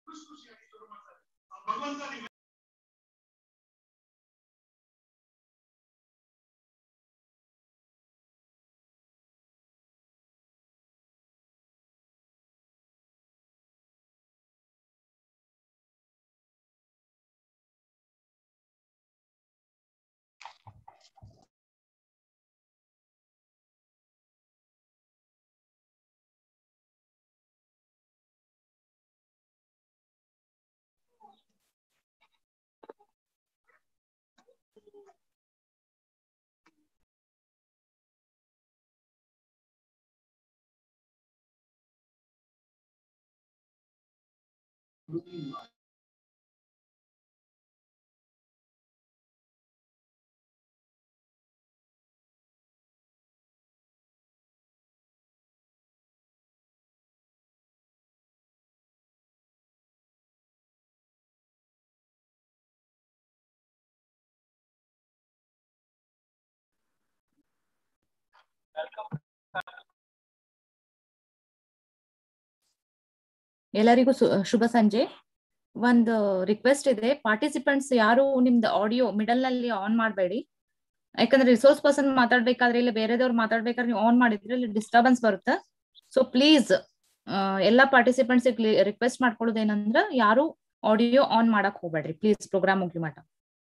ಎಲ್ಲರಿಗೂ ಸು- ಶುಭ ಸಂಜೆ ಒಂದು ರಿಕ್ವೆಸ್ಟ್ ಇದೆ ಪಾರ್ಟಿಸಿಪೆಂಟ್ಸ್ ಯಾರು ನಿಮ್ದು ಆಡಿಯೋ ಮಿಡಲ್ ನಲ್ಲಿ ಆನ್ ಮಾಡಬೇಡಿ ಯಾಕಂದ್ರೆ ರಿಸೋರ್ಸ್ ಪರ್ಸನ್ ಮಾತಾಡ್ಬೇಕಾದ್ರೆ ಇಲ್ಲ ಬೇರೆದವ್ರು ಮಾತಾಡ್ಬೇಕಾದ್ರೆ ನೀವು ಆನ್ ಮಾಡಿದ್ರೆ ಇಲ್ಲಿ ಡಿಸ್ಟರ್ಬೆನ್ಸ್ ಬರುತ್ತೆ ಸೊ ಪ್ಲೀಸ್ ಎಲ್ಲಾ ಪಾರ್ಟಿಸಿಪೆಂಟ್ಸ್ ರಿಕ್ವೆಸ್ಟ್ ಮಾಡ್ಕೊಳ್ಳೋದೇನಂದ್ರ ಯಾರು ಆಡಿಯೋ ಆನ್ ಮಾಡಕ್ ಹೋಗ್ಬೇಡ್ರಿ ಪ್ಲೀಸ್ ಪ್ರೋಗ್ರಾಮ್ ಮುಗಿ ಮಟ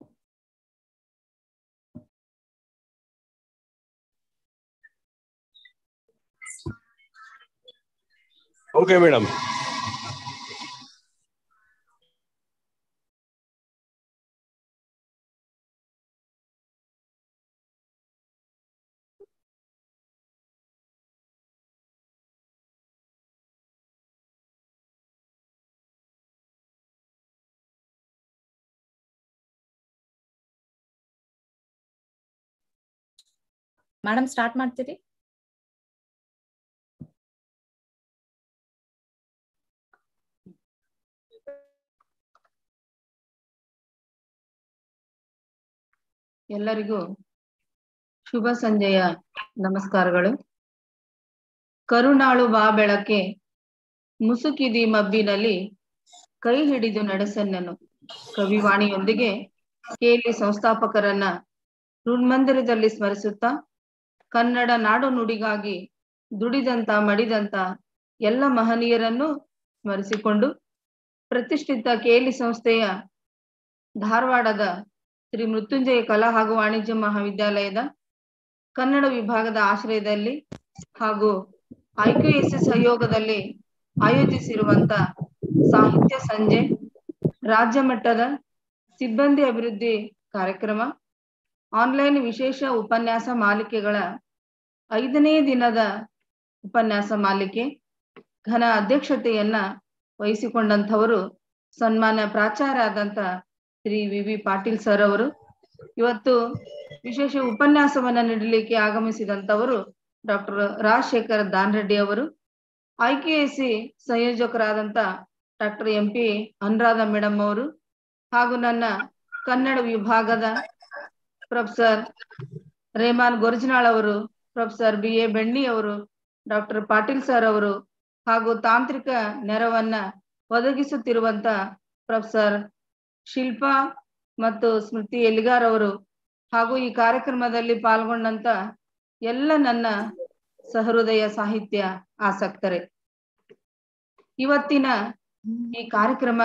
ಓಕೆ ಮೇಡಮ್ ಮೇಡಮ್ ಸ್ಟಾರ್ಟ್ ಮಾಡ್ತೀರಿ ಎಲ್ಲರಿಗೂ ಶುಭ ಸಂಜೆಯ ನಮಸ್ಕಾರಗಳು ಕರುಣಾಳು ಬಾ ಬೆಳಕೆ ಮುಸುಕಿದಿ ಮಬ್ಬಿನಲ್ಲಿ ಕೈ ಹಿಡಿದು ನಡೆಸನ್ನನು ಕವಿವಾಣಿಯೊಂದಿಗೆ ಕೇಳಿ ಸಂಸ್ಥಾಪಕರನ್ನ ಋಣ್ಮಂದಿರದಲ್ಲಿ ಸ್ಮರಿಸುತ್ತಾ ಕನ್ನಡ ನಾಡು ನುಡಿಗಾಗಿ ದುಡಿದಂತ ಮಡಿದಂತ ಎಲ್ಲ ಮಹನೀಯರನ್ನು ಸ್ಮರಿಸಿಕೊಂಡು ಪ್ರತಿಷ್ಠಿತ ಕೇಲಿ ಸಂಸ್ಥೆಯ ಧಾರವಾಡದ ಶ್ರೀ ಮೃತ್ಯುಂಜಯ ಕಲಾ ಹಾಗೂ ವಾಣಿಜ್ಯ ಮಹಾವಿದ್ಯಾಲಯದ ಕನ್ನಡ ವಿಭಾಗದ ಆಶ್ರಯದಲ್ಲಿ ಹಾಗೂ ಐಕ್ಯುಎಸ್ಸಿ ಸಹಯೋಗದಲ್ಲಿ ಆಯೋಜಿಸಿರುವಂತ ಸಾಹಿತ್ಯ ಸಂಜೆ ರಾಜ್ಯ ಮಟ್ಟದ ಸಿಬ್ಬಂದಿ ಅಭಿವೃದ್ಧಿ ಕಾರ್ಯಕ್ರಮ ಆನ್ಲೈನ್ ವಿಶೇಷ ಉಪನ್ಯಾಸ ಮಾಲಿಕೆಗಳ ಐದನೇ ದಿನದ ಉಪನ್ಯಾಸ ಮಾಲಿಕೆ ಘನ ಅಧ್ಯಕ್ಷತೆಯನ್ನ ವಹಿಸಿಕೊಂಡಂಥವರು ಸನ್ಮಾನ್ಯ ಪ್ರಾಚಾರ್ಯ ಆದಂತ Shri V V Patil sir ಅವರು ಇವತ್ತು ವಿಶೇಷ ಉಪನ್ಯಾಸವನ್ನ ನೀಡಲಿಕ್ಕೆ ಆಗಮಿಸಿದಂತವರು ಡಾಕ್ಟರ್ ರಾಜಶೇಖರ್ ದಾನ್ರೆಡ್ಡಿ ಅವರು ಐಕೆಎಸ್ಸಿ ಸಂಯೋಜಕರಾದಂತ doctor M P Anuradha madam ಅವರು ಹಾಗೂ ನನ್ನ ಕನ್ನಡ ವಿಭಾಗದ ಪ್ರೊಫೆಸರ್ ರೇಮಾನ್ ಗೊರ್ಜನಾಳ್ ಅವರು ಪ್ರೊಫೆಸರ್ ಬಿ ಎ ಬೆಣ್ಣಿ ಅವರು ಡಾಕ್ಟರ್ ಪಾಟೀಲ್ ಸರ್ ಅವರು ಹಾಗೂ ತಾಂತ್ರಿಕ ನೆರವನ್ನ ಒದಗಿಸುತ್ತಿರುವಂತ ಪ್ರೊಫೆಸರ್ ಶಿಲ್ಪಾ ಮತ್ತು ಸ್ಮೃತಿ ಎಲಿಗಾರ್ ಅವರು ಹಾಗೂ ಈ ಕಾರ್ಯಕ್ರಮದಲ್ಲಿ ಪಾಲ್ಗೊಂಡಂತ ಎಲ್ಲ ನನ್ನ ಸಹೃದಯ ಸಾಹಿತ್ಯ ಆಸಕ್ತರೆ ಇವತ್ತಿನ ಈ ಕಾರ್ಯಕ್ರಮ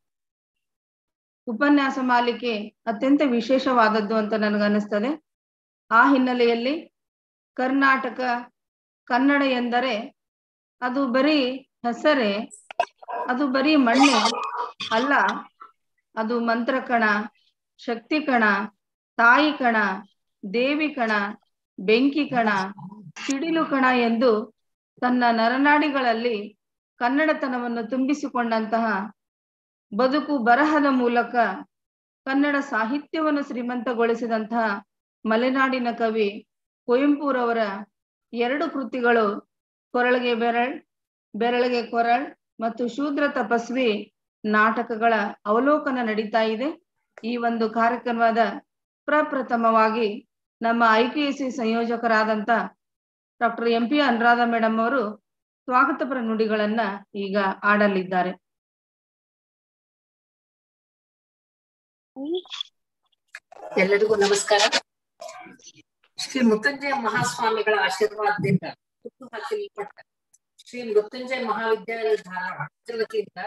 ಉಪನ್ಯಾಸ ಮಾಲಿಕೆ ಅತ್ಯಂತ ವಿಶೇಷವಾದದ್ದು ಅಂತ ನನಗನ್ನಿಸ್ತದೆ ಆ ಹಿನ್ನೆಲೆಯಲ್ಲಿ ಕರ್ನಾಟಕ ಕನ್ನಡ ಎಂದರೆ ಅದು ಬರೀ ಹೆಸರೇ ಅದು ಬರೀ ಮಣ್ಣೆ ಅಲ್ಲ ಅದು ಮಂತ್ರ ಕಣ ಶಕ್ತಿ ಕಣ ತಾಯಿ ಕಣ ದೇವಿ ಕಣ ಬೆಂಕಿ ಕಣ ಸಿಡಿಲು ಕಣ ಎಂದು ತನ್ನ ನರನಾಡಿಗಳಲ್ಲಿ ಕನ್ನಡತನವನ್ನು ತುಂಬಿಸಿಕೊಂಡಂತಹ ಬದುಕು ಬರಹದ ಮೂಲಕ ಕನ್ನಡ ಸಾಹಿತ್ಯವನ್ನು ಶ್ರೀಮಂತಗೊಳಿಸಿದಂತಹ ಮಲೆನಾಡಿನ ಕವಿ ಕುವೆಂಪುರವರ ಎರಡು ಕೃತಿಗಳು ಕೊರಳಿಗೆ ಬೆರಳ್ ಬೆರಳಿಗೆ ಕೊರಳ್ ಮತ್ತು ಶೂದ್ರ ತಪಸ್ವಿ ನಾಟಕಗಳ ಅವಲೋಕನ ನಡೀತಾ ಇದೆ ಈ ಒಂದು ಕಾರ್ಯಕ್ರಮದ ಪ್ರಪ್ರಥಮವಾಗಿ ನಮ್ಮ ಐಕೆಎಸ್ಸಿ ಸಂಯೋಜಕರಾದಂತ doctor M P Anuradha madam ಅವರು ಸ್ವಾಗತಪರ ನುಡಿಗಳನ್ನ ಈಗ ಆಡಲಿದ್ದಾರೆ ಎಲ್ಲರಿಗೂ ನಮಸ್ಕಾರ ಶ್ರೀ ಮೃತ್ಯುಂಜಯ ಮಹಾಸ್ವಾಮಿಗಳ ಆಶೀರ್ವಾದದಿಂದ ಹುಟ್ಟು ಹಾಕಲ್ಪಟ್ಟ ಶ್ರೀ ಮೃತ್ಯುಂಜಯ ಮಹಾವಿದ್ಯಾಲಯ ಧಾರವಾಡ ಇದರ ವತಿಯಿಂದ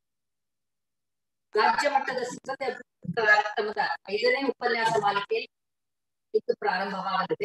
ರಾಜ್ಯ ಮಟ್ಟದ ಸಿದ್ಧತೆ ಅಭಿವೃದ್ಧಿ ಕಾರ್ಯಕ್ರಮದ ಐದನೇ ಉಪನ್ಯಾಸ ಮಾಲಿಕೆ ಇದು ಪ್ರಾರಂಭವಾಗಲಿದೆ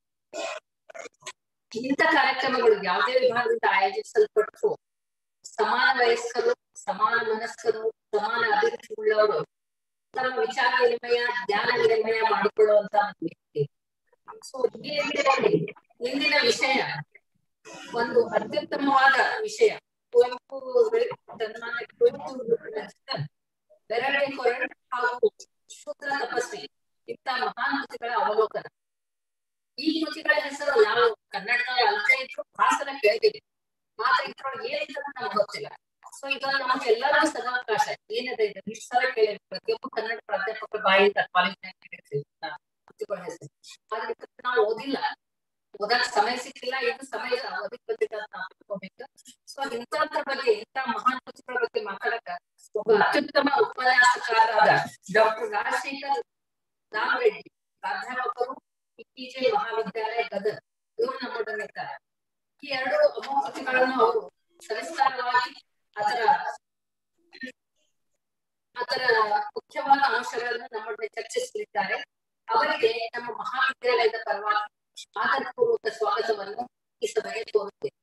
ಇಂಥ ಕಾರ್ಯಕ್ರಮಗಳು ಯಾವುದೇ ವಿಭಾಗದಿಂದ ಆಯೋಜಿಸಲ್ಪಟ್ಟು ಸಮಾನ ವಯಸ್ಕರು ಸಮಾನ ಮನಸ್ಕರು ಸಮಾನ ಅಭಿರುಚಿ ಉಳ್ಳವರು ತಮ್ಮ ವಿಚಾರ ವಿನಿಮಯ ಜ್ಞಾನ ವಿನಿಮಯ ಮಾಡಿಕೊಳ್ಳುವಂತ ಒಂದು ವ್ಯಕ್ತಿ ಸೊ ಈ ನಿಟ್ಟಿನಲ್ಲಿ ಇಂದಿನ ವಿಷಯ ಒಂದು ಅತ್ಯುತ್ತಮವಾದ ವಿಷಯ ಕುವೆಂಪು ಸನ್ಮಾನ್ಯ ಕುವೆಂಪು ರಚಿತ ಬೆರಳೆ ಕೊರಳು ಹಾಗೂ ಶೂದ್ರ ತಪಸ್ವಿ ಇಂಥ ಮಹಾನ್ ಕೃತಿಗಳ ಅವಲೋಕನ ಈ ಕೃತಿಗಳ ಹೆಸರು ನಾವು ಕನ್ನಡದಲ್ಲಿ ಅಲ್ಲದೆ ಇದ್ರು ಭಾಷಣ ಕೇಳಿದ್ದೀವಿ ಮಾತ್ರ ಇದ್ರೊಳಗೆ ಏನಿದೆ ಅಂತ ನಮ್ಗೆ ಗೊತ್ತಿಲ್ಲ ಸೊ ಇದು ನಮ್ಗೆ ಎಲ್ಲರಿಗೂ ಸದಾವಕಾಶ ಏನಿದೆ ಇದು ಇಷ್ಟು ಸಲ ಕೇಳಿ ಪ್ರತಿಯೊಬ್ಬ ಕನ್ನಡ ಪ್ರಾಧ್ಯಾಪಕರ ಬಾಯಿಂದ ಕಾಲೇಜಿನಾಗ ಕೃತಿಗಳ ಹೆಸರು ಆದ್ರೆ ಇದನ್ನ ನಾವು ಓದಿಲ್ಲ ಓದಕ್ ಸಮಯ ಸಿಕ್ಕಿಲ್ಲ ಇದು ಸಮಯ ಓದಿಕ್ ಬಂದಿದ್ದ ಅಂತ ನಾವು ತಿಳ್ಕೊಬೇಕು ಸೊ ಇಂಥದ್ರ ಬಗ್ಗೆ ಇಂಥ ಮಹಾನ್ ಕೃತಿಗಳ ಬಗ್ಗೆ ಮಾತಾಡಕ ಒಬ್ಬ ಅತ್ಯುತ್ತಮ ಉಪನ್ಯಾಸಕಾರರಾದ ಡಾಕ್ಟರ್ ರಾಜಶೇಖರ್ ರಾಮರೆಡ್ಡಿ ಪ್ರಾಧ್ಯಾಪಕರು ಇತ್ತೀಚೆಗೆ ಮಹಾವಿದ್ಯಾಲಯ ಗದಗ ಇವರು ನಮ್ಮೊಡನಿದ್ದಾರೆ ಈ ಎರಡು ಅಮೋಘ ಕೃತಿಗಳನ್ನು ಅವರು ಸವಿಸ್ತಾರವಾಗಿ ಅದರ ಅದರ ಮುಖ್ಯವಾದ ಅಂಶಗಳನ್ನು ನಮ್ಮೊಡನೆ ಚರ್ಚಿಸಲಿದ್ದಾರೆ ಅವರಿಗೆ ನಮ್ಮ ಮಹಾವಿದ್ಯಾಲಯದ ಪರವಾಗಿ ಆದರಪೂರ್ವಕ ಸ್ವಾಗತವನ್ನು ಈ ಸಭೆಗೆ ಕೋರುತ್ತೇವೆ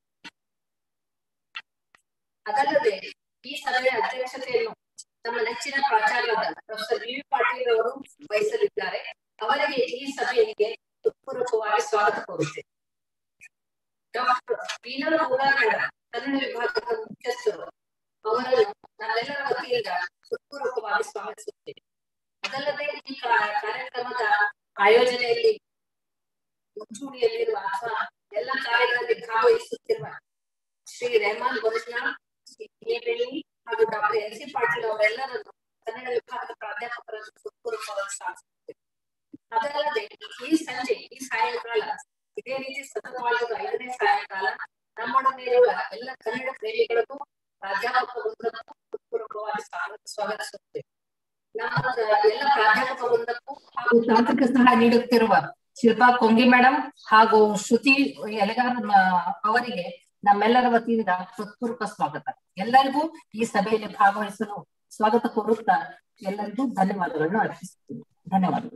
ಅದಲ್ಲದೆ ಈ ಸಭೆಯ ಅಧ್ಯಕ್ಷತೆಯನ್ನು ನಮ್ಮ ನೆಚ್ಚಿನ ಪ್ರಾಚಾರ್ಯರಾದ ಪ್ರೊಫೆಸರ್ ವಿ ವಿ ಪಾಟೀಲ್ ಅವರು ವಹಿಸಲಿದ್ದಾರೆ ಅವರಿಗೆ ಈ ಸಭೆಗೆ ಹೃತ್ಪೂರ್ವಕವಾಗಿ ಸ್ವಾಗತ ಕೋರುತ್ತೇವೆ ಡಾಕ್ಟರ್ ವೀನಲ್ ಹೋಗಾರಡ ಕನ್ನಡ ವಿಭಾಗದ ಮುಖ್ಯಸ್ಥರು ಅವರನ್ನು ನಮ್ಮೆಲ್ಲರ ವತಿಯಿಂದ ಹೃತ್ಪೂರ್ವಕವಾಗಿ ಸ್ವಾಗತಿಸುತ್ತೇವೆ ಅದಲ್ಲದೆ ಈ ಕಾ- ಕಾರ್ಯಕ್ರಮದ ಆಯೋಜನೆಯಲ್ಲಿ ಮುಂಚೂಣಿಯಲ್ಲಿರುವ ಅಥವಾ ಎಲ್ಲ ಕಾರ್ಯಗಳಲ್ಲಿ ಭಾಗವಹಿಸುತ್ತಿರುವ ಶ್ರೀ ರೆಹಮಾನ್ ಗೊರಜ್ನಾಳ್ ಶ್ರೀ ಕೆ ಬೆಳ್ಳಿ ಹಾಗೂ ಡಾಕ್ಟರ್ ಎನ್ ಸಿ ಪಾಟೀಲ್ ಅವರೆಲ್ಲರನ್ನು ಕನ್ನಡ ವಿಭಾಗದ ಪ್ರಾಧ್ಯಾಪಕರನ್ನು ಹೃತ್ಪೂರ್ವಕವಾಗಿ ಸ್ವಾಗತಿಸುತ್ತೇವೆ ಅದಲ್ಲದೆ ಈ ಸಂಜೆ ಈ ಸಾಯಂಕಾಲ ಇದೇ ರೀತಿ ಸತತವಾಗಿರುವ ಐದನೇ ಸಾಯಂಕಾಲ ನಮ್ಮೊಡನೆ ಇರುವ ಎಲ್ಲ ಕನ್ನಡ ಪ್ರೇಮಿಗಳಿಗೂ ಪ್ರಾಧ್ಯಾಪಕ ವೃಂದಕ್ಕೂ ಹೃತ್ಪೂರ್ವಕವಾಗಿ ಸ್ವಾಗತ ಸ್ವಾಗತಿಸುತ್ತೇವೆ ನಮ್ಮ ಎಲ್ಲ ಪ್ರಾಧ್ಯಾಪಕ ವೃಂದಕ್ಕೂ ಹಾಗೂ ತಾಂತ್ರಿಕ ಸಲಹೆ ನೀಡುತ್ತಿರುವ ಶಿಲ್ಪಾ ಕೊಂಗಿ ಮೇಡಮ್ ಹಾಗೂ ಶ್ರುತಿ ಎಲೆಗಾರ ಮ- ಅವರಿಗೆ ನಮ್ಮೆಲ್ಲರ ವತಿಯಿಂದ ಹೃತ್ಪೂರ್ವಕ ಸ್ವಾಗತ ಎಲ್ಲರಿಗೂ ಈ ಸಭೆಯಲ್ಲಿ ಭಾಗವಹಿಸಲು ಸ್ವಾಗತ ಕೋರುತ್ತಾ ಎಲ್ಲರಿಗೂ ಧನ್ಯವಾದಗಳನ್ನು ಅರ್ಪಿಸುತ್ತೀನಿ ಧನ್ಯವಾದಗಳು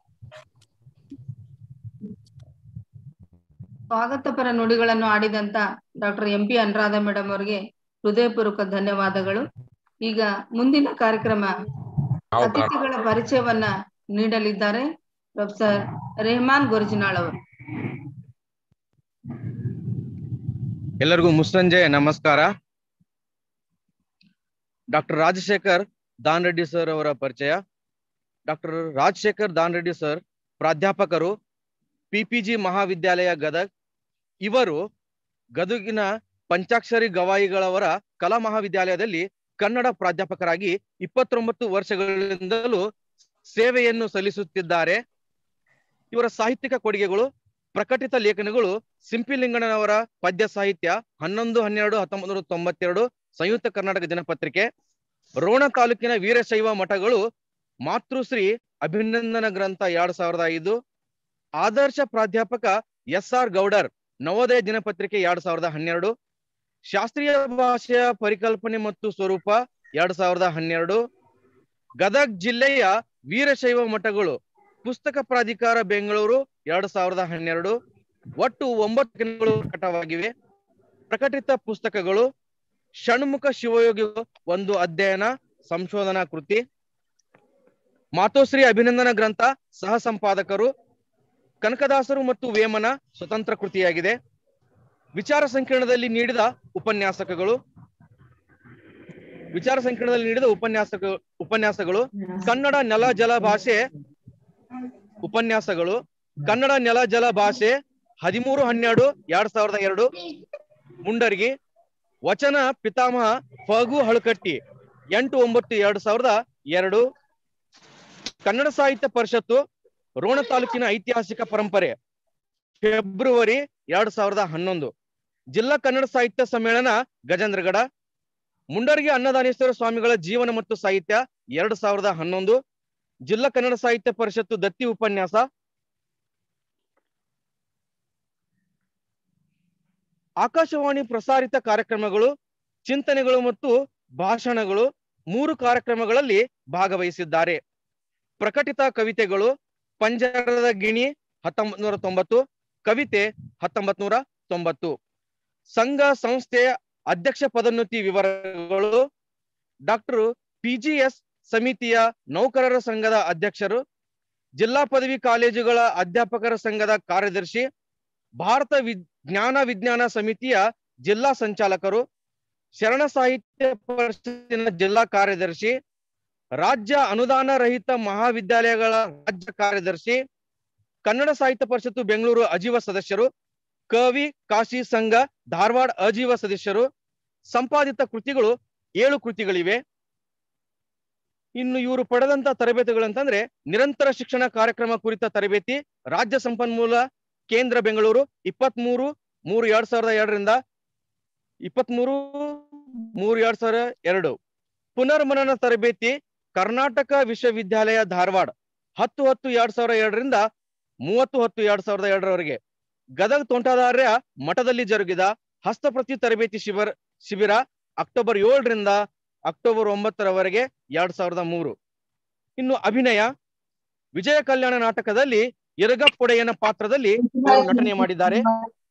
ಸ್ವಾಗತ ಪರ ನುಡಿಗಳನ್ನು ಆಡಿದಂತ doctor M P Anuradha madam ಅವರಿಗೆ ಹೃದಯಪೂರ್ವಕ ಧನ್ಯವಾದಗಳು ಈಗ ಮುಂದಿನ ಕಾರ್ಯಕ್ರಮ ಅತಿಥಿಗಳ ಪರಿಚಯವನ್ನ ನೀಡಲಿದ್ದಾರೆ ಪ್ರೊಫೆಸರ್ ರೆಹಮಾನ್ ಗೊರ್ಜಿನಾಳ್ ಅವರು ಎಲ್ಲರಿಗೂ ಮುಸ್ಸಂಜೆ ನಮಸ್ಕಾರ ಡಾಕ್ಟರ್ ರಾಜಶೇಖರ್ ದಾನ್ ರೆಡ್ಡಿ ಸರ್ ಅವರ ಪರಿಚಯ ಡಾಕ್ಟರ್ ರಾಜಶೇಖರ್ ದಾನ್ ರೆಡ್ಡಿ ಸರ್ ಪ್ರಾಧ್ಯಾಪಕರು ಪಿಪಿಜಿ ಮಹಾವಿದ್ಯಾಲಯ ಗದಗ್ ಇವರು ಗದಗಿನ ಪಂಚಾಕ್ಷರಿ ಗವಾಯಿಗಳವರ ಕಲಾ ಮಹಾವಿದ್ಯಾಲಯದಲ್ಲಿ ಕನ್ನಡ ಪ್ರಾಧ್ಯಾಪಕರಾಗಿ ಇಪ್ಪತ್ತೊಂಬತ್ತು ವರ್ಷಗಳಿಂದಲೂ ಸೇವೆಯನ್ನು ಸಲ್ಲಿಸುತ್ತಿದ್ದಾರೆ ಇವರ ಸಾಹಿತ್ಯಿಕ ಕೊಡುಗೆಗಳು ಪ್ರಕಟಿತ ಲೇಖನಗಳು ಸಿಂಪಿಲಿಂಗಣ್ಣನವರ ಪದ್ಯ ಸಾಹಿತ್ಯ ಹನ್ನೊಂದು ಹನ್ನೆರಡು ಹತ್ತೊಂಬತ್ತು ನೂರ ತೊಂಬತ್ತೆರಡು ಸಂಯುಕ್ತ ಕರ್ನಾಟಕ ದಿನಪತ್ರಿಕೆ ರೋಣ ತಾಲೂಕಿನ ವೀರಶೈವ ಮಠಗಳು ಮಾತೃಶ್ರೀ ಅಭಿನಂದನ ಗ್ರಂಥ ಎರಡ್ ಸಾವಿರದ ಐದು ಆದರ್ಶ ಪ್ರಾಧ್ಯಾಪಕ ಎಸ್ ಆರ್ ಗೌಡರ್ ನವೋದಯ ದಿನಪತ್ರಿಕೆ ಎರಡ್ ಸಾವಿರದ ಹನ್ನೆರಡು ಶಾಸ್ತ್ರೀಯ ಭಾಷೆಯ ಪರಿಕಲ್ಪನೆ ಮತ್ತು ಸ್ವರೂಪ ಎರಡ್ ಸಾವಿರದ ಹನ್ನೆರಡು ಗದಗ್ ಜಿಲ್ಲೆಯ ವೀರಶೈವ ಮಠಗಳು ಪುಸ್ತಕ ಪ್ರಾಧಿಕಾರ ಬೆಂಗಳೂರು ಎರಡ್ ಸಾವಿರದ ಹನ್ನೆರಡು ಒಟ್ಟು ಒಂಬತ್ತು ಲೇಖನಗಳು ಪ್ರಕಟವಾಗಿವೆ ಪ್ರಕಟಿತ ಪುಸ್ತಕಗಳು ಷಣ್ಮುಖ ಶಿವಯೋಗಿ ಒಂದು ಅಧ್ಯಯನ ಸಂಶೋಧನಾ ಕೃತಿ ಮಾತೋಶ್ರೀ ಅಭಿನಂದನ ಗ್ರಂಥ ಸಹ ಸಂಪಾದಕರು ಕನಕದಾಸರು ಮತ್ತು ವೇಮನ ಸ್ವತಂತ್ರ ಕೃತಿಯಾಗಿದೆ ವಿಚಾರ ಸಂಕಿರಣದಲ್ಲಿ ನೀಡಿದ ಉಪನ್ಯಾಸಕಗಳು ವಿಚಾರ ಸಂಕಿರಣದಲ್ಲಿ ನೀಡಿದ ಉಪನ್ಯಾಸಕ ಉಪನ್ಯಾಸಗಳು ಕನ್ನಡ ನೆಲ ಜಲ ಭಾಷೆ ಉಪನ್ಯಾಸಗಳು ಕನ್ನಡ ನೆಲ ಜಲ ಭಾಷೆ ಹದಿಮೂರು ಹನ್ನೆರಡು ಎರಡ್ ಸಾವಿರದ ಎರಡು ಮುಂಡರ್ಗಿ ವಚನ ಪಿತಾಮಹ ಫಗು ಹಳಕಟ್ಟಿ ಎಂಟು ಒಂಬತ್ತು ಎರಡ್ ಸಾವಿರದ ಎರಡು ಕನ್ನಡ ಸಾಹಿತ್ಯ ಪರಿಷತ್ತು ರೋಣ ತಾಲೂಕಿನ ಐತಿಹಾಸಿಕ ಪರಂಪರೆ ಫೆಬ್ರವರಿ ಎರಡ್ ಸಾವಿರದ ಹನ್ನೊಂದು ಜಿಲ್ಲಾ ಕನ್ನಡ ಸಾಹಿತ್ಯ ಸಮ್ಮೇಳನ ಗಜೇಂದ್ರಗಡ ಮುಂಡರ್ಗಿ ಅನ್ನದಾನೇಶ್ವರ ಸ್ವಾಮಿಗಳ ಜೀವನ ಮತ್ತು ಸಾಹಿತ್ಯ ಎರಡ್ ಸಾವಿರದ ಹನ್ನೊಂದು ಜಿಲ್ಲಾ ಕನ್ನಡ ಸಾಹಿತ್ಯ ಪರಿಷತ್ತು ದತ್ತಿ ಉಪನ್ಯಾಸ ಆಕಾಶವಾಣಿ ಪ್ರಸಾರಿತ ಕಾರ್ಯಕ್ರಮಗಳು ಚಿಂತನೆಗಳು ಮತ್ತು ಭಾಷಣಗಳು ಮೂರು ಕಾರ್ಯಕ್ರಮಗಳಲ್ಲಿ ಭಾಗವಹಿಸಿದ್ದಾರೆ ಪ್ರಕಟಿತ ಕವಿತೆಗಳು ಪಂಜರದ ಗಿಣಿ ಹತ್ತೊಂಬತ್ ನೂರ ತೊಂಬತ್ತು ಕವಿತೆ ಹತ್ತೊಂಬತ್ ನೂರ ತೊಂಬತ್ತು ಸಂಘ ಸಂಸ್ಥೆಯ ಅಧ್ಯಕ್ಷ ಪದೋನ್ನತಿ ವಿವರಗಳು ಡಾಕ್ಟರ್ ಪಿಜಿಎಸ್ ಸಮಿತಿಯ ನೌಕರರ ಸಂಘದ ಅಧ್ಯಕ್ಷರು ಜಿಲ್ಲಾ ಪದವಿ ಕಾಲೇಜುಗಳ ಅಧ್ಯಾಪಕರ ಸಂಘದ ಕಾರ್ಯದರ್ಶಿ ಭಾರತ ವಿಜ್ಞಾನ ವಿಜ್ಞಾನ ಸಮಿತಿಯ ಜಿಲ್ಲಾ ಸಂಚಾಲಕರು ಶರಣ ಸಾಹಿತ್ಯ ಪರಿಷತ್ತಿನ ಜಿಲ್ಲಾ ಕಾರ್ಯದರ್ಶಿ ರಾಜ್ಯ ಅನುದಾನ ರಹಿತ ಮಹಾವಿದ್ಯಾಲಯಗಳ ರಾಜ್ಯ ಕಾರ್ಯದರ್ಶಿ ಕನ್ನಡ ಸಾಹಿತ್ಯ ಪರಿಷತ್ತು ಬೆಂಗಳೂರು ಅಜೀವ ಸದಸ್ಯರು ಕವಿ ಕಾಶಿ ಸಂಘ ಧಾರವಾಡ ಅಜೀವ ಸದಸ್ಯರು ಸಂಪಾದಿತ ಕೃತಿಗಳು ಏಳು ಕೃತಿಗಳಿವೆ ಇನ್ನು ಇವರು ಪಡೆದಂತ ತರಬೇತಿಗಳು ಅಂತಂದ್ರೆ ನಿರಂತರ ಶಿಕ್ಷಣ ಕಾರ್ಯಕ್ರಮ ಕುರಿತ ತರಬೇತಿ ರಾಜ್ಯ ಸಂಪನ್ಮೂಲ ಕೇಂದ್ರ ಬೆಂಗಳೂರು ಇಪ್ಪತ್ತ್ ಮೂರು ಮೂರು ಎರಡ್ ಸಾವಿರದ ಎರಡರಿಂದ ಇಪ್ಪತ್ತ್ ಮೂರು ಮೂರು ಎರಡ್ ಸಾವಿರದ ಎರಡು ಪುನರ್ಮನನ ತರಬೇತಿ ಕರ್ನಾಟಕ ವಿಶ್ವವಿದ್ಯಾಲಯ ಧಾರವಾಡ ಹತ್ತು ಹತ್ತು ಎರಡ್ ಸಾವಿರದ ಎರಡರಿಂದ ಮೂವತ್ತು ಹತ್ತು ಎರಡ್ ಸಾವಿರದ ಎರಡರವರೆಗೆ ಗದಗ ತೋಂಟದಾರ್ಯ ಮಠದಲ್ಲಿ ಜರುಗಿದ ಹಸ್ತಪ್ರತಿ ತರಬೇತಿ ಶಿಬಿರ ಶಿಬಿರ ಅಕ್ಟೋಬರ್ ಏಳರಿಂದ ಅಕ್ಟೋಬರ್ ಒಂಬತ್ತರವರೆಗೆ ಎರಡ್ ಸಾವಿರದ ಮೂರು ಇನ್ನು ಅಭಿನಯ ವಿಜಯ ಕಲ್ಯಾಣ ನಾಟಕದಲ್ಲಿ ಎರಗಪ್ಪೊಡೆಯನ ಪಾತ್ರದಲ್ಲಿ ಅವರು ನಟನೆ ಮಾಡಿದ್ದಾರೆ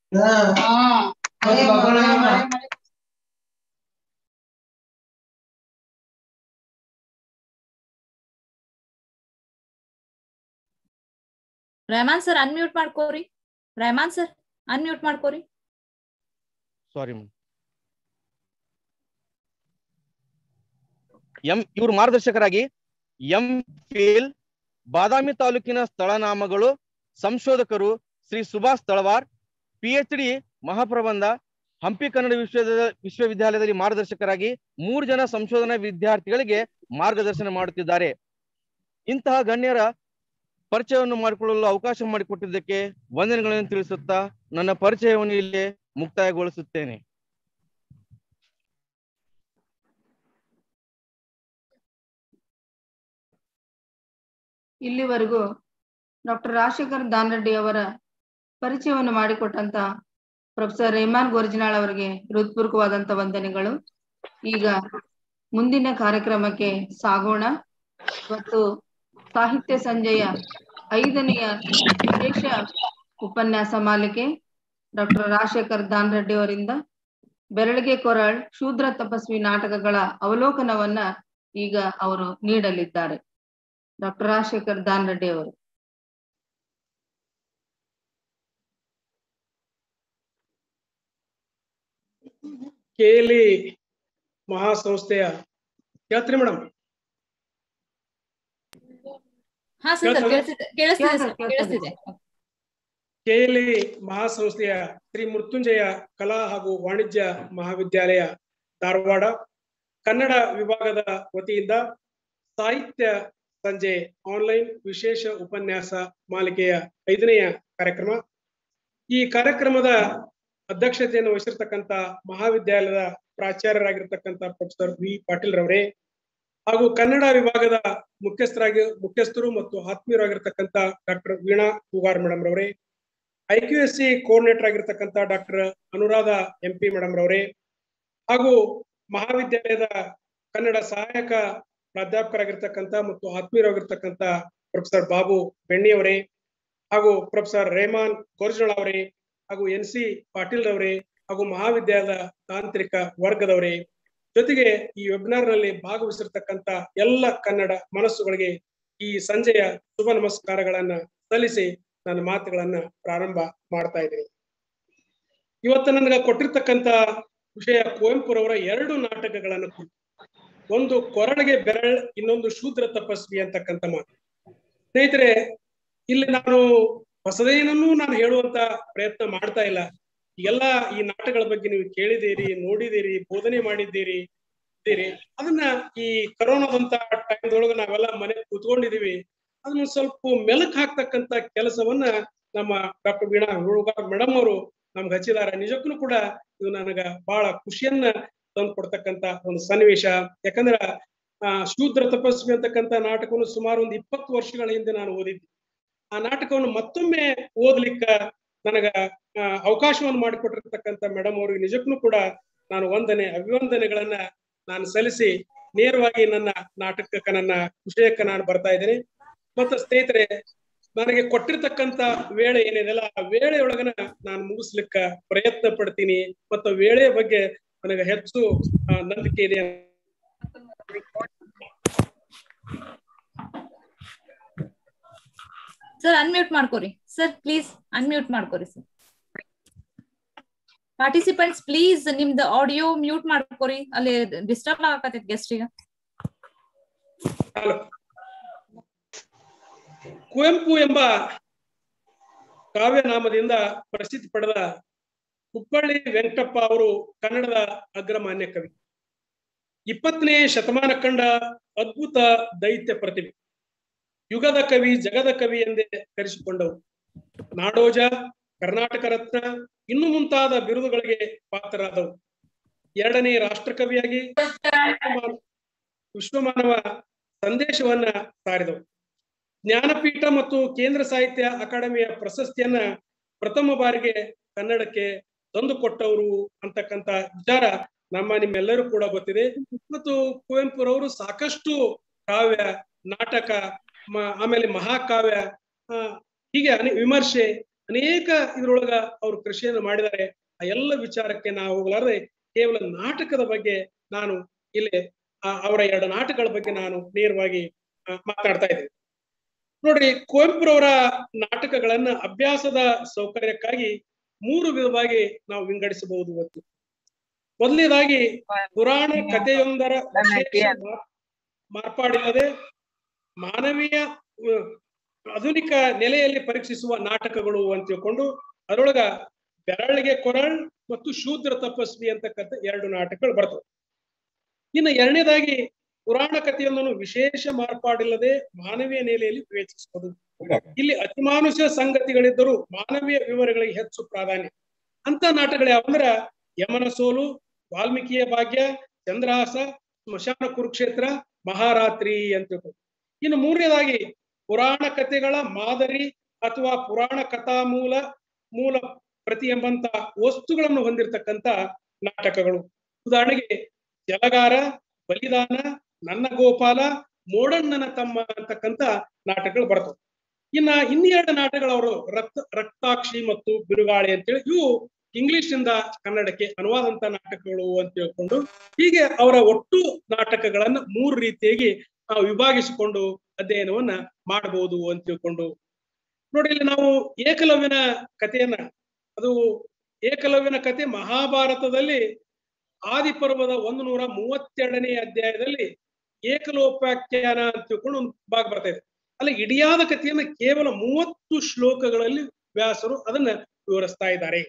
ರೆಹಮಾನ್ ಸರ್ ಅನ್ಮ್ಯೂಟ್ ಮಾಡ್ಕೋರಿ ರೆಹಮಾನ್ ಸರ್ ಅನ್ಮ್ಯೂಟ್ ಮಾಡ್ಕೋರಿ ಸಾರಿ ಎಂ ಇವರು ಮಾರ್ಗದರ್ಶಕರಾಗಿ ಎಂ ಫಿಲ್ ಬಾದಾಮಿ ತಾಲೂಕಿನ ಸ್ಥಳನಾಮಗಳು ಸಂಶೋಧಕರು ಶ್ರೀ ಸುಭಾಷ್ ತಳವಾರ್ ಪಿಎಚ್ ಡಿ ಮಹಾಪ್ರಬಂಧ ಹಂಪಿ ಕನ್ನಡ ವಿಶ್ವದ ವಿಶ್ವವಿದ್ಯಾಲಯದಲ್ಲಿ ಮಾರ್ಗದರ್ಶಕರಾಗಿ ಮೂರು ಜನ ಸಂಶೋಧನಾ ವಿದ್ಯಾರ್ಥಿಗಳಿಗೆ ಮಾರ್ಗದರ್ಶನ ಮಾಡುತ್ತಿದ್ದಾರೆ ಇಂತಹ ಗಣ್ಯರ ಪರಿಚಯವನ್ನು ಮಾಡಿಕೊಳ್ಳಲು ಅವಕಾಶ ಮಾಡಿಕೊಟ್ಟಿದ್ದಕ್ಕೆ ವಂದನೆಗಳನ್ನು ತಿಳಿಸುತ್ತಾ ನನ್ನ ಪರಿಚಯವನ್ನು ಇಲ್ಲಿ ಮುಕ್ತಾಯಗೊಳಿಸುತ್ತೇನೆ ಇಲ್ಲಿವರೆಗೂ ಡಾಕ್ಟರ್ ರಾಜಶೇಖರ್ ದಾನರೆಡ್ಡಿ ಅವರ ಪರಿಚಯವನ್ನು ಮಾಡಿಕೊಟ್ಟಂತ ಪ್ರೊಫೆಸರ್ ರೇಮಾನ್ ಗೋರ್ಜಿನಾಳ್ ಅವರಿಗೆ ಹೃತ್ಪೂರ್ವಕವಾದಂತ ವಂದನೆಗಳು ಈಗ ಮುಂದಿನ ಕಾರ್ಯಕ್ರಮಕ್ಕೆ ಸಾಗೋಣ ಮತ್ತು ಸಾಹಿತ್ಯ ಸಂಜೆಯ ಐದನೆಯ ವಿಶೇಷ ಉಪನ್ಯಾಸ ಮಾಲಿಕೆ ಡಾಕ್ಟರ್ ರಾಜಶೇಖರ್ ದಾನರೆಡ್ಡಿ ಅವರಿಂದ ಬೆರಳಿಗೆ ಕೊರಳ್ ಶೂದ್ರ ತಪಸ್ವಿ ನಾಟಕಗಳ ಅವಲೋಕನವನ್ನ ಈಗ ಅವರು ನೀಡಲಿದ್ದಾರೆ ಡಾಕ್ಟರ್ ರಾಜಶೇಖರ್ ದಾನರೆಡ್ಡಿ ಅವರು ಕೆಎಲ್ಇ ಮಹಾಸಂಸ್ಥೆಯ ಕೇಳ್ತೀರಿ ಮೇಡಮ್ ಹಾ ಸರ್ ಕೇಳ್ತದೆ? ಕೇಳಿಸ್ತಿದೆ ಕೇಳಿಸ್ತಿದೆ ಕೇಳ್ತದೆ, ಸರ್ ಕೇಳ್ತದೆ. ಕೇಳಿಸ್ತಿದೆ ಕೆಎಲ್ಇ ಮಹಾಸಂಸ್ಥೆಯ ಶ್ರೀ ಮೃತ್ಯುಂಜಯ ಕಲಾ ಹಾಗೂ ವಾಣಿಜ್ಯ ಮಹಾವಿದ್ಯಾಲಯ ಧಾರವಾಡ ಕನ್ನಡ ವಿಭಾಗದ ವತಿಯಿಂದ ಸಾಹಿತ್ಯ ಸಂಜೆ ಆನ್ಲೈನ್ ವಿಶೇಷ ಉಪನ್ಯಾಸ ಮಾಲಿಕೆಯ ಐದನೆಯ ಕಾರ್ಯಕ್ರಮ ಈ ಕಾರ್ಯಕ್ರಮದ ಅಧ್ಯಕ್ಷತೆಯನ್ನು ವಹಿಸಿರ್ತಕ್ಕಂಥ ಮಹಾವಿದ್ಯಾಲಯದ ಪ್ರಾಚಾರ್ಯರಾಗಿರ್ತಕ್ಕಂಥ ಪ್ರೊಫೆಸರ್ ವಿ ಪಾಟೀಲ್ ರವರೇ ಹಾಗೂ ಕನ್ನಡ ವಿಭಾಗದ ಮುಖ್ಯಸ್ಥರಾಗಿ ಮುಖ್ಯಸ್ಥರು ಮತ್ತು ಆತ್ಮೀಯರಾಗಿರ್ತಕ್ಕಂಥ ಡಾಕ್ಟರ್ ವೀಣಾ ಹೂಗಾರ್ ಮೇಡಮ್ ರವರೇ I Q S C coordinator ಆಗಿರ್ತಕ್ಕಂಥ doctor Anuradha M P madam ರವರೇ ಹಾಗೂ ಮಹಾವಿದ್ಯಾಲಯದ ಕನ್ನಡ ಸಹಾಯಕ ಪ್ರಾಧ್ಯಾಪಕರಾಗಿರ್ತಕ್ಕಂಥ ಮತ್ತು ಆತ್ಮೀಯರಾಗಿರ್ತಕ್ಕಂಥ ಪ್ರೊಫೆಸರ್ ಬಾಬು ಬೆಣ್ಣಿಯವರೇ ಹಾಗೂ ಪ್ರೊಫೆಸರ್ ರೇಮಾನ್ ಗೋರ್ಜೋಳ ಅವರೇ ಹಾಗೂ ಎನ್ ಸಿ ಪಾಟೀಲ್ ರವರೇ ಹಾಗೂ ಮಹಾವಿದ್ಯಾಲಯದ ತಾಂತ್ರಿಕ ವರ್ಗದವರೇ ಜೊತೆಗೆ ಈ ವೆಬಿನಾರ್ ನಲ್ಲಿ ಭಾಗವಹಿಸಿರ್ತಕ್ಕಂಥ ಎಲ್ಲ ಕನ್ನಡ ಮನಸ್ಸುಗಳಿಗೆ ಈ ಸಂಜೆಯ ಶುಭ ನಮಸ್ಕಾರಗಳನ್ನ ಸಲ್ಲಿಸಿ ನನ್ನ ಮಾತುಗಳನ್ನ ಪ್ರಾರಂಭ ಮಾಡ್ತಾ ಇದ್ದೀನಿ ಇವತ್ತು ನನಗೆ ಕೊಟ್ಟಿರ್ತಕ್ಕಂಥ ವಿಷಯ ಕುವೆಂಪುರವರ ಎರಡು ನಾಟಕಗಳನ್ನು ಕುರಿತು. ಒಂದು ಕೊರಳಿಗೆ ಬೆರಳ್ ಇನ್ನೊಂದು ಶೂದ್ರ ತಪಸ್ವಿ ಅಂತಕ್ಕಂಥ ಮಾತು ಸ್ನೇಹಿತರೆ ಇಲ್ಲಿ ನಾನು ಹೊಸದೇನನ್ನೂ ನಾನು ಹೇಳುವಂತ ಪ್ರಯತ್ನ ಮಾಡ್ತಾ ಇಲ್ಲ ಎಲ್ಲ ಈ ನಾಟಕಗಳ ಬಗ್ಗೆ ನೀವು ಕೇಳಿದ್ದೀರಿ ನೋಡಿದ್ದೀರಿ ಬೋಧನೆ ಮಾಡಿದ್ದೀರಿ ಇದ್ದೀರಿ ಅದನ್ನ ಈ ಕರೋನಾದಂತ ಟೈಮ್ದೊಳಗೆ ನಾವೆಲ್ಲ ಮನೆ ಕೂತ್ಕೊಂಡಿದೀವಿ ಅದನ್ನ ಸ್ವಲ್ಪ ಮೆಲಕ್ ಹಾಕ್ತಕ್ಕಂತ ಕೆಲಸವನ್ನ ನಮ್ಮ ಡಾಕ್ಟರ್ ವೀಣಾ ಹುಳುಗಾರ್ ಮೇಡಮ್ ಅವರು ನಮ್ಗೆ ಹಚ್ಚಿದ್ದಾರೆ ನಿಜಕ್ಕೂ ಕೂಡ ಇದು ನನಗ ಬಹಳ ಖುಷಿಯನ್ನ ತಂದು ಕೊಡ್ತಕ್ಕಂತ ಒಂದು ಸನ್ನಿವೇಶ ಯಾಕಂದ್ರ ಆ ಶೂದ್ರ ತಪಸ್ವಿ ಅಂತಕ್ಕಂಥ ನಾಟಕವನ್ನು ಸುಮಾರು ಒಂದು ಇಪ್ಪತ್ತು ವರ್ಷಗಳ ಹಿಂದೆ ನಾನು ಓದಿದ್ದೆ ಆ ನಾಟಕವನ್ನು ಮತ್ತೊಮ್ಮೆ ಓದ್ಲಿಕ್ಕ ನನಗ ಆ, ಅವಕಾಶವನ್ನು ಮಾಡಿಕೊಟ್ಟಿರ್ತಕ್ಕಂಥ ಮೇಡಮ್ ಅವ್ರಿಗೆ ನಿಜಕ್ಕೂ ಕೂಡ ನಾನು ವಂದನೆ ಅಭಿವಂದನೆಗಳನ್ನ ನಾನು ಸಲ್ಲಿಸಿ ನೇರವಾಗಿ ನನ್ನ ನಾಟಕಕ್ಕೆ ನನ್ನ ವಿಷಯಕ್ಕೆ ನಾನು ಬರ್ತಾ ಇದ್ದೇನೆ ಮತ್ತು ಸ್ನೇಹಿತರೆ ನನಗೆ ಕೊಟ್ಟಿರ್ತಕ್ಕಂತ ವೇಳೆ ಏನಿದೆಯಲ್ಲ ಆ ವೇಳೆಯೊಳಗನ ನಾನು ಮುಗಿಸ್ಲಿಕ್ಕ ಪ್ರಯತ್ನ ಪಡ್ತೀನಿ ಮತ್ತು ವೇಳೆಯ ಬಗ್ಗೆ ನನಗೆ ಹೆಚ್ಚು ಆ, ನಂಬಿಕೆ ಇದೆ ಸರ್ ಅನ್ಮ್ಯೂಟ್ ಮಾಡ್ಕೋರಿ ಸರ್ ಪ್ಲೀಸ್ ಅನ್ಮ್ಯೂಟ್ ಮಾಡ್ಕೋರಿ ಸರ್ ಪಾರ್ಟಿಸಿಪೆಂಟ್ಸ್ ಪ್ಲೀಸ್ ನಿಮ್ದು ಆಡಿಯೋ ಮ್ಯೂಟ್ ಮಾಡ್ಕೋರಿ ಅಲ್ಲಿ ಡಿಸ್ಟರ್ಬ್ ಆಗಕತ್ತೈತಿ ಗೆಸ್ಟ್ ಈಗ ಹಲೋ. ಕುವೆಂಪು ಎಂಬ ಕಾವ್ಯನಾಮದಿಂದ ಪ್ರಸಿದ್ಧಿ ಪಡೆದ ಹುಬ್ಬಳ್ಳಿ ವೆಂಕಟಪ್ಪ ಅವರು ಕನ್ನಡದ ಅಗ್ರಮಾನ್ಯ ಕವಿ ಇಪ್ಪತ್ತನೇ ಶತಮಾನ ಕಂಡ ಅದ್ಭುತ ದೈತ್ಯ ಪ್ರತಿಭೆ ಯುಗದ ಕವಿ ಜಗದ ಕವಿ ಎಂದೇ ಕರೆಸಿಕೊಂಡವರು ನಾಡೋಜ ಕರ್ನಾಟಕ ರತ್ನ ಇನ್ನು ಮುಂತಾದ ಬಿರುದುಗಳಿಗೆ ಪಾತ್ರರಾದವರು ಎರಡನೇ ರಾಷ್ಟ್ರಕವಿಯಾಗಿ ವಿಶ್ವಮಾನ- ವಿಶ್ವಮಾನವ ಸಂದೇಶವನ್ನ ಸಾರಿದವು ಜ್ಞಾನಪೀಠ ಮತ್ತು ಕೇಂದ್ರ ಸಾಹಿತ್ಯ ಅಕಾಡೆಮಿಯ ಪ್ರಶಸ್ತಿಯನ್ನ ಪ್ರಥಮ ಬಾರಿಗೆ ಕನ್ನಡಕ್ಕೆ ತಂದುಕೊಟ್ಟವರು ಅಂತಕ್ಕಂತ ವಿಚಾರ ನಮ್ಮ ನಿಮ್ಮೆಲ್ಲರೂ ಕೂಡ ಗೊತ್ತಿದೆ ಮತ್ತು ಕುವೆಂಪುರವರು ಸಾಕಷ್ಟು ಕಾವ್ಯ ನಾಟಕ ಮ- ಆಮೇಲೆ ಮಹಾಕಾವ್ಯ ಆ, ಹೀಗೆ ಅನೇ ವಿಮರ್ಶೆ ಅನೇಕ ಇದ್ರೊಳಗ ಅವರು ಕೃಷಿಯನ್ನು ಮಾಡಿದ್ದಾರೆ ಆ ಎಲ್ಲ ವಿಚಾರಕ್ಕೆ ನಾವು ಹೋಗಲಾರದೆ ಕೇವಲ ನಾಟಕದ ಬಗ್ಗೆ ನಾನು ಇಲ್ಲಿ ಆ, ಅವರ ಎರಡು ನಾಟಕಗಳ ಬಗ್ಗೆ ನಾನು ನೇರವಾಗಿ ಆ, ಮಾತಾಡ್ತಾ ಇದ್ದೇನೆ ನೋಡ್ರಿ ಕುವೆಂಪುರವರ ನಾಟಕಗಳನ್ನ ಅಭ್ಯಾಸದ ಸೌಕರ್ಯಕ್ಕಾಗಿ ಮೂರು ವಿಧವಾಗಿ ನಾವು ವಿಂಗಡಿಸಬಹುದು ಇವತ್ತು ಮೊದಲನೇದಾಗಿ ಪುರಾಣ ಕಥೆಯೊಂದರ ವಿಶೇಷ ಮಾ- ಮಾರ್ಪಾಡಿಲ್ಲದೆ ಮಾನವೀಯ ಅಹ್, ಆಧುನಿಕ ನೆಲೆಯಲ್ಲಿ ಪರೀಕ್ಷಿಸುವ ನಾಟಕಗಳು ಅಂತ ತಿಳ್ಕೊಂಡು ಅದರೊಳಗ ಬೆರಳಿಗೆ ಕೊರಳ್ ಮತ್ತು ಶೂದ್ರ ತಪಸ್ವಿ ಅಂತಕ್ಕಂಥ ಎರಡು ನಾಟಕಗಳು ಬರ್ತವೆ ಇನ್ನು ಎರಡನೇದಾಗಿ ಪುರಾಣ ಕಥೆಯೊಂದನ್ನು ವಿಶೇಷ ಮಾರ್ಪಾಡಿಲ್ಲದೆ ಮಾನವೀಯ ನೆಲೆಯಲ್ಲಿ ವಿವೇಚಿಸುವುದು ಇಲ್ಲಿ ಅತಿಮಾನುಷ ಸಂಗತಿಗಳಿದ್ದರೂ ಮಾನವೀಯ ವಿವರಗಳಿಗೆ ಹೆಚ್ಚು ಪ್ರಾಧಾನ್ಯ ಅಂತ ನಾಟಕಗಳು ಯಾವಂದ್ರ ಯಮನ ಸೋಲು ವಾಲ್ಮೀಕಿಯ ಭಾಗ್ಯ ಚಂದ್ರಹಾಸ ಸ್ಮಶಾನ ಕುರುಕ್ಷೇತ್ರ ಮಹಾರಾತ್ರಿ ಅಂತ ತಿಳ್ಕೊಂಡು ಇನ್ನು ಮೂರನೇದಾಗಿ ಪುರಾಣ ಕಥೆಗಳ ಮಾದರಿ ಅಥವಾ ಪುರಾಣ ಕಥಾ ಮೂಲ ಮೂಲ ಪ್ರತಿ ಎಂಬಂತ ವಸ್ತುಗಳನ್ನು ಹೊಂದಿರತಕ್ಕಂತ ನಾಟಕಗಳು ಉದಾಹರಣೆಗೆ ಜಲಗಾರ ಬಲಿದಾನ ನನ್ನ ಗೋಪಾಲ ಮೋಡಣ್ಣನ ತಮ್ಮ ಅಂತಕ್ಕಂತ ನಾಟಕಗಳು ಬರ್ತವೆ ಇನ್ನ ಇನ್ನೆರಡು ನಾಟಕಗಳು ಅವರು ರಕ್ತ ರಕ್ತಾಕ್ಷಿ ಮತ್ತು ಬಿರುಗಾಳಿ ಅಂತೇಳಿ ಇವು ಇಂಗ್ಲಿಷ್ ನಿಂದ ಕನ್ನಡಕ್ಕೆ ಅನುವಾದಂತ ನಾಟಕಗಳು ಅಂತ ಹೇಳ್ಕೊಂಡು ಹೀಗೆ ಅವರ ಒಟ್ಟು ನಾಟಕಗಳನ್ನ ಮೂರು ರೀತಿಯಾಗಿ ನಾವು ವಿಭಾಗಿಸಿಕೊಂಡು ಅಧ್ಯಯನವನ್ನ ಮಾಡಬಹುದು ಅಂತ ತಿಳ್ಕೊಂಡು ನೋಡಿ ಇಲ್ಲಿ ನಾವು ಏಕಲವ್ಯನ ಕಥೆಯನ್ನ ಅದು ಏಕಲವ್ಯನ ಕಥೆ ಮಹಾಭಾರತದಲ್ಲಿ ಆದಿಪರ್ವದ ಒಂದು ನೂರ ಮೂವತ್ತೆರಡನೇ ಅಧ್ಯಾಯದಲ್ಲಿ ಏಕಲೋಪಾಖ್ಯಾನ ಅಂತ ತಿಳ್ಕೊಂಡು ಒಂದು ಭಾಗ ಬರ್ತಾ ಇದೆ ಅಲ್ಲಿ ಇಡಿಯಾದ ಕಥೆಯನ್ನ ಕೇವಲ ಮೂವತ್ತು ಶ್ಲೋಕಗಳಲ್ಲಿ ವ್ಯಾಸರು ಅದನ್ನ ವಿವರಿಸ್ತಾ ಇದ್ದಾರೆ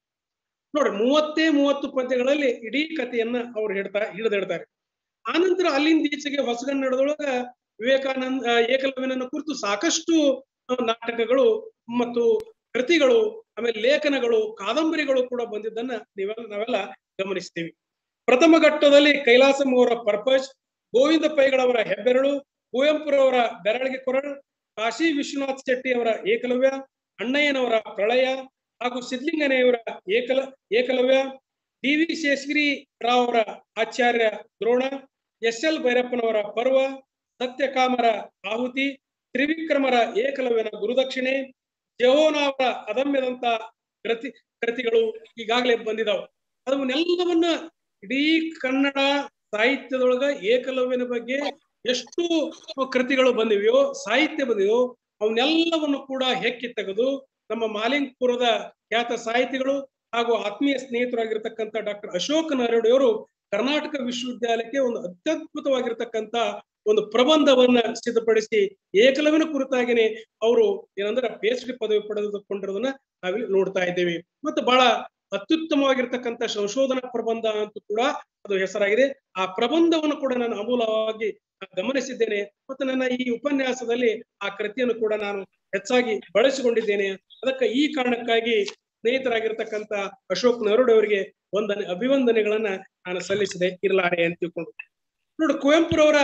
ನೋಡಿ ಮೂವತ್ತೇ ಮೂವತ್ತು ಪದ್ಯಗಳಲ್ಲಿ ಇಡೀ ಕಥೆಯನ್ನ ಅವ್ರು ಹಿಡ್ತಾ ಹಿಡಿದಿಡ್ತಾರೆ ಆನಂತರ ಅಲ್ಲಿಂದ ಈಚೆಗೆ ಹೊಸಗನ್ನಡದೊಳಗ ವಿವೇಕಾನಂದ ಆ, ಏಕಲವ್ಯನನ್ನ ಕುರಿತು ಸಾಕಷ್ಟು ಆ, ನಾಟಕಗಳು ಮತ್ತು ಕೃತಿಗಳು ಆಮೇಲೆ ಲೇಖನಗಳು ಕಾದಂಬರಿಗಳು ಕೂಡ ಬಂದಿದ್ದನ್ನ ನೀವೆಲ್ಲ ನಾವೆಲ್ಲ ಗಮನಿಸ್ತೀವಿ ಪ್ರಥಮ ಘಟ್ಟದಲ್ಲಿ ಕೈಲಾಸಂ ಅವರ ಪರ್ಪಸ್ ಗೋವಿಂದ ಪೈಗಳವರ ಹೆಬ್ಬೆರಳು ಕುವೆಂಪುರವರ ಬೆರಳಿಗೆ ಕೊರಳು ಕಾಶಿ ವಿಶ್ವನಾಥ್ ಶೆಟ್ಟಿ ಅವರ ಏಕಲವ್ಯ ಅಣ್ಣಯ್ಯನವರ ಪ್ರಳಯ ಹಾಗೂ ಸಿದ್ಲಿಂಗನೆಯವರ ಏಕಲ ಏಕಲವ್ಯ ಡಿ ವಿ ಶೇಷಗಿರಿ ರಾವ್ ಅವರ ಆಚಾರ್ಯ ದ್ರೋಣ ಎಸ್ ಎಲ್ ಭೈರಪ್ಪನವರ ಪರ್ವ ಸತ್ಯಕಾಮರ ಆಹುತಿ ತ್ರಿವಿಕ್ರಮರ ಏಕಲವ್ಯನ ಗುರುದಕ್ಷಿಣೆ ಜಹೋನ ಅವರ ಅದಮ್ಯದಂತ ಕೃತಿ ಕೃತಿಗಳು ಈಗಾಗಲೇ ಬಂದಿದಾವೆ ಅದನ್ನೆಲ್ಲವನ್ನ ಇಡೀ ಕನ್ನಡ ಸಾಹಿತ್ಯದೊಳಗ ಏಕಲವ್ಯನ ಬಗ್ಗೆ ಎಷ್ಟು ಕೃತಿಗಳು ಬಂದಿವೆಯೋ ಸಾಹಿತ್ಯ ಬಂದಿವೆಯೋ ಅವನ್ನೆಲ್ಲವನ್ನು ಕೂಡ ಹೆಕ್ಕಿ ತೆಗೆದು ನಮ್ಮ ಮಾಲಿಂಗ್ಪುರದ ಖ್ಯಾತ ಸಾಹಿತಿಗಳು ಹಾಗೂ ಆತ್ಮೀಯ ಸ್ನೇಹಿತರಾಗಿರ್ತಕ್ಕಂಥ ಡಾಕ್ಟರ್ ಅಶೋಕ್ ನರಡಿಯವರು ಕರ್ನಾಟಕ ವಿಶ್ವವಿದ್ಯಾಲಯಕ್ಕೆ ಒಂದು ಅತ್ಯದ್ಭುತವಾಗಿರ್ತಕ್ಕಂಥ ಒಂದು ಪ್ರಬಂಧವನ್ನ ಸಿದ್ಧಪಡಿಸಿ ಏಕಲವ್ಯನ ಕುರಿತಾಗಿನೇ ಅವರು ಏನಂದ್ರೆ ಪಿ ಎಚ್ ಡಿ ಪದವಿ ಪಡೆದುಕೊಂಡಿರೋದನ್ನ ನಾವಿಲ್ಲಿ ನೋಡ್ತಾ ಇದ್ದೇವೆ ಮತ್ತು ಬಹಳ ಅತ್ಯುತ್ತಮವಾಗಿರ್ತಕ್ಕಂಥ ಸಂಶೋಧನಾ ಪ್ರಬಂಧ ಅಂತೂ ಕೂಡ ಅದು ಹೆಸರಾಗಿದೆ ಆ ಪ್ರಬಂಧವನ್ನು ಕೂಡ ನಾನು ಅಮೂಲವಾಗಿ ಗಮನಿಸಿದ್ದೇನೆ ಮತ್ತು ನನ್ನ ಈ ಉಪನ್ಯಾಸದಲ್ಲಿ ಆ ಕೃತಿಯನ್ನು ಕೂಡ ನಾನು ಹೆಚ್ಚಾಗಿ ಬಳಸಿಕೊಂಡಿದ್ದೇನೆ ಅದಕ್ಕೆ ಈ ಕಾರಣಕ್ಕಾಗಿ ಸ್ನೇಹಿತರಾಗಿರ್ತಕ್ಕಂಥ ಅಶೋಕ್ ನರುಡ್ ಅವರಿಗೆ ವಂದನೆ ಅಭಿವಂದನೆಗಳನ್ನ ನಾನು ಸಲ್ಲಿಸಿದೆ ಇರಲಾರೆ ಅಂತ ತಿಳ್ಕೊಂಡು ನೋಡಿ ಕುವೆಂಪುರವರ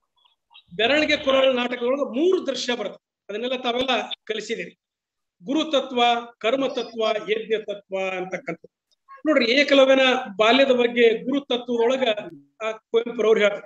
ಬೆರಳಿಗೆ ಕೊರಳ ನಾಟಕದೊಳಗೆ ಮೂರು ದೃಶ್ಯ ಬರುತ್ತೆ ಅದನ್ನೆಲ್ಲ ತಾವೆಲ್ಲ ಕಲಿಸಿದಿರಿ ಗುರುತತ್ವ ಕರ್ಮತತ್ವ ಯಜ್ಞ ತತ್ವ ಅಂತಕ್ಕಂಥ ನೋಡ್ರಿ ಏಕಲವ್ಯನ ಬಾಲ್ಯದ ಬಗ್ಗೆ ಗುರುತತ್ವದೊಳಗ ಆ ಕುವೆಂಪುರವ್ರು ಹೇಳ್ತಾರೆ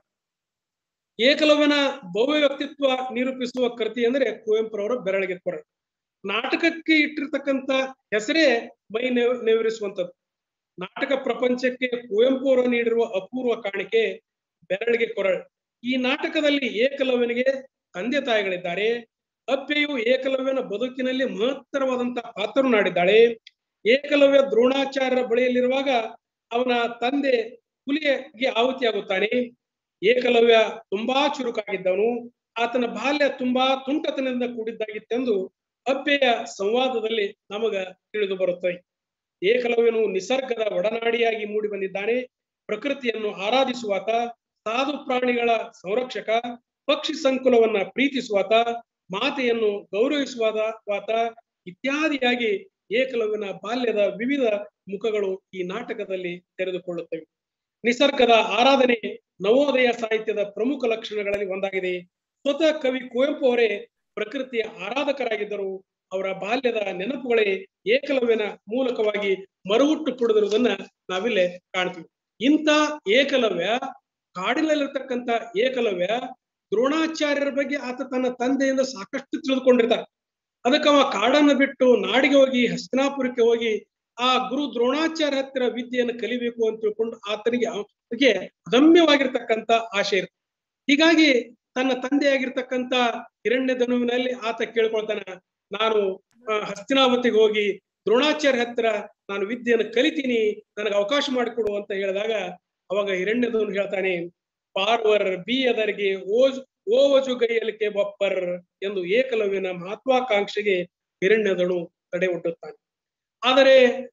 ಏಕಲವ್ಯನ ಭವ್ಯ ವ್ಯಕ್ತಿತ್ವ ನಿರೂಪಿಸುವ ಕೃತಿ ಅಂದ್ರೆ ಕುವೆಂಪುರವರ ಬೆರಳಿಗೆ ಕೊರಳು ನಾಟಕಕ್ಕೆ ಇಟ್ಟಿರ್ತಕ್ಕಂಥ ಹೆಸರೇ ಮೈ ನೆವ ನೆವರಿಸುವಂಥದ್ದು ನಾಟಕ ಪ್ರಪಂಚಕ್ಕೆ ಕುವೆಂಪು ಅವರು ನೀಡಿರುವ ಅಪೂರ್ವ ಕಾಣಿಕೆ ಬೆರಳಿಗೆ ಕೊರಳು ಈ ನಾಟಕದಲ್ಲಿ ಏಕಲವ್ಯನಿಗೆ ತಂದೆ ತಾಯಿಗಳಿದ್ದಾರೆ ಅಪ್ಪೆಯು ಏಕಲವ್ಯನ ಬದುಕಿನಲ್ಲಿ ಮಹತ್ತರವಾದಂತಹ ಪಾತ್ರ ನಾಡಿದ್ದಾಳೆ ಏಕಲವ್ಯ ದ್ರೋಣಾಚಾರ್ಯರ ಬಳಿಯಲ್ಲಿರುವಾಗ ಅವನ ತಂದೆ ಹುಲಿಗೆ ಆಹುತಿಯಾಗುತ್ತಾನೆ ಏಕಲವ್ಯ ತುಂಬಾ ಚುರುಕಾಗಿದ್ದವನು ಆತನ ಬಾಲ್ಯ ತುಂಬಾ ತುಂಟತನದಿಂದ ಕೂಡಿದ್ದಾಗಿತ್ತೆಂದು ಅಬ್ಬೆಯ ಸಂವಾದದಲ್ಲಿ ನಮಗ ತಿಳಿದು ಬರುತ್ತದೆ ಏಕಲವ್ಯನು ನಿಸರ್ಗದ ಒಡನಾಡಿಯಾಗಿ ಮೂಡಿ ಬಂದಿದ್ದಾನೆ ಪ್ರಕೃತಿಯನ್ನು ಆರಾಧಿಸುವಾತ ಸಾಧು ಪ್ರಾಣಿಗಳ ಸಂರಕ್ಷಕ ಪಕ್ಷಿ ಸಂಕುಲವನ್ನ ಪ್ರೀತಿಸುವಾತ ಮಾತೆಯನ್ನು ಗೌರವಿಸುವಾದ ವಾತ ಇತ್ಯಾದಿಯಾಗಿ ಏಕಲವ್ಯನ ಬಾಲ್ಯದ ವಿವಿಧ ಮುಖಗಳು ಈ ನಾಟಕದಲ್ಲಿ ತೆರೆದುಕೊಳ್ಳುತ್ತವೆ ನಿಸರ್ಗದ ಆರಾಧನೆ ನವೋದಯ ಸಾಹಿತ್ಯದ ಪ್ರಮುಖ ಲಕ್ಷಣಗಳಲ್ಲಿ ಒಂದಾಗಿದೆ ಸ್ವತಃ ಕವಿ ಕುವೆಂಪು ಅವರೇ ಪ್ರಕೃತಿಯ ಆರಾಧಕರಾಗಿದ್ದರು ಅವರ ಬಾಲ್ಯದ ನೆನಪುಗಳೇ ಏಕಲವ್ಯನ ಮೂಲಕವಾಗಿ ಮರುಹುಟ್ಟು ಪಡೆದಿರುವುದನ್ನ ನಾವಿಲ್ಲೇ ಕಾಣ್ತೀವಿ ಇಂಥ ಏಕಲವ್ಯ ಕಾಡಿನಲ್ಲಿರ್ತಕ್ಕಂಥ ಏಕಲವ್ಯ ದ್ರೋಣಾಚಾರ್ಯರ ಬಗ್ಗೆ ಆತ ತನ್ನ ತಂದೆಯಿಂದ ಸಾಕಷ್ಟು ತಿಳಿದುಕೊಂಡಿರ್ತಾನೆ ಅದಕ್ಕೆ ಅವ ಕಾಡನ್ನು ಬಿಟ್ಟು ನಾಡಿಗೆ ಹೋಗಿ ಹಸ್ತಿನಾಪುರಕ್ಕೆ ಹೋಗಿ ಆ ಗುರು ದ್ರೋಣಾಚಾರ್ಯ ಹತ್ತಿರ ವಿದ್ಯೆಯನ್ನು ಕಲಿಬೇಕು ಅಂತ ತಿಳ್ಕೊಂಡು ಆತನಿಗೆ ಅವನಿಗೆ ಅದಮ್ಯವಾಗಿರ್ತಕ್ಕಂಥ ಆಶೆ ಇರುತ್ತೆ ಹೀಗಾಗಿ ತನ್ನ ತಂದೆಯಾಗಿರ್ತಕ್ಕಂಥ ಹಿರಣ್ಯ ಧನುವಿನಲ್ಲಿ ಆತ ಕೇಳ್ಕೊಳ್ತಾನ ನಾನು ಹಸ್ತಿನಾವತಿಗೆ ಹೋಗಿ ದ್ರೋಣಾಚಾರ್ಯ ಹತ್ತಿರ ನಾನು ವಿದ್ಯೆಯನ್ನು ಕಲಿತೀನಿ ನನಗೆ ಅವಕಾಶ ಮಾಡಿಕೊಡು ಅಂತ ಹೇಳಿದಾಗ ಅವಾಗ ಹಿರಣ್ಯದವನು ಹೇಳ್ತಾನೆ ಪಾರ್ವರ್ ಬಿ ಅದರಿಗೆ ಓಜ್ ಓವಜು ಗೈಯಲಿಕೆ ಬಪ್ಪರ್ ಎಂದು ಏಕಲವ್ಯನ ಮಹತ್ವಾಕಾಂಕ್ಷೆಗೆ ಹಿರಣ್ಯದನು ತಡೆ ಒಡ್ಡುತ್ತಾನೆ ಆದರೆ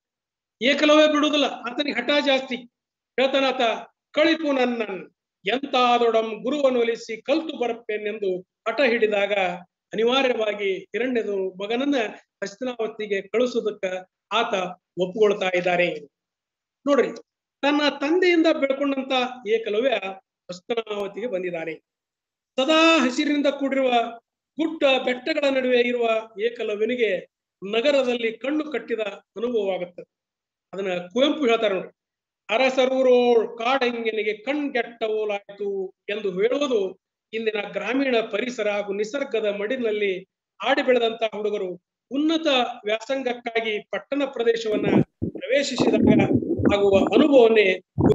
ಏಕಲವ್ಯ ಬಿಡುವುದಿಲ್ಲ ಆತನಿಗೆ ಹಠ ಜಾಸ್ತಿ ಹೇಳ್ತಾನಾತ ಕಳಿಪು ನನ್ನನ್ ಎಂತಾದೊಡಂ ಗುರುವನ್ನು ಒಲಿಸಿ ಕಲ್ತು ಬರಪ್ಪೇನೆಂದು ಹಠ ಹಿಡಿದಾಗ ಅನಿವಾರ್ಯವಾಗಿ ಹಿರಣ್ಯದು ಮಗನನ್ನ ಹಸ್ತಿನಾವತಿಗೆ ಕಳಿಸೋದಕ್ಕ ಆತ ಒಪ್ಪಿಕೊಳ್ತಾ ಇದ್ದಾರೆ ನೋಡ್ರಿ ತನ್ನ ತಂದೆಯಿಂದ ಬೆಳ್ಕೊಂಡಂತ ಏಕಲವ್ಯ ಹಸ್ತನಾವತಿಗೆ ಬಂದಿದ್ದಾನೆ ಸದಾ ಹಸಿರಿನಿಂದ ಕೂಡಿರುವ ಗುಡ್ಡ ಬೆಟ್ಟಗಳ ನಡುವೆ ಇರುವ ಏಕಲವ್ಯನಿಗೆ ನಗರದಲ್ಲಿ ಕಣ್ಣು ಕಟ್ಟಿದ ಅನುಭವವಾಗುತ್ತದೆ ಅದನ್ನ ಕುವೆಂಪು ಹೇಳ್ತಾರೆ ನೋಡಿ ಅರಸರೂರೋಳ್ ಕಾಡೆಂಗನಿಗೆ ಕಣ್ಗೆಟ್ಟವೋಲಾಯ್ತು ಎಂದು ಹೇಳುವುದು ಇಂದಿನ ಗ್ರಾಮೀಣ ಪರಿಸರ ಹಾಗೂ ನಿಸರ್ಗದ ಮಡಿಲಿನಲ್ಲಿ ಆಡಿ ಬೆಳೆದಂತಹ ಹುಡುಗರು ಉನ್ನತ ವ್ಯಾಸಂಗಕ್ಕಾಗಿ ಪಟ್ಟಣ ಪ್ರದೇಶವನ್ನ ಪ್ರವೇಶಿಸಿದಾಗ ಆಗುವ ಅನುಭವವನ್ನೇ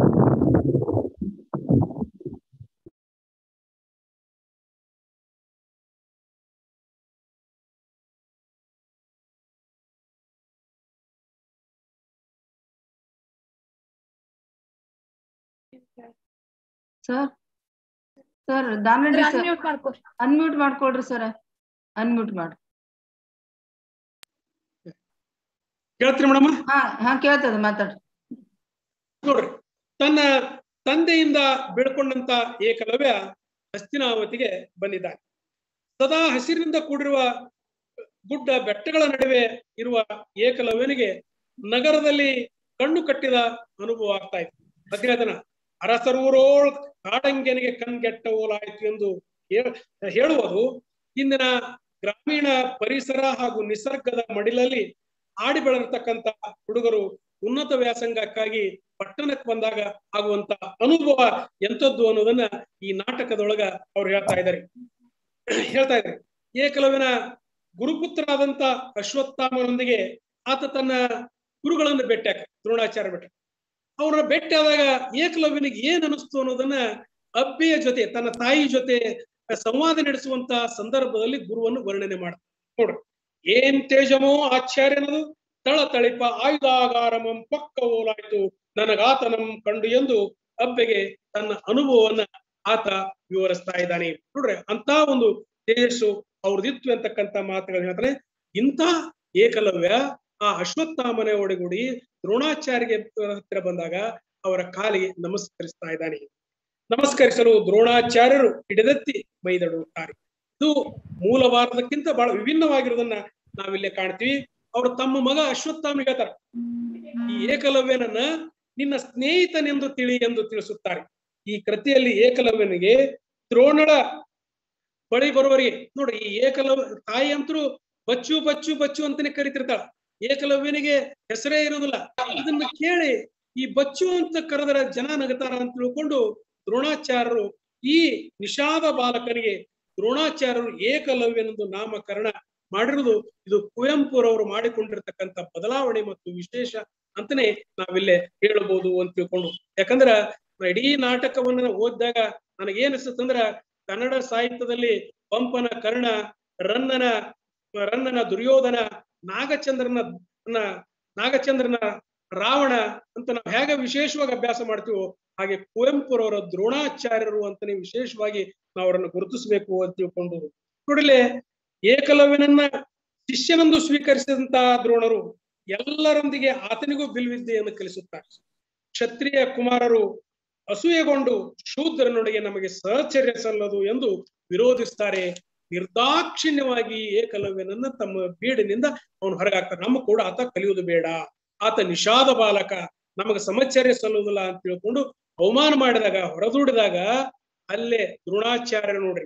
sir sir Danaddi sir unmute ಮಾಡ್ಕೋ ಅನ್ಮ್ಯೂಟ್ ಮಾಡ್ಕೊಳ್ರಿ ಸರ್ ಅನ್ಮ್ಯೂಟ್ ಮಾಡಿ ಕೇಳ್ತೀರಿ ಮೇಡಮ್ ಹಾ ಹಾ ಕೇಳ್ತದ ಮಾತಾಡ್ರಿ ನೋಡ್ರಿ ತನ್ನ ತಂದೆಯಿಂದ ಬೆಳ್ಕೊಂಡಂತ ಏಕಲವ್ಯ ಹಸ್ತಿನಾವತಿಗೆ ಬಂದಿದ್ದಾನೆ ಸದಾ ಹಸಿರಿನಿಂದ ಕೂಡಿರುವ ಗುಡ್ಡ ಬೆಟ್ಟಗಳ ನಡುವೆ ಇರುವ ಏಕಲವ್ಯನಿಗೆ ನಗರದಲ್ಲಿ ಕಣ್ಣು ಕಟ್ಟಿದ ಅನುಭವ ಆಗ್ತಾ ಇತ್ತು ಅಗ್ರದನ ಅರಸರೂರೋಳ್ ಕಾಡಂಗೆನಿಗೆ ಕಣ್ಗೆಟ್ಟ ಓಲಾಯಿತು ಎಂದು ಹೇಳ್- ಹೇಳುವುದು ಇಂದಿನ ಗ್ರಾಮೀಣ ಪರಿಸರ ಹಾಗೂ ನಿಸರ್ಗದ ಮಡಿಲಲ್ಲಿ ಆಡಿ ಬೆಳೆದಿರ್ತಕ್ಕಂತ ಹುಡುಗರು ಉನ್ನತ ವ್ಯಾಸಂಗಕ್ಕಾಗಿ ಪಟ್ಟಣಕ್ಕೆ ಬಂದಾಗ ಆಗುವಂತ ಅನುಭವ ಎಂತದ್ದು ಅನ್ನೋದನ್ನ ಈ ನಾಟಕದೊಳಗ ಅವ್ರು ಹೇಳ್ತಾ ಇದ್ದಾರೆ ಹೇಳ್ತಾ ಇದ್ದಾರೆ ಏಕಲವ್ಯನ ಗುರುಪುತ್ರರಾದಂತ ಅಶ್ವತ್ಥಾಮನೊಂದಿಗೆ ಆತ ತನ್ನ ಗುರುಗಳನ್ನು ಭೇಟಿಯಾಕ ದ್ರೋಣಾಚಾರ್ಯ ಭೇಟಿ ಅವರ ಭೇಟಿ ಆದಾಗ ಏಕಲವ್ಯನಿಗೆ ಏನ್ ಅನಿಸ್ತು ಅನ್ನೋದನ್ನ ಅಬ್ಬೆಯ ಜೊತೆ ತನ್ನ ತಾಯಿ ಜೊತೆ ಸಂವಾದ ನಡೆಸುವಂತ ಸಂದರ್ಭದಲ್ಲಿ ಗುರುವನ್ನು ವರ್ಣನೆ ಮಾಡ್ತಾರೆ ನೋಡ್ರಿ ಏನ್ ತೇಜಮೋ ಆಚಾರ್ಯನದು ತಳ ತಳಿಪ ಆಯುಧಾಗಾರಮಂ ಪಕ್ಕ ಓಲಾಯ್ತು ನನಗಾತನಂ ಕಂಡು ಎಂದು ಅಬ್ಬೆಗೆ ತನ್ನ ಅನುಭವವನ್ನ ಆತ ವಿವರಿಸ್ತಾ ಇದ್ದಾನೆ ನೋಡ್ರಿ ಅಂತ ಒಂದು ತೇಜಸ್ಸು ಅವ್ರದಿತ್ತು ಅಂತಕ್ಕಂತ ಮಾತುಗಳನ್ನ ಹೇಳ್ತಾನೆ ಇಂಥ ಏಕಲವ್ಯ ಆ ಅಶ್ವತ್ಥಾಮನೆ ಒಡಗೂಡಿ ದ್ರೋಣಾಚಾರ್ಯಗೆ ಹತ್ತಿರ ಬಂದಾಗ ಅವರ ಕಾಲಿಗೆ ನಮಸ್ಕರಿಸ್ತಾ ಇದ್ದಾನೆ ನಮಸ್ಕರಿಸಲು ದ್ರೋಣಾಚಾರ್ಯರು ಹಿಡಿದೆತ್ತಿ ಬೈದಡುತ್ತಾರೆ ಇದು ಮೂಲವಾರದಕ್ಕಿಂತ ಬಹಳ ವಿಭಿನ್ನವಾಗಿರೋದನ್ನ ನಾವಿಲ್ಲೇ ಕಾಣ್ತೀವಿ ಅವರು ತಮ್ಮ ಮಗ ಅಶ್ವತ್ಥಾಮಿಗೆ ಹೇಳ್ತಾರೆ ಈ ಏಕಲವ್ಯನನ್ನ ನಿನ್ನ ಸ್ನೇಹಿತನೆಂದು ತಿಳಿ ಎಂದು ತಿಳಿಸುತ್ತಾರೆ ಈ ಕೃತಿಯಲ್ಲಿ ಏಕಲವ್ಯನಿಗೆ ದ್ರೋಣಳ ಬಳಿ ಬರುವವರಿಗೆ ನೋಡಿ ಈ ಏಕಲವ್ಯ ತಾಯಿ ಅಂತರೂ ಬಚ್ಚು ಬಚ್ಚು ಬಚ್ಚು ಅಂತಾನೆ ಕರಿತಿರ್ತಾಳ ಏಕಲವ್ಯನಿಗೆ ಹೆಸರೇ ಇರುವುದಿಲ್ಲ ಇದನ್ನ ಕೇಳಿ ಈ ಬಚ್ಚು ಅಂತ ಕರೆದರ ಜನ ನಗತಾರ ಅಂತ ತಿಳ್ಕೊಂಡು ದ್ರೋಣಾಚಾರ್ಯರು ಈ ನಿಷಾದ ಬಾಲಕನಿಗೆ ದ್ರೋಣಾಚಾರ್ಯರು ಏಕಲವ್ಯನೊಂದು ನಾಮಕರಣ ಮಾಡಿರುವುದು ಇದು ಕುವೆಂಪುರವರು ಮಾಡಿಕೊಂಡಿರ್ತಕ್ಕಂಥ ಬದಲಾವಣೆ ಮತ್ತು ವಿಶೇಷ ಅಂತಾನೆ ನಾವಿಲ್ಲೇ ಹೇಳಬಹುದು ಅಂತ ತಿಳ್ಕೊಂಡು ಯಾಕಂದ್ರ ನಾ ಇಡೀ ನಾಟಕವನ್ನ ಓದಿದಾಗ ನನಗೇನ್ ಅನ್ಸುತ್ತಂದ್ರ ಕನ್ನಡ ಸಾಹಿತ್ಯದಲ್ಲಿ ಪಂಪನ ಕರ್ಣ ರನ್ನನ ರನ್ನನ ದುರ್ಯೋಧನ ನಾಗಚಂದ್ರನ ನ- ನಾಗಚಂದ್ರನ ರಾವಣ ಅಂತ ನಾವು ಹೇಗೆ ವಿಶೇಷವಾಗಿ ಅಭ್ಯಾಸ ಮಾಡ್ತೀವೋ ಹಾಗೆ ಕುವೆಂಪುರವರ ದ್ರೋಣಾಚಾರ್ಯರು ಅಂತಾನೆ ವಿಶೇಷವಾಗಿ ನಾವು ಅವರನ್ನು ಗುರುತಿಸಬೇಕು ಅಂತ ತಿಳ್ಕೊಂಡು ನೋಡಿಲೆ ಏಕಲವ್ಯನನ್ನ ಶಿಷ್ಯನೆಂದು ಸ್ವೀಕರಿಸಿದಂತಹ ದ್ರೋಣರು ಎಲ್ಲರೊಂದಿಗೆ ಆತನಿಗೂ ಬಿಲ್ವಿದ್ಯೆಯನ್ನು ಕಲಿಸುತ್ತಾರೆ ಕ್ಷತ್ರಿಯ ಕುಮಾರರು ಅಸೂಯೆಗೊಂಡು ಶೂದ್ರನೊಡೆಗೆ ನಮಗೆ ಸಹಚರ್ಯ ಸಲ್ಲದು ಎಂದು ವಿರೋಧಿಸ್ತಾರೆ ನಿರ್ದಾಕ್ಷಿಣ್ಯವಾಗಿ ಏಕಲವ್ಯನನ್ನ ತಮ್ಮ ಬೀಡಿನಿಂದ ಅವನು ಹೊರಗಾಗ್ತಾನೆ ನಮ್ಮ ಕೂಡ ಆತ ಕಲಿಯುವುದು ಬೇಡ ಆತ ನಿಷಾದ ಬಾಲಕ ನಮಗೆ ಸಮಚರ್ಯ ಸಲ್ಲುವುದಿಲ್ಲ ಅಂತ ತಿಳ್ಕೊಂಡು ಅವಮಾನ ಮಾಡಿದಾಗ ಹೊರದೂಡಿದಾಗ ಅಲ್ಲೇ ದ್ರೋಣಾಚಾರ್ಯ ನೋಡ್ರಿ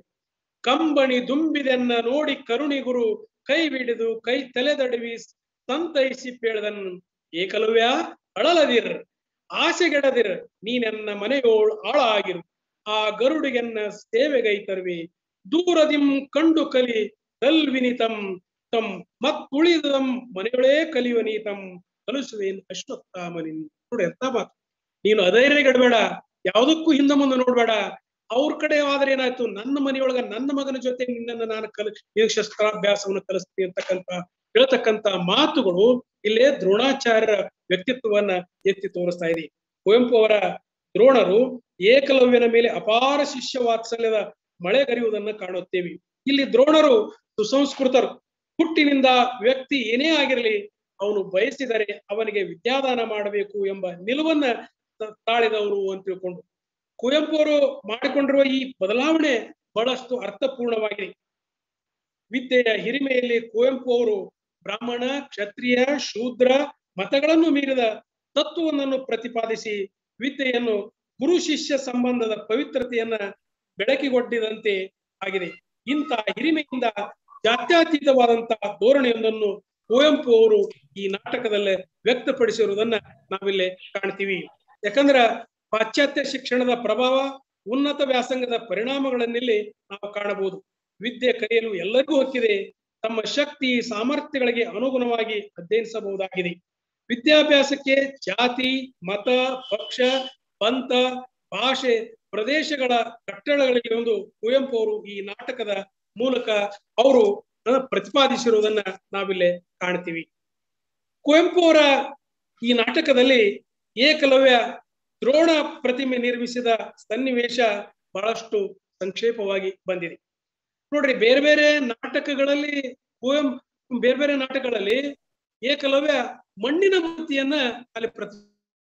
ಕಂಬಣಿ ದುಂಬಿದೆನ್ನ ನೋಡಿ ಕರುಣಿ ಗುರು ಕೈ ಬಿಡಿದು ಕೈ ತಲೆದಡವಿ ಸಂತೈಸಿ ಪೇಳದನ್ ಏಕಲವ್ಯ ಅಳಲದಿರ್ ಆಸೆಗೆಡದಿರ್ ನೀನೆನ್ನ ಮನೆಯೋಳ್ ಆಳಾಗಿರು ಆ ಗರುಡಿಗೆನ್ನ ಸೇವೆಗೈತರ್ವಿ ದೂರದಿಂ ಕಂಡು ಕಲಿ ತಲ್ವಿನಿತಂ ತಂ ಮತ್ತುಳಿದಂ ಮನೆಯೊಳೇ ಕಲಿಯುವನೀತಂ ಕಲಿಸುವೇನ್ ಅಶ್ವತ್ಥಾಮನಿನ್ ನೋಡಿ ಎಂತ ಮಾತು ನೀನು ಅಧೈರ್ಯಗೆಡಬೇಡ ಯಾವುದಕ್ಕೂ ಹಿಂದೆ ಮುಂದೆ ನೋಡ್ಬೇಡ ಅವ್ರ ಕಡೆ ಆದ್ರೆ ಏನಾಯ್ತು ನನ್ನ ಮನೆಯೊಳಗ ನನ್ನ ಮಗನ ಜೊತೆ ನಿನ್ನನ್ನು ನಾನು ಕಲ ನಿನಗೆ ಶಸ್ತ್ರಾಭ್ಯಾಸವನ್ನು ಕಲಿಸ್ತೀನಿ ಅಂತಕ್ಕಂತ ಹೇಳ್ತಕ್ಕಂತ ಮಾತುಗಳು ಇಲ್ಲೇ ದ್ರೋಣಾಚಾರ್ಯರ ವ್ಯಕ್ತಿತ್ವವನ್ನ ಎತ್ತಿ ತೋರಿಸ್ತಾ ಇದೆ ಕುವೆಂಪು ಅವರ ದ್ರೋಣರು ಏಕಲವ್ಯನ ಮೇಲೆ ಅಪಾರ ಶಿಷ್ಯ ವಾತ್ಸಲ್ಯದ ಮಳೆಗರಿಯುವುದನ್ನ ಕಾಣುತ್ತೇವೆ ಇಲ್ಲಿ ದ್ರೋಣರು ಸುಸಂಸ್ಕೃತರು ಹುಟ್ಟಿನಿಂದ ವ್ಯಕ್ತಿ ಏನೇ ಆಗಿರಲಿ ಅವನು ಬಯಸಿದರೆ ಅವನಿಗೆ ವಿದ್ಯಾದಾನ ಮಾಡಬೇಕು ಎಂಬ ನಿಲುವನ್ನ ತ- ತಾಳಿದವರು ಅಂತ ತಿಳ್ಕೊಂಡು ಕುವೆಂಪು ಅವರು ಮಾಡಿಕೊಂಡಿರುವ ಈ ಬದಲಾವಣೆ ಬಹಳಷ್ಟು ಅರ್ಥಪೂರ್ಣವಾಗಿದೆ ವಿದ್ಯೆಯ ಹಿರಿಮೆಯಲ್ಲಿ ಕುವೆಂಪು ಅವರು ಬ್ರಾಹ್ಮಣ ಕ್ಷತ್ರಿಯ ಶೂದ್ರ ಮತಗಳನ್ನು ಮೀರಿದ ತತ್ವವನ್ನು ಪ್ರತಿಪಾದಿಸಿ ವಿದ್ಯೆಯನ್ನು ಗುರು ಶಿಷ್ಯ ಸಂಬಂಧದ ಪವಿತ್ರತೆಯನ್ನ ಬೆಳಕಿಗೊಡ್ಡಿದಂತೆ ಆಗಿದೆ ಇಂಥ ಹಿರಿಮೆಯಿಂದ ಜಾತ್ಯತೀತವಾದಂತಹ ಧೋರಣೆಯೊಂದನ್ನು ಕುವೆಂಪು ಅವರು ಈ ನಾಟಕದಲ್ಲೇ ವ್ಯಕ್ತಪಡಿಸಿರುವುದನ್ನ ನಾವಿಲ್ಲಿ ಕಾಣ್ತೀವಿ ಯಾಕಂದ್ರ ಪಾಶ್ಚಾತ್ಯ ಶಿಕ್ಷಣದ ಪ್ರಭಾವ ಉನ್ನತ ವ್ಯಾಸಂಗದ ಪರಿಣಾಮಗಳನ್ನಿಲ್ಲಿ ನಾವು ಕಾಣಬಹುದು ವಿದ್ಯೆ ಕಲಿಯಲು ಎಲ್ಲರಿಗೂ ಹಕ್ಕಿದೆ ತಮ್ಮ ಶಕ್ತಿ ಸಾಮರ್ಥ್ಯಗಳಿಗೆ ಅನುಗುಣವಾಗಿ ಅಧ್ಯಯನಿಸಬಹುದಾಗಿದೆ ವಿದ್ಯಾಭ್ಯಾಸಕ್ಕೆ ಜಾತಿ ಮತ ಪಕ್ಷ ಪಂಥ ಭಾಷೆ ಪ್ರದೇಶಗಳ ಕಟ್ಟಡಗಳಿಗೆ ಒಂದು ಕುವೆಂಪು ಅವರು ಈ ನಾಟಕದ ಮೂಲಕ ಅವರು ಅಹ್, ಪ್ರತಿಪಾದಿಸಿರುವುದನ್ನ ನಾವಿಲ್ಲಿ ಕಾಣ್ತೀವಿ ಕುವೆಂಪು ಅವರ ಈ ನಾಟಕದಲ್ಲಿ ಏಕಲವ್ಯ ದ್ರೋಣ ಪ್ರತಿಮೆ ನಿರ್ಮಿಸಿದ ಸನ್ನಿವೇಶ ಬಹಳಷ್ಟು ಸಂಕ್ಷೇಪವಾಗಿ ಬಂದಿದೆ ನೋಡ್ರಿ ಬೇರೆ ಬೇರೆ ನಾಟಕಗಳಲ್ಲಿ ಕುವೆಂ ಬೇರೆ ಬೇರೆ ನಾಟಕಗಳಲ್ಲಿ ಏಕಲವ್ಯ ಮಣ್ಣಿನ ಮೂರ್ತಿಯನ್ನ ಅಲ್ಲಿ ಪ್ರತಿ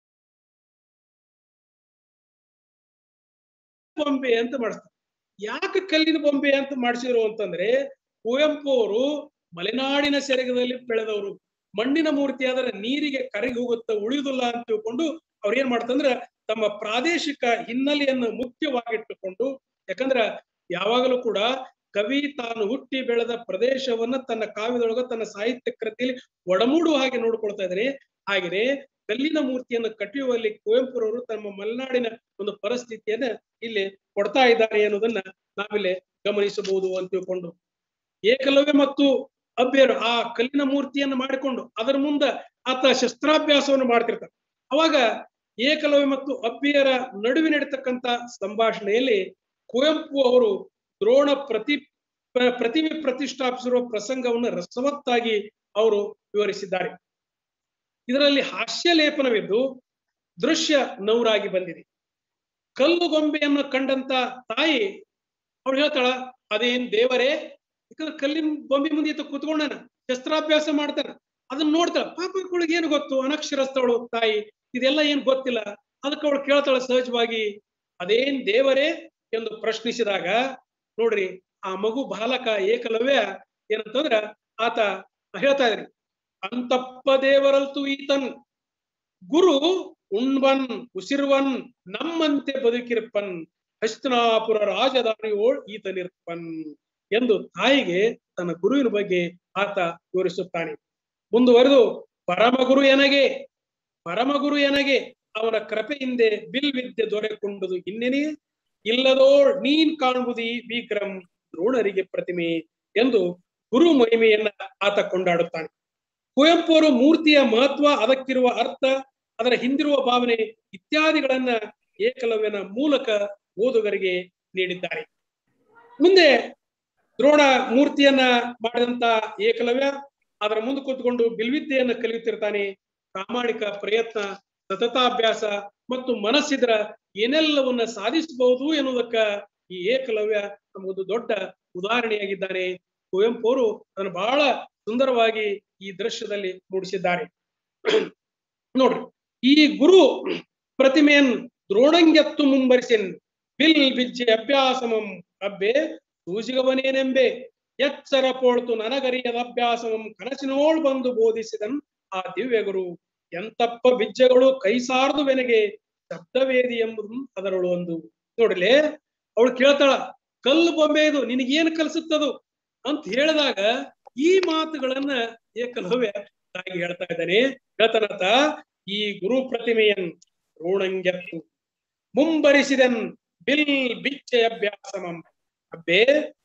ಬೊಂಬೆ ಅಂತ ಮಾಡಿಸ್ತಾರೆ ಯಾಕೆ ಕಲ್ಲಿನ ಬೊಂಬೆ ಅಂತ ಮಾಡಿಸಿದ್ರು ಅಂತಂದ್ರೆ ಕುವೆಂಪು ಅವರು ಮಲೆನಾಡಿನ ಸೆರಗದಲ್ಲಿ ಬೆಳೆದವರು ಮಣ್ಣಿನ ಮೂರ್ತಿ ಆದ್ರೆ ನೀರಿಗೆ ಕರಗಿ ಹೋಗುತ್ತ ಉಳಿಯುವುದಿಲ್ಲ ಅಂತ ತಿಳ್ಕೊಂಡು ಅವ್ರು ಏನ್ ಮಾಡ್ತಂದ್ರ ತಮ್ಮ ಪ್ರಾದೇಶಿಕ ಹಿನ್ನೆಲೆಯನ್ನು ಮುಖ್ಯವಾಗಿಟ್ಟುಕೊಂಡು ಯಾಕಂದ್ರ ಯಾವಾಗಲೂ ಕೂಡ ಕವಿ ತಾನು ಹುಟ್ಟಿ ಬೆಳೆದ ಪ್ರದೇಶವನ್ನ ತನ್ನ ಕಾವ್ಯದೊಳಗ ತನ್ನ ಸಾಹಿತ್ಯ ಕೃತಿಯಲ್ಲಿ ಒಡಮೂಡುವ ಹಾಗೆ ನೋಡ್ಕೊಳ್ತಾ ಇದ್ದಾರೆ ಹಾಗೆಯೇ ಕಲ್ಲಿನ ಮೂರ್ತಿಯನ್ನು ಕಟ್ಟಿಯುವಲ್ಲಿ ಕುವೆಂಪುರವರು ತಮ್ಮ ಮಲೆನಾಡಿನ ಒಂದು ಪರಿಸ್ಥಿತಿಯನ್ನ ಇಲ್ಲಿ ಕೊಡ್ತಾ ಇದ್ದಾರೆ ಅನ್ನೋದನ್ನ ನಾವಿಲ್ಲಿ ಗಮನಿಸಬಹುದು ಅಂತ ತಿಳ್ಕೊಂಡು ಏಕಲವ್ಯ ಮತ್ತು ಅಭ್ಯರು ಆ ಕಲ್ಲಿನ ಮೂರ್ತಿಯನ್ನು ಮಾಡಿಕೊಂಡು ಅದರ ಮುಂದ ಆತ ಶಸ್ತ್ರಾಭ್ಯಾಸವನ್ನು ಮಾಡ್ತಿರ್ತಾರೆ ಅವಾಗ ಏಕಲವ್ಯ ಮತ್ತು ಅಭ್ಯರ ನಡುವೆ ನಡೀತಕ್ಕಂತ ಸಂಭಾಷಣೆಯಲ್ಲಿ ಕುವೆಂಪು ಅವರು ದ್ರೋಣ ಪ್ರತಿ ಪ್ರ- ಪ್ರತಿಮೆ ಪ್ರತಿಷ್ಠಾಪಿಸಿರುವ ಪ್ರಸಂಗವನ್ನು ರಸವತ್ತಾಗಿ ಅವರು ವಿವರಿಸಿದ್ದಾರೆ ಇದರಲ್ಲಿ ಹಾಸ್ಯ ಲೇಪನವಿದ್ದು ದೃಶ್ಯ ನೌರಾಗಿ ಬಂದಿದೆ ಕಲ್ಲು ಗೊಂಬೆಯನ್ನು ಕಂಡಂತ ತಾಯಿ ಅವಳು ಹೇಳ್ತಾಳ ಅದೇನ್ ದೇವರೇ ಯಾಕಂದ್ರೆ ಕಲ್ಲಿನ ಬೊಂಬೆ ಮುಂದೆ ಈತ ಕೂತ್ಕೊಂಡಾನ ಶಸ್ತ್ರಾಭ್ಯಾಸ ಮಾಡ್ತಾನ ಅದನ್ನ ನೋಡ್ತಾಳ ಪಾಪಗಳಿಗೆ ಏನು ಗೊತ್ತು ಅನಕ್ಷರಸ್ಥವಳು ತಾಯಿ ಇದೆಲ್ಲ ಏನ್ ಗೊತ್ತಿಲ್ಲ ಅದಕ್ಕೆ ಅವಳು ಕೇಳ್ತಾಳ ಸಹಜವಾಗಿ ಅದೇನ್ ದೇವರೇ ಎಂದು ಪ್ರಶ್ನಿಸಿದಾಗ ನೋಡ್ರಿ ಆ ಮಗು ಬಾಲಕ ಏಕಲವ್ಯ ಏನಂತಂದ್ರ ಆತ ಹೇಳ್ತಾ ಇದ್ರಿ ಅಂತಪ್ಪ ದೇವರಲ್ತು ಈತನ್ ಗುರು ಉಣ್ವನ್ ಉಸಿರುವನ್ ನಮ್ಮಂತೆ ಬದುಕಿರ್ಪನ್ ಹಸ್ತಿನಾಪುರ ರಾಜಧಾನಿಯೋಳ್ ಈತ ನಿರ್ಪನ್ ಎಂದು ತಾಯಿಗೆ ತನ್ನ ಗುರುವಿನ ಬಗ್ಗೆ ಆತ ವಿವರಿಸುತ್ತಾನೆ ಮುಂದುವರೆದು ಪರಮಗುರು ಎನಗೆ ಪರಮಗುರು ಎನಗೆ ಅವನ ಕೃಪೆಯಿಂದೆ ಬಿಲ್ ವಿದ್ಯೆ ದೊರೆಕೊಂಡುದು ಇನ್ನೇನೇ ಇಲ್ಲದೋಳ್ ನೀನ್ ಕಾಣುವುದು ಈ ವಿಕ್ರಮ್ ದ್ರೋಣರಿಗೆ ಪ್ರತಿಮೆ ಎಂದು ಗುರು ಮಹಿಮೆಯನ್ನ ಆತ ಕೊಂಡಾಡುತ್ತಾನೆ ಕುವೆಂಪು ಅವರು ಮೂರ್ತಿಯ ಮಹತ್ವ ಅದಕ್ಕಿರುವ ಅರ್ಥ ಅದರ ಹಿಂದಿರುವ ಭಾವನೆ ಇತ್ಯಾದಿಗಳನ್ನ ಏಕಲವ್ಯನ ಮೂಲಕ ಓದುಗರಿಗೆ ನೀಡಿದ್ದಾರೆ ಮುಂದೆ ದ್ರೋಣ ಮೂರ್ತಿಯನ್ನ ಮಾಡಿದಂತ ಏಕಲವ್ಯ ಅದರ ಮುಂದೆ ಕೂತ್ಕೊಂಡು ಬಿಲ್ವಿದ್ಯೆಯನ್ನ ಕಲಿಯುತ್ತಿರ್ತಾನೆ ಪ್ರಾಮಾಣಿಕ ಪ್ರಯತ್ನ ಸತತಾಭ್ಯಾಸ ಮತ್ತು ಮನಸ್ಸಿದ್ರ ಏನೆಲ್ಲವನ್ನ ಸಾಧಿಸಬಹುದು ಎನ್ನುವುದಕ್ಕ ಈ ಏಕಲವ್ಯ ನಮಗೊಂದು ದೊಡ್ಡ ಉದಾಹರಣೆಯಾಗಿದ್ದಾನೆ ಕುವೆಂಪು ಅವರು ಅದನ್ನು ಬಹಳ ಸುಂದರವಾಗಿ ಈ ದೃಶ್ಯದಲ್ಲಿ ಮೂಡಿಸಿದ್ದಾರೆ ನೋಡ್ರಿ ಈ ಗುರು ಪ್ರತಿಮೆಯನ್ ದ್ರೋಣಂಗೆತ್ತು ಮುಂಬರಿಸಿನ್ ಬಿಲ್ ಬಿಜ್ಜೆ ಅಭ್ಯಾಸಮಂ ಅಬ್ಬೆ ಸೂಜಿಗವನೇನೆಂಬೆ ಎಚ್ಚರ ಪೋಳ್ತು ನನಗರಿಯದ ಅಭ್ಯಾಸವಂ ಕನಸಿನೋಳ್ ಬಂದು ಬೋಧಿಸಿದನ್ ಆ ದಿವ್ಯ ಗುರು ಎಂತಪ್ಪ ಬಿಜ್ಜಗಳು ಕೈ ಸಾರದು ಬೆನಗೆ ಶಬ್ದವೇದಿ ಎಂಬುದು ಅದರೊಳು ಒಂದು ನೋಡ್ರಲೆ ಅವಳು ಕೇಳ್ತಾಳ ಕಲ್ಲು ಬೊಂಬೆ ಇದು ನಿನಗೇನು ಕಲಿಸುತ್ತದು ಅಂತ ಹೇಳಿದಾಗ ಈ ಮಾತುಗಳನ್ನ ಏಕಲವ್ಯ ತಾಯಿ ಹೇಳ್ತಾ ಇದ್ದಾನೆ ಹೇಳ್ತಾನತ ಈ ಗುರು ಪ್ರತಿಮೆಯನ್ ರೋಣಂಗೆತ್ತು ಮುಂಬರಿಸಿದನ್ ಬಿಲ್ ಬಿಚ್ಚೆ ಅಭ್ಯಾಸಮಂ ಅಬ್ಬೆ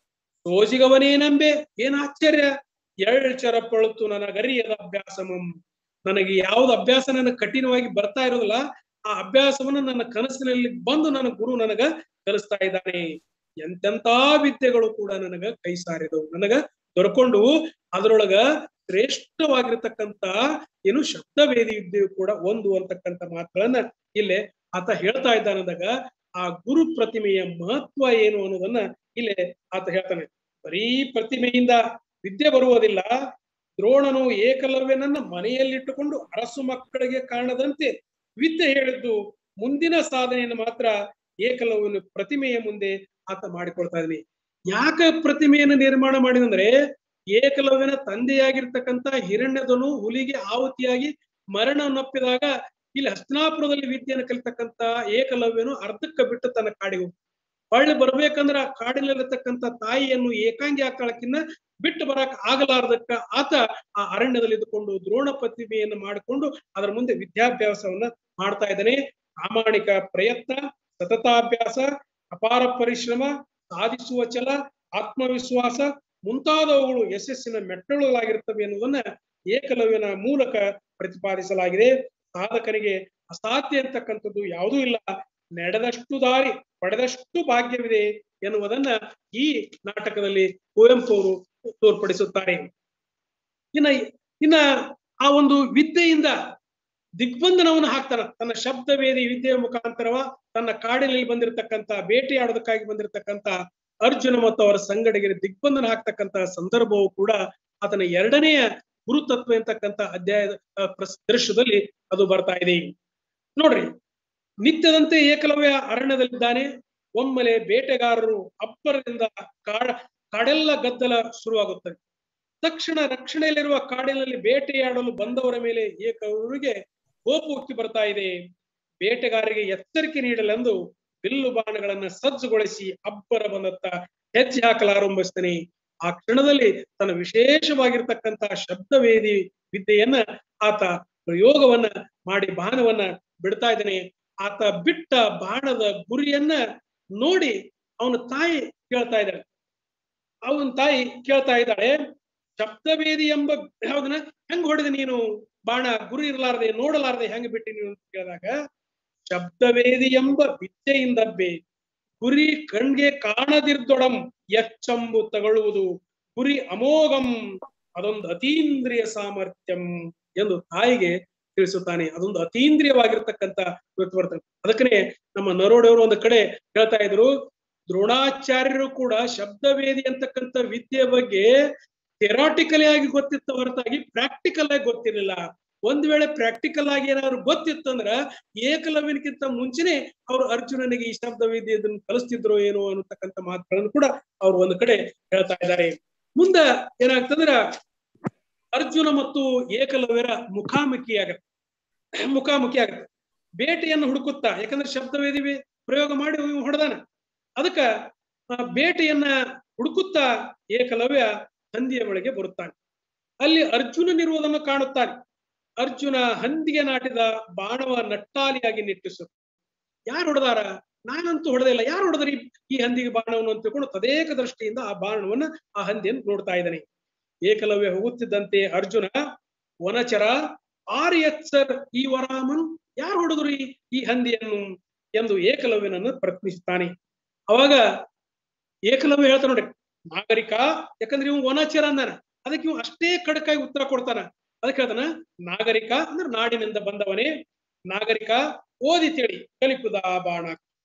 ಸೋಜಿಗವನೇನಂಬೆ ಏನ್ ಆಶ್ಚರ್ಯ ಎಳ್ಚರ ಪೊಳುತ್ತು ನನಗರಿಯದ ಅಭ್ಯಾಸಮಂ ನನಗೆ ಯಾವ್ದು ಅಭ್ಯಾಸ ನನಗೆ ಕಠಿಣವಾಗಿ ಬರ್ತಾ ಇರೋದಿಲ್ಲ ಆ ಅಭ್ಯಾಸವನ್ನ ನನ್ನ ಕನಸಿನಲ್ಲಿ ಬಂದು ನನ್ನ ಗುರು ನನಗ ಕಲಿಸ್ತಾ ಇದ್ದಾನೆ ಎಂತೆಂತ ವಿದ್ಯೆಗಳು ಕೂಡ ನನಗ ಕೈ ಸಾರಿದವು ನನಗ ದೊರಕೊಂಡು ಅದರೊಳಗ ಶ್ರೇಷ್ಠವಾಗಿರ್ತಕ್ಕಂತ ಏನು ಶಬ್ದವೇದಿ ವಿದ್ಯೆಯು ಕೂಡ ಒಂದು ಅಂತಕ್ಕಂಥ ಮಾತುಗಳನ್ನ ಇಲ್ಲೇ ಆತ ಹೇಳ್ತಾ ಇದ್ದಾನಂದಾಗ ಆ ಗುರು ಪ್ರತಿಮೆಯ ಮಹತ್ವ ಏನು ಅನ್ನೋದನ್ನ ಇಲ್ಲೇ ಆತ ಹೇಳ್ತಾನೆ ಬರೀ ಪ್ರತಿಮೆಯಿಂದ ವಿದ್ಯೆ ಬರುವುದಿಲ್ಲ ದ್ರೋಣನು ಏಕಲವ್ಯನನ್ನ ಮನೆಯಲ್ಲಿಟ್ಟುಕೊಂಡು ಅರಸು ಮಕ್ಕಳಿಗೆ ಕಾರಣದಂತೆ ವಿದ್ಯೆ ಹೇಳಿದ್ದು ಮುಂದಿನ ಸಾಧನೆಯನ್ನು ಮಾತ್ರ ಏಕಲವ್ಯನ ಪ್ರತಿಮೆಯ ಮುಂದೆ ಆತ ಮಾಡಿಕೊಳ್ತಾ ಇದ್ದಾನೆ ಯಾಕೆ ಪ್ರತಿಮೆಯನ್ನು ನಿರ್ಮಾಣ ಮಾಡಿದಂದ್ರೆ ಏಕಲವ್ಯನ ತಂದೆಯಾಗಿರ್ತಕ್ಕಂತ ಹಿರಣ್ಯದನು ಹುಲಿಗೆ ಆಹುತಿಯಾಗಿ ಮರಣನಪ್ಪಿದಾಗ ಇಲ್ಲಿ ಹಸ್ತಿನಾಪುರದಲ್ಲಿ ವಿದ್ಯೆಯನ್ನು ಕಲಿತಕ್ಕಂತ ಏಕಲವ್ಯನು ಅರ್ಧಕ್ಕ ಬಿಟ್ಟು ತನ್ನ ಕಾಡಿಗೆ ಹೋಗ್ತಾನೆ. ಹೊಳ್ಳಿ ಬರ್ಬೇಕಂದ್ರ ಆ ಕಾಡಿನಲ್ಲಿರ್ತಕ್ಕಂತ ತಾಯಿಯನ್ನು ಏಕಾಂಗಿ ಆಕಳಕ್ಕಿನ್ನ ಬಿಟ್ಟು ಬರಕ್ ಆಗಲಾರ್ದಕ್ಕ ಆತ ಆ ಅರಣ್ಯದಲ್ಲಿ ಇದ್ದುಕೊಂಡು ದ್ರೋಣ ಪ್ರತಿಮೆಯನ್ನು ಮಾಡಿಕೊಂಡು ಅದರ ಮುಂದೆ ವಿದ್ಯಾಭ್ಯಾಸವನ್ನ ಮಾಡ್ತಾ ಇದ್ದಾನೆ ಪ್ರಾಮಾಣಿಕ ಪ್ರಯತ್ನ ಸತತಾಭ್ಯಾಸ ಅಪಾರ ಪರಿಶ್ರಮ ಸಾಧಿಸುವ ಛಲ ಆತ್ಮವಿಶ್ವಾಸ ಮುಂತಾದವುಗಳು ಯಶಸ್ಸಿನ ಮೆಟ್ಟಳುಗಳಾಗಿರ್ತವೆ ಎನ್ನುವುದನ್ನ ಏಕಲವ್ಯನ ಮೂಲಕ ಪ್ರತಿಪಾದಿಸಲಾಗಿದೆ ಸಾಧಕನಿಗೆ ಅಸಾಧ್ಯ ಅಂತಕ್ಕಂಥದ್ದು ಯಾವುದೂ ಇಲ್ಲ ನಡೆದಷ್ಟು ದಾರಿ ಪಡೆದಷ್ಟು ಭಾಗ್ಯವಿದೆ ಎನ್ನುವುದನ್ನ ಈ ನಾಟಕದಲ್ಲಿ ಕುವೆಂಪು ಅವರು ತೋರ್ಪಡಿಸುತ್ತಾರೆ ಇನ್ನ ಇನ್ನ ಆ ಒಂದು ವಿದ್ಯೆಯಿಂದ ದಿಗ್ಬಂಧನವನ್ನು ಹಾಕ್ತಾನ ತನ್ನ ಶಬ್ದವೇದಿ ವಿದ್ಯೆಯ ಮುಖಾಂತರವ ತನ್ನ ಕಾಡಿನಲ್ಲಿ ಬಂದಿರತಕ್ಕಂತ ಬೇಟೆಯಾಡೋದಕ್ಕಾಗಿ ಬಂದಿರತಕ್ಕಂತ ಅರ್ಜುನ ಮತ್ತು ಅವರ ಸಂಗಡಿಗೆ ದಿಗ್ಬಂಧನ ಹಾಕ್ತಕ್ಕಂತ ಸಂದರ್ಭವು ಕೂಡ ಆತನ ಎರಡನೆಯ ಗುರುತತ್ವ ಎಂತಕ್ಕಂತ ಅಧ್ಯಾಯದ ಆ, ಪ್ರಸ್- ದೃಶ್ಯದಲ್ಲಿ ಅದು ಬರ್ತಾ ಇದೆ ನೋಡ್ರಿ ನಿತ್ಯದಂತೆ ಏಕಲವ್ಯ ಅರಣ್ಯದಲ್ಲಿದ್ದಾನೆ ಒಮ್ಮೆಲೆ ಬೇಟೆಗಾರರು ಅಬ್ಬರದಿಂದ ಕಾಡ ಕಾಡೆಲ್ಲ ಗದ್ದಲ ಶುರುವಾಗುತ್ತದೆ ತಕ್ಷಣ ರಕ್ಷಣೆಯಲ್ಲಿರುವ ಕಾಡಿನಲ್ಲಿ ಬೇಟೆಯಾಡಲು ಬಂದವರ ಮೇಲೆ ಏಕಲವ್ಯರಿಗೆ ಕೋಪ ಉಕ್ಕಿ ಬರ್ತಾ ಇದೆ ಬೇಟೆಗಾರರಿಗೆ ಎಚ್ಚರಿಕೆ ನೀಡಲೆಂದು ಬಿಲ್ಲು ಬಾಣಗಳನ್ನ ಸಜ್ಜುಗೊಳಿಸಿ ಅಬ್ಬರ ಬಂದತ್ತ ಹೆಜ್ಜೆ ಹಾಕಲಾರಂಭಿಸ್ತಾನೆ ಆ ಕ್ಷಣದಲ್ಲಿ ತನ್ನ ವಿಶೇಷವಾಗಿರ್ತಕ್ಕಂತಹ ಶಬ್ದವೇದಿ ವಿದ್ಯೆಯನ್ನ ಆತ ಪ್ರಯೋಗವನ್ನ ಮಾಡಿ ಬಾಣವನ್ನ ಬಿಡ್ತಾ ಇದ್ದಾನೆ ಆತ ಬಿಟ್ಟ ಬಾಣದ ಗುರಿಯನ್ನ ನೋಡಿ ಅವನ ತಾಯಿ ಕೇಳ್ತಾ ಇದ್ದಾಳೆ ಅವನ ತಾಯಿ ಕೇಳ್ತಾ ಇದ್ದಾಳೆ ಶಬ್ದವೇದಿ ಎಂಬ ಯಾವ್ದನ್ನ ಹೆಂಗ್ ಹೊಡೆದೆ ನೀನು ಬಾಣ ಗುರಿ ಇರಲಾರದೆ ನೋಡಲಾರದೆ ಹೆಂಗ್ ಬಿಟ್ಟಿ ನೀನು ಅಂತ ಕೇಳಿದಾಗ ಶಬ್ದವೇದಿ ಎಂಬ ವಿದ್ಯೆಯಿಂದಬ್ಬೆ ಗುರಿ ಕಣ್ಗೆ ಕಾಣದಿರ್ದೊಡಂ ಎಚ್ಚಂಬು ತಗೊಳ್ಳುವುದು ಗುರಿ ಅಮೋಘಂ ಅದೊಂದು ಅತೀಂದ್ರಿಯ ಸಾಮರ್ಥ್ಯಂ ಎಂದು ತಾಯಿಗೆ ತಿಳಿಸುತ್ತಾನೆ ಅದೊಂದು ಅತೀಂದ್ರಿಯವಾಗಿರ್ತಕ್ಕಂಥ ವರ್ತನೆ ಅದಕ್ಕನೆ ನಮ್ಮ ನರೋಡೆಯವರು ಒಂದು ಕಡೆ ಹೇಳ್ತಾ ಇದ್ರು ದ್ರೋಣಾಚಾರ್ಯರು ಕೂಡ ಶಬ್ದವೇದಿ ಅಂತಕ್ಕಂಥ ವಿದ್ಯೆ ಬಗ್ಗೆ ಥೆರಾಟಿಕಲಿ ಆಗಿ ಗೊತ್ತಿತ್ತ ಹೊರತಾಗಿ ಪ್ರಾಕ್ಟಿಕಲ್ ಆಗಿ ಗೊತ್ತಿರಲಿಲ್ಲ ಒಂದ್ ವೇಳೆ ಪ್ರಾಕ್ಟಿಕಲ್ ಆಗಿ ಏನಾದ್ರು ಗೊತ್ತಿತ್ತಂದ್ರ ಏಕಲವ್ಯನಕ್ಕಿಂತ ಮುಂಚೆನೆ ಅವರು ಅರ್ಜುನನಿಗೆ ಈ ಶಬ್ದವೇದಿ ಇದನ್ನು ಕಲಿಸ್ತಿದ್ರು ಏನೋ ಅನ್ನತಕ್ಕಂಥ ಮಾತುಗಳನ್ನು ಕೂಡ ಅವ್ರು ಒಂದು ಕಡೆ ಹೇಳ್ತಾ ಇದ್ದಾರೆ ಮುಂದ ಏನಾಗ್ತಂದ್ರ ಅರ್ಜುನ ಮತ್ತು ಏಕಲವ್ಯರ ಮುಖಾಮುಖಿ ಆಗತ್ತೆ ಮುಖಾಮುಖಿ ಆಗತ್ತೆ ಬೇಟೆಯನ್ನು ಹುಡುಕುತ್ತಾ ಯಾಕಂದ್ರೆ ಶಬ್ದವೇದಿ ವಿ- ಪ್ರಯೋಗ ಮಾಡಿ ಇವ ಹೊಡೆದಾನ ಅದಕ್ಕ ಆ ಬೇಟೆಯನ್ನ ಹುಡುಕುತ್ತಾ ಏಕಲವ್ಯ ಹಂದಿಯ ಬಳಿಗೆ ಬರುತ್ತಾನೆ ಅಲ್ಲಿ ಅರ್ಜುನನಿರುವುದನ್ನು ಕಾಣುತ್ತಾನೆ ಅರ್ಜುನ ಹಂದಿಗೆ ನಾಟಿದ ಬಾಣವ ನಟ್ಟಾಲಿಯಾಗಿ ನಿಟ್ಟಿಸು ಯಾರು ಹೊಡೆದಾರ ನಾನಂತೂ ಹೊಡೆದೇ ಇಲ್ಲ ಯಾರು ಹೊಡೆದ್ರಿ ಈ ಹಂದಿಗೆ ಬಾಣವನ್ನು ಅಂತ ತಿಳ್ಕೊಂಡು ತದೇಕ ದೃಷ್ಟಿಯಿಂದ ಆ ಬಾಣವನ್ನ ಆ ಹಂದಿಯನ್ನು ನೋಡ್ತಾ ಇದ್ದಾನೆ ಏಕಲವ್ಯ ಹೋಗುತ್ತಿದ್ದಂತೆ ಅರ್ಜುನ ವನಚರ ಆರ್ಯತ್ಸರ್ ಈ ವರಾಮನ್ ಯಾರು ಹೊಡೆದ್ರು ಈ ಈ ಹಂದಿಯನ್ನು ಎಂದು ಏಕಲವ್ಯನನ್ನು ಪ್ರಶ್ನಿಸುತ್ತಾನೆ ಅವಾಗ ಏಕಲವ್ಯ ಹೇಳ್ತಾನೆ ನೋಡ್ರಿ ನಾಗರಿಕ ಯಾಕಂದ್ರೆ ಇವ್ ವನಚರ ಅಂದಾನ ಅದಕ್ಕೆ ಇವ್ ಅಷ್ಟೇ ಕಡಕಾಗಿ ಉತ್ತರ ಕೊಡ್ತಾನ ಅದಕ್ಕೆ ಹೇಳ್ತಾನ ನಾಗರಿಕ ಅಂದ್ರೆ ನಾಡಿನಿಂದ ಬಂದವನೇ ನಾಗರಿಕ ಓದಿ ತಿಳಿ ಕಲಿಪುದ ಬಾಣ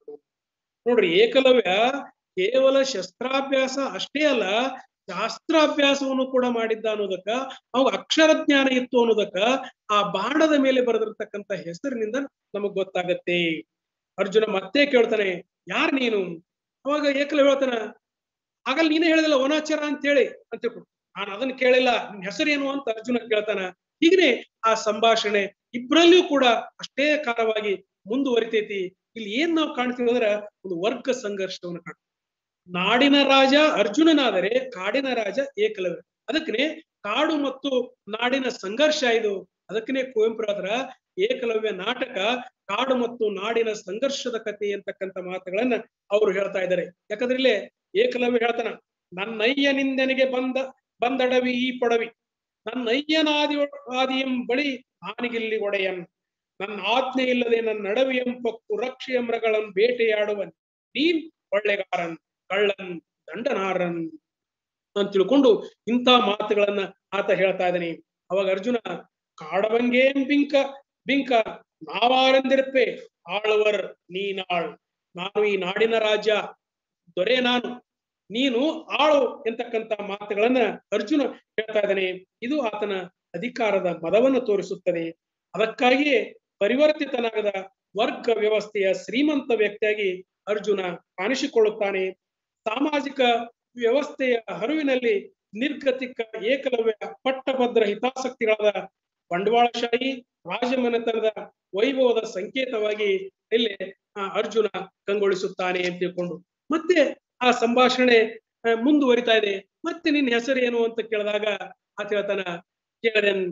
ನೋಡ್ರಿ ಏಕಲವ್ಯ ಕೇವಲ ಶಸ್ತ್ರಾಭ್ಯಾಸ ಅಷ್ಟೇ ಅಲ್ಲ ಶಾಸ್ತ್ರಾಭ್ಯಾಸವನ್ನು ಕೂಡ ಮಾಡಿದ್ದ ಅನ್ನೋದಕ್ಕ ಅವಾಗ ಅಕ್ಷರ ಜ್ಞಾನ ಇತ್ತು ಅನ್ನೋದಕ್ಕ ಆ ಬಾಣದ ಮೇಲೆ ಬರೆದಿರ್ತಕ್ಕಂಥ ಹೆಸರಿನಿಂದ ನಮಗ್ ಗೊತ್ತಾಗತ್ತೆ ಅರ್ಜುನ ಮತ್ತೆ ಕೇಳ್ತಾನೆ ಯಾರು ನೀನು ಅವಾಗ ಏಕಲವ್ಯ ಹೇಳ್ತಾನ ಆಗಲ್ಲ ನೀನೇ ಹೇಳಿದಲ್ಲ ವನಾಚಾರ ಅಂತ ಹೇಳಿ ಅಂತ ತಿಳ್ಕೊಂಡು ನಾನು ಅದನ್ನ ಕೇಳಿಲ್ಲ ನಿನ್ ಹೆಸರೇನು ಅಂತ ಅರ್ಜುನ ಕೇಳ್ತಾನ ಹೀಗನೆ ಆ ಸಂಭಾಷಣೆ ಇಬ್ಬರಲ್ಲಿಯೂ ಕೂಡ ಅಷ್ಟೇ ಕಾಲವಾಗಿ ಮುಂದುವರಿತೈತಿ ಇಲ್ಲಿ ಏನ್ ನಾವು ಕಾಣ್ತೀವಿ ಅಂದ್ರೆ ಒಂದು ವರ್ಗ ಸಂಘರ್ಷವನ್ನು ಕಾಣ್ತೀವಿ ನಾಡಿನ ರಾಜ ಅರ್ಜುನನಾದರೆ ಕಾಡಿನ ರಾಜ ಏಕಲವ್ಯ ಅದಕ್ಕನೆ ಕಾಡು ಮತ್ತು ನಾಡಿನ ಸಂಘರ್ಷ ಇದು ಅದಕ್ಕನೆ ಕುವೆಂಪುರಾದ್ರ ಏಕಲವ್ಯ ನಾಟಕ ಕಾಡು ಮತ್ತು ನಾಡಿನ ಸಂಘರ್ಷದ ಕಥೆ ಅಂತಕ್ಕಂಥ ಮಾತುಗಳನ್ನ ಅವರು ಹೇಳ್ತಾ ಇದ್ದಾರೆ ಯಾಕಂದ್ರೆ ಇಲ್ಲೇ ಏಕಲವ್ಯ ಹೇಳ್ತಾನ ನನ್ನಯ್ಯ ನಿಂದೆನಿಗೆ ಬಂದ ಬಂದಡವಿ ಈ ಪೊಡವಿ ನನ್ನಯ್ಯನಾದಿ ಆದಿಯಂ ಬಳಿ ಆನಿಗಿಲ್ಲಿ ಒಡೆಯನ್ ನನ್ನ ಆಜ್ಞೆ ಇಲ್ಲದೆ ನನ್ನ ನಡವಿಯಂ ಪಕ್ಕು ರಕ್ಷೆಯ ಮೃಗಳನ್ನು ಬೇಟೆಯಾಡುವನ್ ನೀನ್ ಒಳ್ಳೆಗಾರನ್ ಕಳ್ಳನ್ ದಂಡನಾರನ್ ಅಂತ ತಿಳ್ಕೊಂಡು ಇಂಥ ಮಾತುಗಳನ್ನ ಆತ ಹೇಳ್ತಾ ಇದ್ದಾನೆ ಅವಾಗ ಅರ್ಜುನ ಕಾಡವಂಗೇನ್ ಬಿಂಕ ಬಿಂಕ ನಾವಾರಂದಿರಪ್ಪೆ ಆಳುವರ್ ನೀನಾಳ್ ನಾನು ಈ ನಾಡಿನ ರಾಜ ದೊರೆ ನಾನು ನೀನು ಆಳು ಎಂತಕ್ಕಂತ ಮಾತುಗಳನ್ನ ಅರ್ಜುನ ಹೇಳ್ತಾ ಇದ್ದಾನೆ ಇದು ಆತನ ಅಧಿಕಾರದ ಮದವನ್ನು ತೋರಿಸುತ್ತದೆ ಅದಕ್ಕಾಗಿಯೇ ಪರಿವರ್ತಿತನಾಗದ ವರ್ಗ ವ್ಯವಸ್ಥೆಯ ಶ್ರೀಮಂತ ವ್ಯಕ್ತಿಯಾಗಿ ಅರ್ಜುನ ಕಾಣಿಸಿಕೊಳ್ಳುತ್ತಾನೆ ಸಾಮಾಜಿಕ ವ್ಯವಸ್ಥೆಯ ಹರುವಿನಲ್ಲಿ ನಿರ್ಗತಿಕ ಏಕಲವ್ಯ ಪಟ್ಟಭದ್ರ ಹಿತಾಸಕ್ತಿಗಳಾದ ಬಂಡವಾಳಶಾಹಿ ರಾಜಮನೆತನದ ವೈಭವದ ಸಂಕೇತವಾಗಿ ಇಲ್ಲಿ ಆ, ಅರ್ಜುನ ಕಂಗೊಳಿಸುತ್ತಾನೆ ಅಂತ ತಿಳ್ಕೊಂಡು ಮತ್ತೆ ಆ ಸಂಭಾಷಣೆ ಆ, ಮುಂದುವರಿತಾ ಇದೆ ಮತ್ತೆ ನಿನ್ನ ಹೆಸರು ಏನು ಅಂತ ಕೇಳಿದಾಗ ಆತ ಹೇಳ್ತಾನ ಕೇಳದೆನ್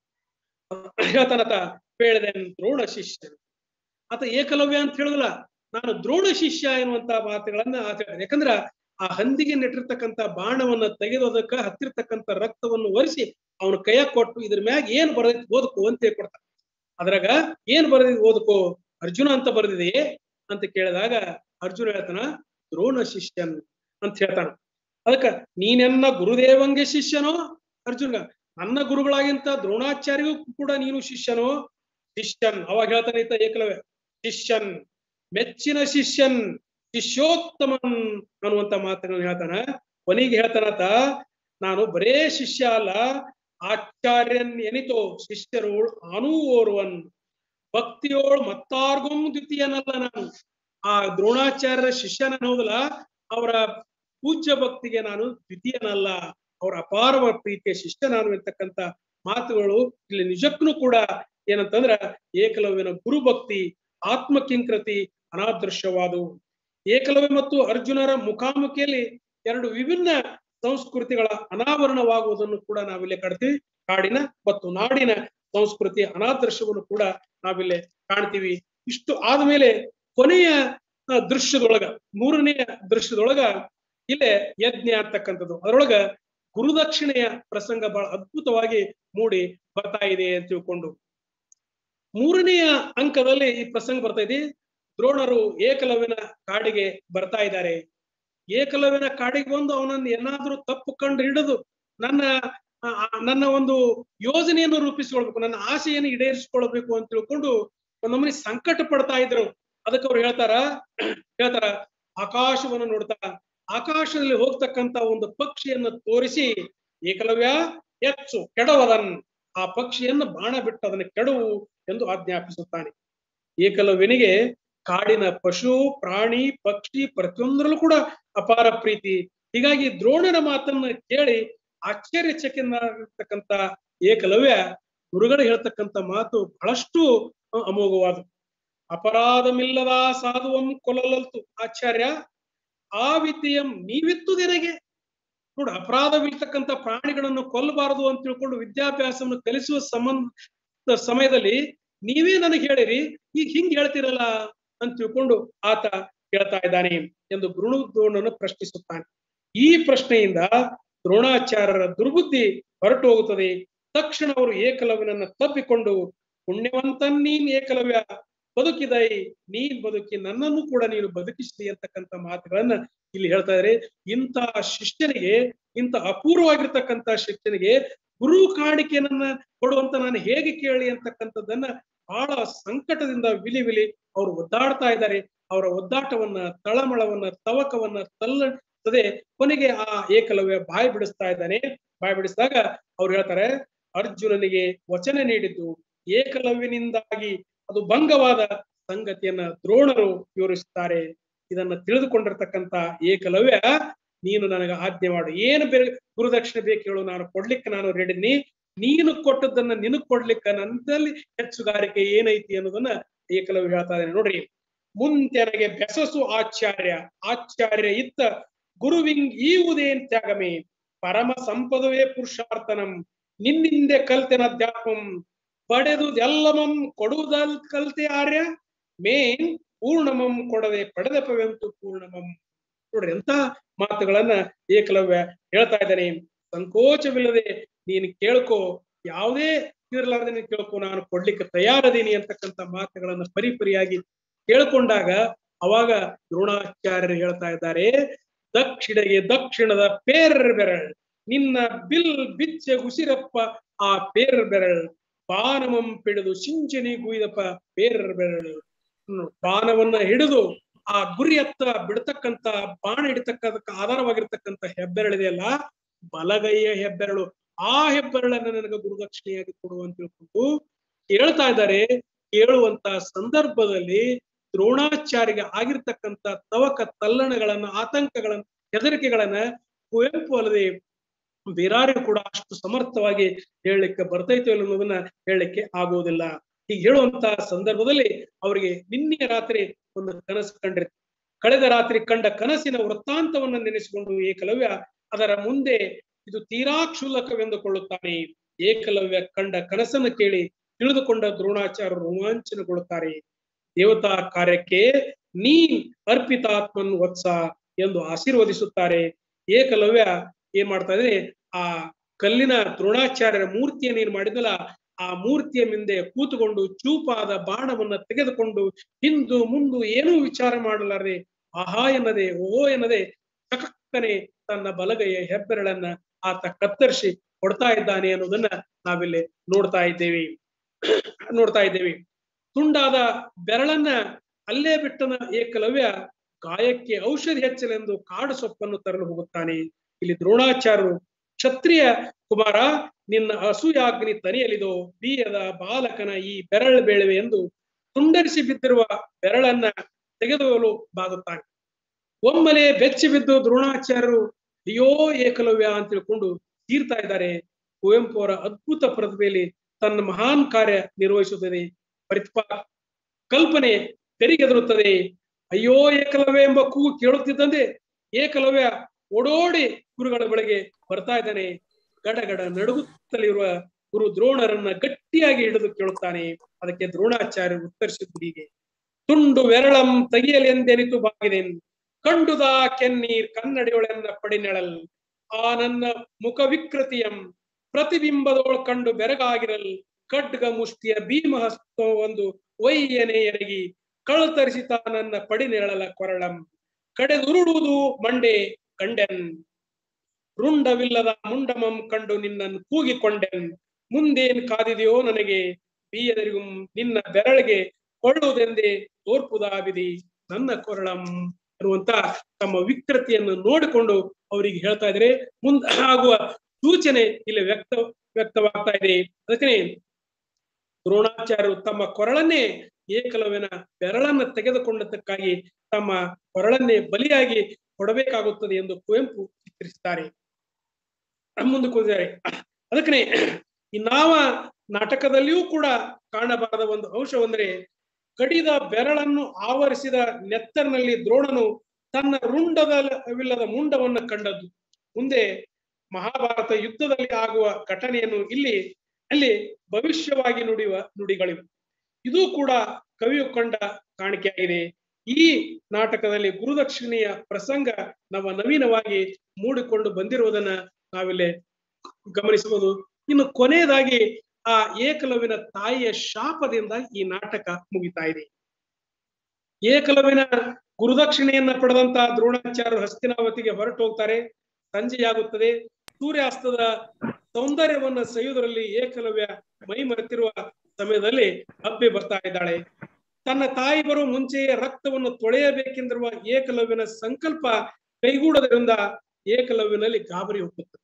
ಹೇಳ್ತಾನತ ಬೇಳದೆನ್ ದ್ರೋಣ ಶಿಷ್ಯ ಆತ ಏಕಲವ್ಯ ಅಂತ ಹೇಳುದಿಲ್ಲ ನಾನು ದ್ರೋಣ ಶಿಷ್ಯ ಎನ್ನುವಂತ ಮಾತುಗಳನ್ನ ಆತ ಹೇಳ್ತಾನೆ ಯಾಕಂದ್ರ ಆ ಹಂದಿಗೆ ನೆಟ್ಟಿರ್ತಕ್ಕಂಥ ಬಾಣವನ್ನ ತೆಗೆದೋದಕ್ಕ ಹತ್ತಿರ್ತಕ್ಕಂಥ ರಕ್ತವನ್ನು ಒರೆಸಿ ಅವನ ಕೈಯ ಕೊಟ್ಟು ಇದ್ರ ಮ್ಯಾಗ ಏನ್ ಬರೆದೈತಿ ಓದ್ಕೋ ಅಂತ ಹೇಳ್ಕೊಡ್ತಾನೆ ಅದ್ರಾಗ ಏನ್ ಬರೆದಿದ್ ಓದ್ಕೋ ಅರ್ಜುನ ಅಂತ ಬರೆದಿದೆಯೇ ಅಂತ ಕೇಳಿದಾಗ ಅರ್ಜುನ ಹೇಳ್ತಾನ ದ್ರೋಣ ಶಿಷ್ಯನ್ ಅಂತ ಹೇಳ್ತಾನ ಅದಕ್ಕ ನೀನೆನ್ನ ಗುರುದೇವಂಗೆ ಶಿಷ್ಯನೋ ಅರ್ಜುನ ನನ್ನ ಗುರುಗಳಾಗಿಂತ ದ್ರೋಣಾಚಾರ್ಯಗೂ ಕೂಡ ನೀನು ಶಿಷ್ಯನೋ ಶಿಷ್ಯನ್ ಅವಾಗ ಹೇಳ್ತಾನೆ ಇತ್ತ ಏಕಲವ್ಯ ಶಿಷ್ಯನ್ ಮೆಚ್ಚಿನ ಶಿಷ್ಯನ್ ಶಿಷ್ಯೋತ್ತಮನ್ ಅನ್ನುವಂತ ಮಾತುಗಳನ್ನ ಹೇಳ್ತಾನ ಕೊನೆಗೆ ಹೇಳ್ತಾನತ ನಾನು ಬರೇ ಶಿಷ್ಯ ಅಲ್ಲ ಆಚಾರ್ಯನ್ ಎನಿತೋ ಶಿಷ್ಯರೋಳ್ ಆನೂ ಓರ್ವನ್ ಭಕ್ತಿಯೋಳ್ ಮತ್ತಾರ್ಗೊಂ ದ್ವಿತೀಯನಲ್ಲ ನಾನು ಆ ದ್ರೋಣಾಚಾರ್ಯರ ಶಿಷ್ಯನ ಅನ್ನೋದಲ್ಲ ಅವರ ಪೂಜ್ಯ ಭಕ್ತಿಗೆ ನಾನು ದ್ವಿತೀಯನಲ್ಲ ಅವರ ಅಪಾರ ಪ್ರೀತಿಯ ಶಿಷ್ಯ ನಾನು ಎಂತಕ್ಕಂತ ಮಾತುಗಳು ಇಲ್ಲಿ ನಿಜಕ್ಕೂ ಕೂಡ ಏನಂತಂದ್ರ ಏಕಲವ್ಯನ ಗುರು ಭಕ್ತಿ ಆತ್ಮಕಿಂಕೃತಿ ಅನಾದೃಶ್ಯವಾದವು ಏಕಲವ್ಯ ಮತ್ತು ಅರ್ಜುನರ ಮುಖಾಮುಖಿಯಲ್ಲಿ ಎರಡು ವಿಭಿನ್ನ ಸಂಸ್ಕೃತಿಗಳ ಅನಾವರಣವಾಗುವುದನ್ನು ಕೂಡ ನಾವಿಲ್ಲಿ ಕಾಡ್ತೀವಿ ಕಾಡಿನ ಮತ್ತು ನಾಡಿನ ಸಂಸ್ಕೃತಿ ಅನಾದರ್ಶವನ್ನು ಕೂಡ ನಾವಿಲ್ಲಿ ಕಾಣ್ತೀವಿ ಇಷ್ಟು ಆದ್ಮೇಲೆ ಕೊನೆಯ ಆ, ದೃಶ್ಯದೊಳಗ ಮೂರನೆಯ ದೃಶ್ಯದೊಳಗ ಇಲ್ಲೇ ಯಜ್ಞ ಅಂತಕ್ಕಂಥದ್ದು ಅದರೊಳಗ ಗುರುದಕ್ಷಿಣೆಯ ಪ್ರಸಂಗ ಬಹಳ ಅದ್ಭುತವಾಗಿ ಮೂಡಿ ಬರ್ತಾ ಇದೆ ಅಂತ ತಿಳ್ಕೊಂಡು ಮೂರನೆಯ ಅಂಕದಲ್ಲಿ ಈ ಪ್ರಸಂಗ ಬರ್ತಾ ಇದೆ ದ್ರೋಣರು ಏಕಲವ್ಯನ ಕಾಡಿಗೆ ಬರ್ತಾ ಇದ್ದಾರೆ ಏಕಲವ್ಯನ ಕಾಡಿಗೆ ಬಂದು ಅವನನ್ನು ಏನಾದ್ರೂ ತಪ್ಪು ಕಂಡು ಹಿಡಿದು ನನ್ನ ಆ, ಆ, ನನ್ನ ಒಂದು ಯೋಜನೆಯನ್ನು ರೂಪಿಸಿಕೊಳ್ಬೇಕು ನನ್ನ ಆಸೆಯನ್ನು ಈಡೇರಿಸಿಕೊಳ್ಬೇಕು ಅಂತ ತಿಳ್ಕೊಂಡು ಒಂದೊಮ್ಮೆ ಸಂಕಟ ಪಡ್ತಾ ಇದ್ರು ಅದಕ್ಕೆ ಅವ್ರು ಹೇಳ್ತಾರ ಹೇಳ್ತಾರ ಆಕಾಶವನ್ನು ನೋಡ್ತಾ ಆಕಾಶದಲ್ಲಿ ಹೋಗ್ತಕ್ಕಂತ ಒಂದು ಪಕ್ಷಿಯನ್ನು ತೋರಿಸಿ ಏಕಲವ್ಯ ಹೆಚ್ಚು ಕೆಡವದನ್ ಆ ಪಕ್ಷಿಯನ್ನು ಬಾಣ ಬಿಟ್ಟು ಅದನ್ನು ಕೆಡವು ಎಂದು ಆಜ್ಞಾಪಿಸುತ್ತಾನೆ ಏಕಲವ್ಯನಿಗೆ ಕಾಡಿನ ಪಶು ಪ್ರಾಣಿ ಪಕ್ಷಿ ಪ್ರತಿಯೊಂದರಲ್ಲೂ ಕೂಡ ಅಪಾರ ಪ್ರೀತಿ ಹೀಗಾಗಿ ದ್ರೋಣನ ಮಾತನ್ನ ಕೇಳಿ ಆಶ್ಚರ್ಯಚಕಿತನಾಗಿರ್ತಕ್ಕಂಥ ಏಕಲವ್ಯ ಗುರುಗಳು ಹೇಳ್ತಕ್ಕಂಥ ಮಾತು ಬಹಳಷ್ಟು ಅಮೋಘವಾದ ಅಪರಾಧಮಿಲ್ಲದ ಸಾಧುವಂ ಕೊಲ್ಲಲಲ್ತು ಆಚಾರ್ಯ ಆ ವಿದ್ಯೆಯಂ ನೀವಿತ್ತುದೆನಗೆ ನೋಡು ಅಪರಾಧವಿರ್ತಕ್ಕಂಥ ಪ್ರಾಣಿಗಳನ್ನು ಕೊಲ್ಲಬಾರದು ಅಂತ ತಿಳ್ಕೊಂಡು ವಿದ್ಯಾಭ್ಯಾಸವನ್ನು ಕಲಿಸುವ ಸಂಬಂಧ ಸಮಯದಲ್ಲಿ ನೀವೇ ನನಗೆ ಹೇಳಿರಿ ಈಗ ಹಿಂಗ್ ಹೇಳ್ತಿರಲ್ಲ ಅಂತ ತಿಳ್ಕೊಂಡು ಆತ ಹೇಳ್ತಾ ಇದ್ದಾನೆ ಎಂದು ಗುರು ದ್ರೋಣನು ಪ್ರಶ್ನಿಸುತ್ತಾನೆ ಈ ಪ್ರಶ್ನೆಯಿಂದ ದ್ರೋಣಾಚಾರ್ಯರ ದುರ್ಬುದ್ಧಿ ಹೊರಟು ಹೋಗುತ್ತದೆ ತಕ್ಷಣ ಅವರು ಏಕಲವ್ಯನನ್ನ ತಬ್ಬಿಕೊಂಡು ಪುಣ್ಯವಂತನ್ ನೀನ್ ಏಕಲವ್ಯ ಬದುಕಿದೈ ನೀನ್ ಬದುಕಿ ನನ್ನನ್ನು ಕೂಡ ನೀನು ಬದುಕಿಸಿದಿ ಅಂತಕ್ಕಂಥ ಮಾತುಗಳನ್ನ ಇಲ್ಲಿ ಹೇಳ್ತಾ ಇದ್ದಾರೆ ಇಂಥ ಶಿಷ್ಯನಿಗೆ ಇಂಥ ಅಪೂರ್ವವಾಗಿರ್ತಕ್ಕಂಥ ಶಿಷ್ಯನಿಗೆ ಗುರು ಕಾಣಿಕೆಯನ್ನ ಕೊಡುವಂತ ನಾನು ಹೇಗೆ ಕೇಳಿ ಅಂತಕ್ಕಂಥದ್ದನ್ನ ಬಹಳ ಸಂಕಟದಿಂದ ವಿಲಿ ವಿಲಿ ಅವರು ಒದ್ದಾಡ್ತಾ ಇದ್ದಾರೆ ಅವರ ಒದ್ದಾಟವನ್ನ ತಳಮಳವನ್ನ ತವಕವನ್ನ ತಲ್ಲದೆ ಕೊನೆಗೆ ಆ ಏಕಲವ್ಯ ಬಾಯಿ ಬಿಡಿಸ್ತಾ ಇದ್ದಾನೆ ಬಾಯಿ ಬಿಡಿಸಿದಾಗ ಅವ್ರು ಹೇಳ್ತಾರೆ ಅರ್ಜುನನಿಗೆ ವಚನ ನೀಡಿದ್ದು ಏಕಲವ್ಯನಿಂದಾಗಿ ಅದು ಭಂಗವಾದ ಸಂಗತಿಯನ್ನ ದ್ರೋಣರು ವಿವರಿಸುತ್ತಾರೆ ಇದನ್ನ ತಿಳಿದುಕೊಂಡಿರ್ತಕ್ಕಂತ ಏಕಲವ್ಯ ನೀನು ನನಗೆ ಆಜ್ಞೆ ಮಾಡು ಏನು ಬೇರೆ ಗುರುದಕ್ಷಿಣೆ ಬೇಕು ಹೇಳು ನಾನು ಕೊಡ್ಲಿಕ್ಕೆ ನಾನು ರೆಡಿನಿ ನೀನು ಕೊಟ್ಟದ್ದನ್ನ ನಿನಗ್ ಕೊಡ್ಲಿಕ್ಕೆ ನನ್ನಲ್ಲಿ ಹೆಚ್ಚುಗಾರಿಕೆ ಏನೈತಿ ಅನ್ನೋದನ್ನ ಏಕಲವ್ಯ ಹೇಳ್ತಾ ಇದ್ದಾನೆ ನೋಡ್ರಿ ಮುಂತೆನಗೆ ಬೆಸಸು ಆಚಾರ್ಯ ಆಚಾರ್ಯ ಇತ್ತ ಗುರುವಿಂಗ್ ಈವುದೇನ್ ತ್ಯಾಗಮೇ ಪರಮ ಸಂಪದವೇ ಪುರುಷಾರ್ಥನಂ ನಿನ್ನಿಂದೆ ಕಲ್ತೆನ ಅಧ್ಯಾತ್ಮಂ ಪಡೆದು ಎಲ್ಲಮಂ ಕೊಡುವುದಲ್ ಕಲ್ತೆ ಆರ್ಯ ಮೇನ್ ಪೂರ್ಣಮಂ ಕೊಡದೆ ಪಡೆದಪವೆಂತು ಪೂರ್ಣಮಂ ನೋಡ್ರಿ ಎಂತ ಮಾತುಗಳನ್ನ ಏಕಲವ್ಯ ಹೇಳ್ತಾ ಇದ್ದಾನೆ ಸಂಕೋಚವಿಲ್ಲದೆ ನೀನು ಕೇಳ್ಕೋ ಯಾವುದೇ ಇರಲಾರ್ದೆ ನೀನು ಕೇಳ್ಕೊ ನಾನು ಕೊಡ್ಲಿಕ್ಕೆ ತಯಾರದೀನಿ ಅಂತಕ್ಕಂಥ ಮಾತುಗಳನ್ನ ಪರಿಪರಿಯಾಗಿ ಕೇಳ್ಕೊಂಡಾಗ ಅವಾಗ ದ್ರೋಣಾಚಾರ್ಯರು ಹೇಳ್ತಾ ಇದ್ದಾರೆ ದಕ್ಷಿಣಗೆ ದಕ್ಷಿಣದ ಪೇರ್ ಬೆರಳ್ ನಿನ್ನ ಬಿಲ್ ಬಿಚ್ಚೆ ಉಸಿರಪ್ಪ ಆ ಪೇರ್ ಬೆರಳ್ ಬಾನಮಂ ಪಿಡಿದು ಸಿಂಚನಿ ಗುಯ್ದಪ್ಪ ಪೇರ್ ಬೆರಳ್ ಹ್ಮ್. ಬಾಣವನ್ನ ಹಿಡಿದು ಆ ಗುರಿಯತ್ತ ಬಿಡ್ತಕ್ಕಂತ ಬಾಣ ಹಿಡಿತಕ್ಕಂತ ಆಧಾರವಾಗಿರ್ತಕ್ಕಂತ ಹೆಬ್ಬೆರಳಿದೆಯಲ್ಲ ಬಲಗೈಯ ಹೆಬ್ಬೆರಳು ಆ ಹೆಬ್ಬೆರಳನ್ನ ನನಗೆ ಗುರುದಕ್ಷಿಣೆಯಾಗಿ ಕೊಡು ಅಂತ ತಿಳ್ಕೊಂಡು ಹೇಳ್ತಾ ಇದ್ದಾರೆ ಕೇಳುವಂತ ಸಂದರ್ಭದಲ್ಲಿ ದ್ರೋಣಾಚಾರ್ಯಗೆ ಆಗಿರ್ತಕ್ಕಂತ ತವಕ ತಲ್ಲಣಗಳನ್ನ ಆತಂಕಗಳನ್ನ ಹೆದರಿಕೆಗಳನ್ನ ಕುವೆಂಪು ಅಲ್ಲದೆ ಬೇರಾರಿಗೂ ಕೂಡ ಅಷ್ಟು ಸಮರ್ಥವಾಗಿ ಹೇಳಲಿಕ್ಕೆ ಬರ್ತೈತೆ ಇಲ್ಲ ಅನ್ನೋದನ್ನ ಹೇಳಲಿಕ್ಕೆ ಆಗುವುದಿಲ್ಲ ಹೀಗೆ ಹೇಳುವಂತ ಸಂದರ್ಭದಲ್ಲಿ ಅವರಿಗೆ ನಿನ್ನೆ ರಾತ್ರಿ ಒಂದು ಕನಸು ಕಂಡಿರ್ತಾರೆ ಕಳೆದ ರಾತ್ರಿ ಕಂಡ ಕನಸಿನ ವೃತ್ತಾಂತವನ್ನು ನೆನೆಸಿಕೊಂಡು ಏಕಲವ್ಯ ಅದರ ಮುಂದೆ ಇದು ತೀರಾ ಕ್ಷುಲ್ಲಕವೆಂದುಕೊಳ್ಳುತ್ತಾನೆ ಏಕಲವ್ಯ ಕಂಡ ಕನಸನ್ನು ಕೇಳಿ ತಿಳಿದುಕೊಂಡ ದ್ರೋಣಾಚಾರ್ಯರು ರೋಮಾಂಚನಗೊಳ್ಳುತ್ತಾರೆ ದೇವತಾ ಕಾರ್ಯಕ್ಕೆ ನೀ ಅರ್ಪಿತಾತ್ಮನ್ ವತ್ಸ ಎಂದು ಆಶೀರ್ವದಿಸುತ್ತಾರೆ ಏಕಲವ್ಯ ಏನ್ ಮಾಡ್ತಾ ಇದ್ರೆ ಆ ಕಲ್ಲಿನ ದ್ರೋಣಾಚಾರ್ಯರ ಮೂರ್ತಿಯನ್ನು ಏನ್ ಮಾಡಿದಲ್ಲ ಆ ಮೂರ್ತಿಯ ಮುಂದೆ ಕೂತುಕೊಂಡು ಚೂಪಾದ ಬಾಣವನ್ನ ತೆಗೆದುಕೊಂಡು ಹಿಂದು ಮುಂದು ಏನೂ ವಿಚಾರ ಮಾಡಲಾರದೆ ಆಹಾ ಎನ್ನದೆ ಓಹೋ ಎನ್ನದೆ ಚಕಕ್ಕನೆ ತನ್ನ ಬಲಗೈಯ ಹೆಬ್ಬೆರಳನ್ನ ಆತ ಕತ್ತರಿಸಿ ಕೊಡ್ತಾ ಇದ್ದಾನೆ ಅನ್ನೋದನ್ನ ನಾವಿಲ್ಲಿ ನೋಡ್ತಾ ಇದ್ದೇವೆ ನೋಡ್ತಾ ಇದ್ದೇವೆ ತುಂಡಾದ ಬೆರಳನ್ನ ಅಲ್ಲೇ ಬಿಟ್ಟನ ಏಕಲವ್ಯ ಗಾಯಕ್ಕೆ ಔಷಧಿ ಹೆಚ್ಚಲೆಂದು ಕಾಡು ಸೊಪ್ಪನ್ನು ತರಲು ಹೋಗುತ್ತಾನೆ ಇಲ್ಲಿ ದ್ರೋಣಾಚಾರ್ಯರು ಕ್ಷತ್ರಿಯ ಕುಮಾರ ನಿನ್ನ ಅಸೂಯಾಗ್ನಿ ತನಿಯಲಿದೋ ಬೀಯದ ಬಾಲಕನ ಈ ಬೆರಳು ಬೇಳುವೆ ಎಂದು ತುಂಡರಿಸಿ ಬಿದ್ದಿರುವ ಬೆರಳನ್ನ ತೆಗೆದುಕೊಳ್ಳಲು ಬಾಗುತ್ತಾನೆ ಒಮ್ಮೆಲೆ ಬೆಚ್ಚಿ ಬಿದ್ದು ದ್ರೋಣಾಚಾರ್ಯರು ಅಯ್ಯೋ ಏಕಲವ್ಯ ಅಂತ ತಿಳ್ಕೊಂಡು ತೀರ್ತಾ ಇದ್ದಾರೆ ಕುವೆಂಪು ಅವರ ಅದ್ಭುತ ಪ್ರತಿಭೆಯಲ್ಲಿ ತನ್ನ ಮಹಾನ್ ಕಾರ್ಯ ನಿರ್ವಹಿಸುತ್ತದೆ ಪ್ರತಿಭಾ ಕಲ್ಪನೆ ತೆರಿಗೆದರುತ್ತದೆ ಅಯ್ಯೋ ಏಕಲವ್ಯ ಎಂಬ ಕೂಗು ಕೇಳುತ್ತಿದ್ದಂತೆ ಏಕಲವ್ಯ ಓಡೋಡಿ ಗುರುಗಳ ಬಳಿಗೆ ಬರ್ತಾ ಇದ್ದಾನೆ ಗಡಗಡ ನಡುಗುತ್ತಲಿರುವ ಗುರು ದ್ರೋಣರನ್ನ ಗಟ್ಟಿಯಾಗಿ ಹಿಡಿದು ಕೇಳುತ್ತಾನೆ ಅದಕ್ಕೆ ದ್ರೋಣಾಚಾರ್ಯರು ಉತ್ತರಿಸಿದ್ದು ಹೀಗೆ ತುಂಡು ಬೆರಳಂ ತೆಗೆಯಲೆಂದೆನಿತು ಬಾಗಿದೆನ್ ಕಂಡುದ ಕೆನ್ನೀರ್ ಕನ್ನಡಿಯೊಳೆನ್ನ ಪಡಿನೆಳಲ್ ಆ ನನ್ನ ಮುಖ ವಿಕೃತಿಯಂ ಪ್ರತಿಬಿಂಬದೊಳ ಕಂಡು ಬೆರಗಾಗಿರಲ್ ಖಡ್ಗ ಮುಷ್ಟಿಯ ಭೀಮಹಸ್ತ ಒಂದು ವೈಯನೆ ಎರಗಿ ಕಳತರಿಸಿತ ನನ್ನ ಪಡಿನೆಳಲ ಕೊರಳಂ ಕಡೆದುರುಡುವುದು ಮಂಡೆ ಕಂಡೆನ್ ರುಂಡವಿಲ್ಲದ ಮುಂಡಮಂ ಕಂಡು ನಿನ್ನನ್ನು ಕೂಗಿಕೊಂಡೆನ್ ಮುಂದೇನ್ ಕಾದಿದೆಯೋ ನನಗೆ ಬೀಯದರಿಗೂ ನಿನ್ನ ಬೆರಳಿಗೆ ಕೊಳ್ಳುವುದೆಂದೇ ತೋರ್ಪುದಾವಿದಿ ನನ್ನ ಕೊರಳಂ ಅನ್ನುವಂತ ತಮ್ಮ ವಿಕೃತಿಯನ್ನು ನೋಡಿಕೊಂಡು ಅವರಿಗೆ ಹೇಳ್ತಾ ಇದ್ರೆ ಮುಂದೆ ಆಗುವ ಸೂಚನೆ ಇಲ್ಲಿ ವ್ಯಕ್ತ ವ್ಯಕ್ತವಾಗ್ತಾ ಇದೆ ಅದಕ್ಕೆ ದ್ರೋಣಾಚಾರ್ಯರು ತಮ್ಮ ಕೊರಳನ್ನೇ ಏಕಲವ್ಯನ ಬೆರಳನ್ನ ತೆಗೆದುಕೊಂಡದಕ್ಕಾಗಿ ತಮ್ಮ ಕೊರಳನ್ನೇ ಬಲಿಯಾಗಿ ಕೊಡಬೇಕಾಗುತ್ತದೆ ಎಂದು ಕುವೆಂಪು ಚಿತ್ರಿಸಿದ್ದಾರೆ ಮುಂದೆ ಕೂತಿದ್ದಾರೆ ಅದಕ್ಕೆ ಈ ನಾವ ನಾಟಕದಲ್ಲಿಯೂ ಕೂಡ ಕಾಣಬಾರದ ಒಂದು ಅಂಶವಂದ್ರೆ ಕಡಿದ ಬೆರಳನ್ನು ಆವರಿಸಿದ ನೆತ್ತರಿನಲ್ಲಿ ದ್ರೋಣನು ತನ್ನ ರುಂಡದವಿಲ್ಲದ ಮುಂಡವನ್ನು ಕಂಡದ್ದು ಮುಂದೆ ಮಹಾಭಾರತ ಯುದ್ಧದಲ್ಲಿ ಆಗುವ ಘಟನೆಯನ್ನು ಇಲ್ಲಿ ಅಲ್ಲಿ ಭವಿಷ್ಯವಾಗಿ ನುಡಿಯುವ ನುಡಿಗಳಿವೆ ಇದು ಕೂಡ ಕವಿಯು ಕಂಡ ಕಾಣಿಕೆಯಾಗಿದೆ ಈ ನಾಟಕದಲ್ಲಿ ಗುರುದಕ್ಷಿಣೆಯ ಪ್ರಸಂಗ ನಮ್ಮ ನವೀನವಾಗಿ ಮೂಡಿಕೊಂಡು ಬಂದಿರುವುದನ್ನ ನಾವಿಲ್ಲಿ ಗಮನಿಸಬಹುದು ಇನ್ನು ಕೊನೆಯದಾಗಿ ಆ ಏಕಲವ್ಯನ ತಾಯಿಯ ಶಾಪದಿಂದ ಈ ನಾಟಕ ಮುಗಿತಾ ಇದೆ ಏಕಲವ್ಯನ ಗುರುದಕ್ಷಿಣೆಯನ್ನ ಪಡೆದಂತ ದ್ರೋಣಾಚಾರ್ಯರು ಹಸ್ತಿನಾವತಿಗೆ ಹೊರಟು ಹೋಗ್ತಾರೆ ಸಂಜೆಯಾಗುತ್ತದೆ ಸೂರ್ಯಾಸ್ತದ ಸೌಂದರ್ಯವನ್ನ ಸೆಯುವುದರಲ್ಲಿ ಏಕಲವ್ಯ ಮೈ ಮರೆತಿರುವ ಸಮಯದಲ್ಲಿ ಹಬ್ಬಿ ಬರ್ತಾ ಇದ್ದಾಳೆ ತನ್ನ ತಾಯಿ ಬರುವ ಮುಂಚೆಯೇ ರಕ್ತವನ್ನು ತೊಳೆಯಬೇಕೆಂದಿರುವ ಏಕಲವ್ಯನ ಸಂಕಲ್ಪ ಕೈಗೂಡೋದ್ರಿಂದ ಏಕಲವ್ಯನಲ್ಲಿ ಗಾಬರಿ ಹೋಗುತ್ತೆ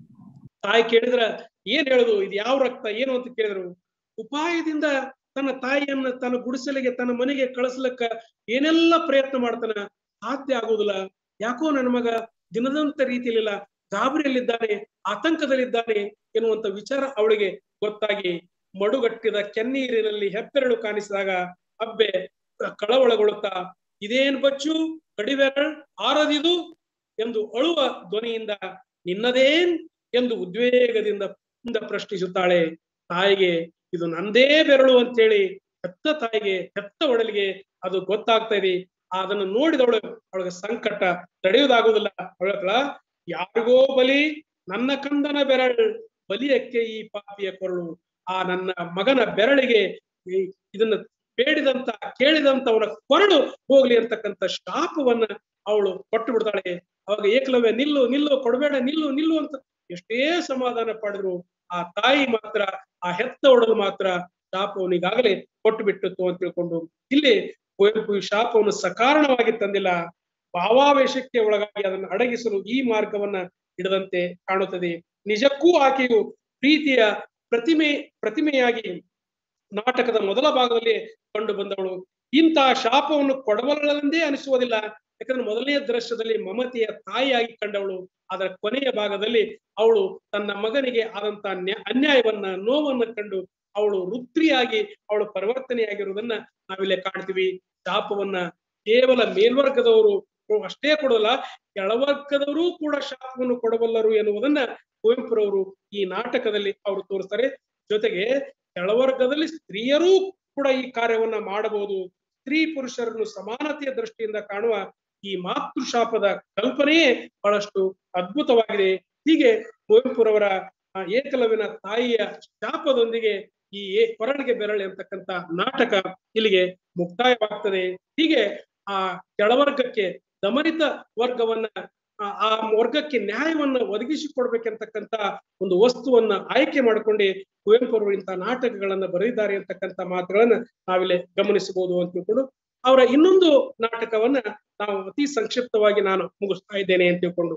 ತಾಯಿ ಕೇಳಿದ್ರ ಏನ್ ಹೇಳುದು ಇದು ಯಾವ ರಕ್ತ ಏನು ಅಂತ ಕೇಳಿದ್ರು ಉಪಾಯದಿಂದ ತನ್ನ ತಾಯಿಯನ್ನ ತನ್ನ ಗುಡಿಸಲಿಗೆ ತನ್ನ ಮನೆಗೆ ಕಳಿಸ್ಲಕ್ಕ ಏನೆಲ್ಲ ಪ್ರಯತ್ನ ಮಾಡ್ತಾನ ಸಾಧ್ಯ ಆಗುದಿಲ್ಲ ಯಾಕೋ ನನ್ನ ಮಗ ದಿನದಂತ ರೀತಿಯಲ್ಲಿಲ್ಲ ಗಾಬರಿಯಲ್ಲಿದ್ದಾನೆ ಆತಂಕದಲ್ಲಿದ್ದಾನೆ ಎನ್ನುವಂತ ವಿಚಾರ ಅವಳಿಗೆ ಗೊತ್ತಾಗಿ ಮಡುಗಟ್ಟಿದ ಕೆನ್ನೀರಿನಲ್ಲಿ ಹೆಬ್ಬೆರಳು ಕಾಣಿಸಿದಾಗ ಅಬ್ಬೆ ಕಳವಳಗೊಳ್ಳುತ್ತಾ ಇದೇನ್ ಬಚ್ಚು ಕಡಿಬೆರಳ್ ಆರದಿದು ಎಂದು ಅಳುವ ಧ್ವನಿಯಿಂದ ನಿನ್ನದೇನ್ ಎಂದು ಉದ್ವೇಗದಿಂದ ಇಂದ ಪ್ರಶ್ನಿಸುತ್ತಾಳೆ ತಾಯಿಗೆ ಇದು ನಂದೇ ಬೆರಳು ಅಂತೇಳಿ ಹೆತ್ತ ತಾಯಿಗೆ ಹೆತ್ತ ಒಡಲಿಗೆ ಅದು ಗೊತ್ತಾಗ್ತಾ ಇದೆ ಅದನ್ನು ನೋಡಿದವಳು ಅವಳಿಗೆ ಸಂಕಟ ತಡೆಯುವುದಾಗುವುದಿಲ್ಲ ಅವಳ ಯಾರಿಗೋ ಬಲಿ ನನ್ನ ಕಂದನ ಬೆರಳ್ ಬಲಿಯಕ್ಕೆ ಈ ಪಾಪಿಯ ಕೊರಳು ಆ ನನ್ನ ಮಗನ ಬೆರಳಿಗೆ ಈ ಇದನ್ನ ಬೇಡಿದಂತ ಕೇಳಿದಂತವನ ಕೊರಳು ಹೋಗ್ಲಿ ಅಂತಕ್ಕಂಥ ಶಾಪವನ್ನ ಅವಳು ಕೊಟ್ಟು ಬಿಡ್ತಾಳೆ ಅವಾಗ ಏಕಲವ್ಯ ನಿಲ್ಲು ನಿಲ್ಲು ಕೊಡಬೇಡ ನಿಲ್ಲು ನಿಲ್ಲು ಅಂತ ಎಷ್ಟೇ ಸಮಾಧಾನ ಪಡೆದ್ರು ಆ ತಾಯಿ ಮಾತ್ರ ಆ ಹೆತ್ತ ಒಡಲು ಮಾತ್ರ ಶಾಪವನಿಗಾಗಲೇ ಕೊಟ್ಟು ಬಿಟ್ಟಿತ್ತು ಅಂತ ತಿಳ್ಕೊಂಡು ಇಲ್ಲಿ ಕುವೆಂಪು ಈ ಶಾಪವನ್ನು ಸಕಾರಣವಾಗಿ ತಂದಿಲ್ಲ ಭಾವಾವೇಶಕ್ಕೆ ಒಳಗಾಗಿ ಅದನ್ನು ಅಡಗಿಸಲು ಈ ಮಾರ್ಗವನ್ನ ಹಿಡದಂತೆ ಕಾಣುತ್ತದೆ ನಿಜಕ್ಕೂ ಆಕೆಯು ಪ್ರೀತಿಯ ಪ್ರತಿಮೆ ಪ್ರತಿಮೆಯಾಗಿ ನಾಟಕದ ಮೊದಲ ಭಾಗದಲ್ಲಿ ಕಂಡು ಬಂದವಳು ಇಂತಹ ಶಾಪವನ್ನು ಕೊಡಬಲ್ಲಂದೇ ಅನಿಸುವುದಿಲ್ಲ ಯಾಕಂದ್ರೆ ಮೊದಲನೇ ದೃಶ್ಯದಲ್ಲಿ ಮಮತೆಯ ತಾಯಿಯಾಗಿ ಕಂಡವಳು ಅದರ ಕೊನೆಯ ಭಾಗದಲ್ಲಿ ಅವಳು ತನ್ನ ಮಗನಿಗೆ ಆದಂತ ಅನ್ಯಾಯವನ್ನ ನೋವನ್ನ ಕಂಡು ಅವಳು ರುದ್ರಿಯಾಗಿ ಅವಳು ಪರಿವರ್ತನೆಯಾಗಿರುವುದನ್ನ ನಾವಿಲ್ಲಿ ಕಾಣ್ತೀವಿ ಶಾಪವನ್ನ ಕೇವಲ ಮೇಲ್ವರ್ಗದವರು ಅಷ್ಟೇ ಕೊಡಲ್ಲ ಕೆಳವರ್ಗದವರು ಕೂಡ ಶಾಪವನ್ನು ಕೊಡಬಲ್ಲರು ಎನ್ನುವುದನ್ನ ಕುವೆಂಪುರವರು ಈ ನಾಟಕದಲ್ಲಿ ಅವರು ತೋರಿಸ್ತಾರೆ ಜೊತೆಗೆ ಕೆಳವರ್ಗದಲ್ಲಿ ಸ್ತ್ರೀಯರೂ ಕೂಡ ಈ ಕಾರ್ಯವನ್ನ ಮಾಡಬಹುದು ಸ್ತ್ರೀ ಪುರುಷರನ್ನು ಸಮಾನತೆಯ ದೃಷ್ಟಿಯಿಂದ ಕಾಣುವ ಈ ಮಾತೃಶಾಪದ ಕಲ್ಪನೆಯೇ ಬಹಳಷ್ಟು ಅದ್ಭುತವಾಗಿದೆ ಹೀಗೆ ಕುವೆಂಪುರವರ ಏಕಲವ್ಯನ ತಾಯಿಯ ಶಾಪದೊಂದಿಗೆ ಈ ಕೊರಳಿಗೆ ಬೆರಳೆ ಅಂತಕ್ಕಂಥ ನಾಟಕ ಇಲ್ಲಿಗೆ ಮುಕ್ತಾಯವಾಗ್ತದೆ ಹೀಗೆ ಆ ಕೆಳವರ್ಗಕ್ಕೆ ದಮನಿತ ವರ್ಗವನ್ನ ಆ ವರ್ಗಕ್ಕೆ ನ್ಯಾಯವನ್ನ ಒದಗಿಸಿಕೊಡ್ಬೇಕಂತಕ್ಕಂತ ಒಂದು ವಸ್ತುವನ್ನ ಆಯ್ಕೆ ಮಾಡಿಕೊಂಡೆ ಕುವೆಂಪು ಇಂತಹ ನಾಟಕಗಳನ್ನ ಬರೆದಿದ್ದಾರೆ ಅಂತಕ್ಕಂಥ ಮಾತುಗಳನ್ನ ನಾವಿಲ್ಲಿ ಗಮನಿಸಬಹುದು ಅಂತ ತಿಳ್ಕೊಂಡು ಅವರ ಇನ್ನೊಂದು ನಾಟಕವನ್ನ ನಾವು ಅತಿ ಸಂಕ್ಷಿಪ್ತವಾಗಿ ನಾನು ಮುಗಿಸ್ತಾ ಇದ್ದೇನೆ ಅಂತ ತಿಳ್ಕೊಂಡು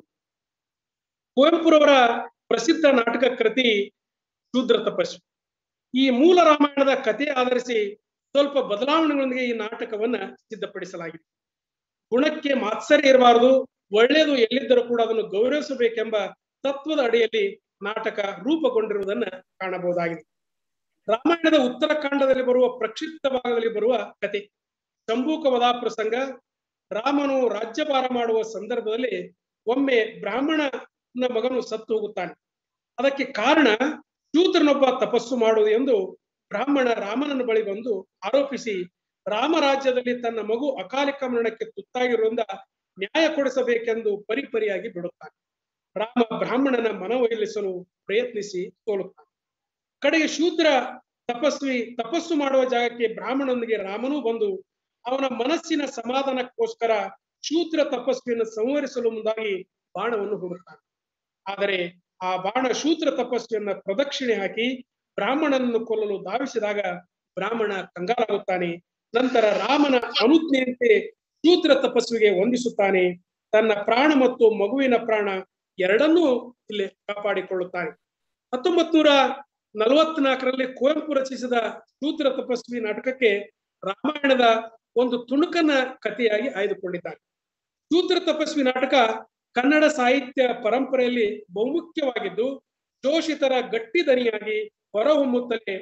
ಕುವೆಂಪುರವರ ಪ್ರಸಿದ್ಧ ನಾಟಕ ಕೃತಿ ಶೂದ್ರ ತಪಸ್ವಿ ಈ ಮೂಲ ರಾಮಾಯಣದ ಕಥೆ ಆಧರಿಸಿ ಸ್ವಲ್ಪ ಬದಲಾವಣೆಗಳೊಂದಿಗೆ ಈ ನಾಟಕವನ್ನ ಸಿದ್ಧಪಡಿಸಲಾಗಿದೆ ಗುಣಕ್ಕೆ ಮಾತ್ಸರ್ಯ ಇರಬಾರದು ಒಳ್ಳೆಯದು ಎಲ್ಲಿದ್ದರೂ ಕೂಡ ಅದನ್ನು ಗೌರವಿಸಬೇಕೆಂಬ ತತ್ವದ ಅಡಿಯಲ್ಲಿ ನಾಟಕ ರೂಪುಗೊಂಡಿರುವುದನ್ನ ಕಾಣಬಹುದಾಗಿದೆ ರಾಮಾಯಣದ ಉತ್ತರಕಾಂಡದಲ್ಲಿ ಬರುವ ಪ್ರಕ್ಷಿಪ್ತ ಭಾಗದಲ್ಲಿ ಬರುವ ಕತೆ ಶಂಭೂಕ ವಧಾ ಪ್ರಸಂಗ ರಾಮನು ರಾಜ್ಯಭಾರ ಮಾಡುವ ಸಂದರ್ಭದಲ್ಲಿ ಒಮ್ಮೆ ಬ್ರಾಹ್ಮಣನ ಮಗನು ಸತ್ತು ಹೋಗುತ್ತಾನೆ ಅದಕ್ಕೆ ಕಾರಣ ಶೂದ್ರನೊಬ್ಬ ತಪಸ್ಸು ಮಾಡುವುದು ಎಂದು ಬ್ರಾಹ್ಮಣ ರಾಮನನ ಬಳಿ ಬಂದು ಆರೋಪಿಸಿ ರಾಮರಾಜ್ಯದಲ್ಲಿ ತನ್ನ ಮಗು ಅಕಾಲಿಕ ಮರಣಕ್ಕೆ ತುತ್ತಾಗಿರುವುದರಿಂದ ನ್ಯಾಯ ಕೊಡಿಸಬೇಕೆಂದು ಪರಿಪರಿಯಾಗಿ ಬಿಡುತ್ತಾನೆ ರಾಮ ಬ್ರಾಹ್ಮಣನ ಮನವೊಲಿಸಲು ಪ್ರಯತ್ನಿಸಿ ಸೋಲುತ್ತಾನೆ ಕಡೆಗೆ ಶೂದ್ರ ತಪಸ್ವಿ ತಪಸ್ಸು ಮಾಡುವ ಜಾಗಕ್ಕೆ ಬ್ರಾಹ್ಮಣನೊಂದಿಗೆ ರಾಮನೂ ಬಂದು ಅವನ ಮನಸ್ಸಿನ ಸಮಾಧಾನಕ್ಕೋಸ್ಕರ ಶೂದ್ರ ತಪಸ್ವಿಯನ್ನು ಸಂಹರಿಸಲು ಮುಂದಾಗಿ ಬಾಣವನ್ನು ಹೂಡುತ್ತಾನೆ ಆದರೆ ಆ ಬಾಣ ಶೂದ್ರ ತಪಸ್ವಿಯನ್ನ ಪ್ರದಕ್ಷಿಣೆ ಹಾಕಿ ಬ್ರಾಹ್ಮಣನನ್ನು ಕೊಲ್ಲಲು ಧಾವಿಸಿದಾಗ ಬ್ರಾಹ್ಮಣ ಕಂಗಾಲಾಗುತ್ತಾನೆ ನಂತರ ರಾಮನ ಅನುಜ್ಞೆಯಂತೆ ಶೂದ್ರ ತಪಸ್ವಿಗೆ ವಂದಿಸುತ್ತಾನೆ ತನ್ನ ಪ್ರಾಣ ಮತ್ತು ಮಗುವಿನ ಪ್ರಾಣ ಎರಡನ್ನೂ ಇಲ್ಲಿ ಕಾಪಾಡಿಕೊಳ್ಳುತ್ತಾನೆ ಹತ್ತೊಂಬತ್ ನೂರ ನಲವತ್ನಾಲ್ಕರಲ್ಲಿ ಕುವೆಂಪು ರಚಿಸಿದ ಶೂದ್ರ ತಪಸ್ವಿ ನಾಟಕಕ್ಕೆ ರಾಮಾಯಣದ ಒಂದು ತುಣುಕನ ಕಥೆಯಾಗಿ ಆಯ್ದುಕೊಂಡಿದ್ದಾನೆ ಶೂದ್ರ ತಪಸ್ವಿ ನಾಟಕ ಕನ್ನಡ ಸಾಹಿತ್ಯ ಪರಂಪರೆಯಲ್ಲಿ ಬಹುಮುಖ್ಯವಾಗಿದ್ದು ಶೋಷಿತರ ಗಟ್ಟಿ ದನಿಯಾಗಿ ಹೊರಹೊಮ್ಮುತ್ತಲೇ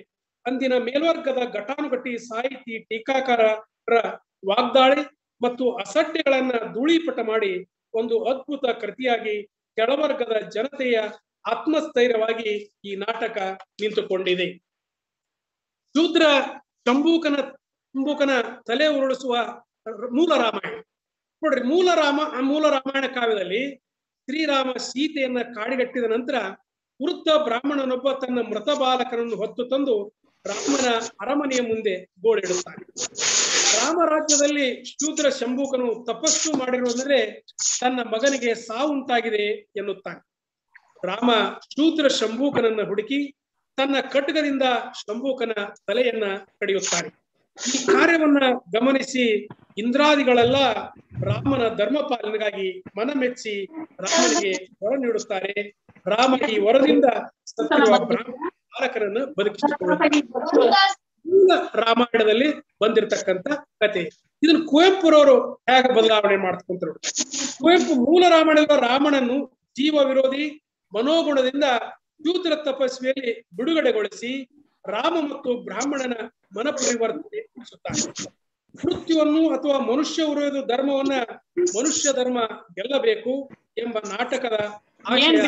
ಅಂದಿನ ಮೇಲ್ವರ್ಗದ ಘಟಾನುಘಟಿ ಸಾಹಿತಿ ಟೀಕಾಕಾರರ ವಾಗ್ದಾಳಿ ಮತ್ತು ಅಸಡ್ಡೆಗಳನ್ನ ಧೂಳೀಪಟ ಮಾಡಿ ಒಂದು ಅದ್ಭುತ ಕೃತಿಯಾಗಿ ಕೆಳವರ್ಗದ ಜನತೆಯ ಆತ್ಮಸ್ಥೈರ್ಯವಾಗಿ ಈ ನಾಟಕ ನಿಂತುಕೊಂಡಿದೆ ಶೂದ್ರ ಶಂಭೂಕನ ಶಂಭೂಕನ ತಲೆ ಉರುಳಿಸುವ ಮೂಲ ರಾಮಾಯಣ ನೋಡ್ರಿ ಮೂಲ ರಾಮ ಮೂಲ ರಾಮಾಯಣ ಕಾವ್ಯದಲ್ಲಿ ಶ್ರೀರಾಮ ಸೀತೆಯನ್ನ ಕಾಡಿಗಟ್ಟಿದ ನಂತರ ವೃದ್ಧ ಬ್ರಾಹ್ಮಣನೊಬ್ಬ ತನ್ನ ಮೃತ ಬಾಲಕನನ್ನು ಹೊತ್ತು ತಂದು ರಾಮನ ಅರಮನೆಯ ಮುಂದೆ ಗೋಳಿಡುತ್ತಾನೆ ರಾಮರಾಜ್ಯದಲ್ಲಿ ಶೂದ್ರ ಶಂಭೂಕನು ತಪಸ್ಸು ಮಾಡಿರುವುದಂದ್ರೆ ತನ್ನ ಮಗನಿಗೆ ಸಾವುಂಟಾಗಿದೆ ಎನ್ನುತ್ತಾನೆ ರಾಮ ಶೂದ್ರ ಶಂಭೂಕನನ್ನ ಹುಡುಕಿ ತನ್ನ ಖಡ್ಗದಿಂದ ಶಂಭೂಕನ ತಲೆಯನ್ನ ಕಡಿಯುತ್ತಾನೆ ಈ ಕಾರ್ಯವನ್ನ ಗಮನಿಸಿ ಇಂದ್ರಾದಿಗಳೆಲ್ಲ ರಾಮನ ಧರ್ಮ ಪಾಲನೆಗಾಗಿ ಮನ ಮೆಚ್ಚಿ ರಾಮನಿಗೆ ವರ ನೀಡುತ್ತಾರೆ ರಾಮ ಈ ವರದಿಂದ ಸತ್ತಿರುವ ಬ್ರಾಹ್ಮಣ ಬಾಲಕರನ್ನು ಬದುಕಿಸಿಕೊಳ್ಳುತ್ತಾರೆ ಮೂಲ ರಾಮಾಯಣದಲ್ಲಿ ಬಂದಿರತಕ್ಕಂತ ಕತೆ ಇದನ್ನ ಕುವೆಂಪುರವರು ಹೇಗೆ ಬದಲಾವಣೆ ಮಾಡ್ಕೊಂತರು ಕುವೆಂಪು ಮೂಲ ರಾಮಾಯಣದ ರಾಮನನ್ನು ಜೀವ ವಿರೋಧಿ ಮನೋಗುಣದಿಂದ ಶೂದ್ರ ತಪಸ್ವಿಯಲ್ಲಿ ಬಿಡುಗಡೆಗೊಳಿಸಿ ರಾಮ ಮತ್ತು ಬ್ರಾಹ್ಮಣನ ಮನ ಪರಿವರ್ತನೆ ಮಾಡಿಸುತ್ತಾರೆ ಮೃತ್ಯುವನ್ನು ಅಥವಾ ಮನುಷ್ಯ ವಿರೋಧ ಧರ್ಮವನ್ನ ಮನುಷ್ಯ ಧರ್ಮ ಗೆಲ್ಲಬೇಕು ಎಂಬ ನಾಟಕದ ಆಶಯ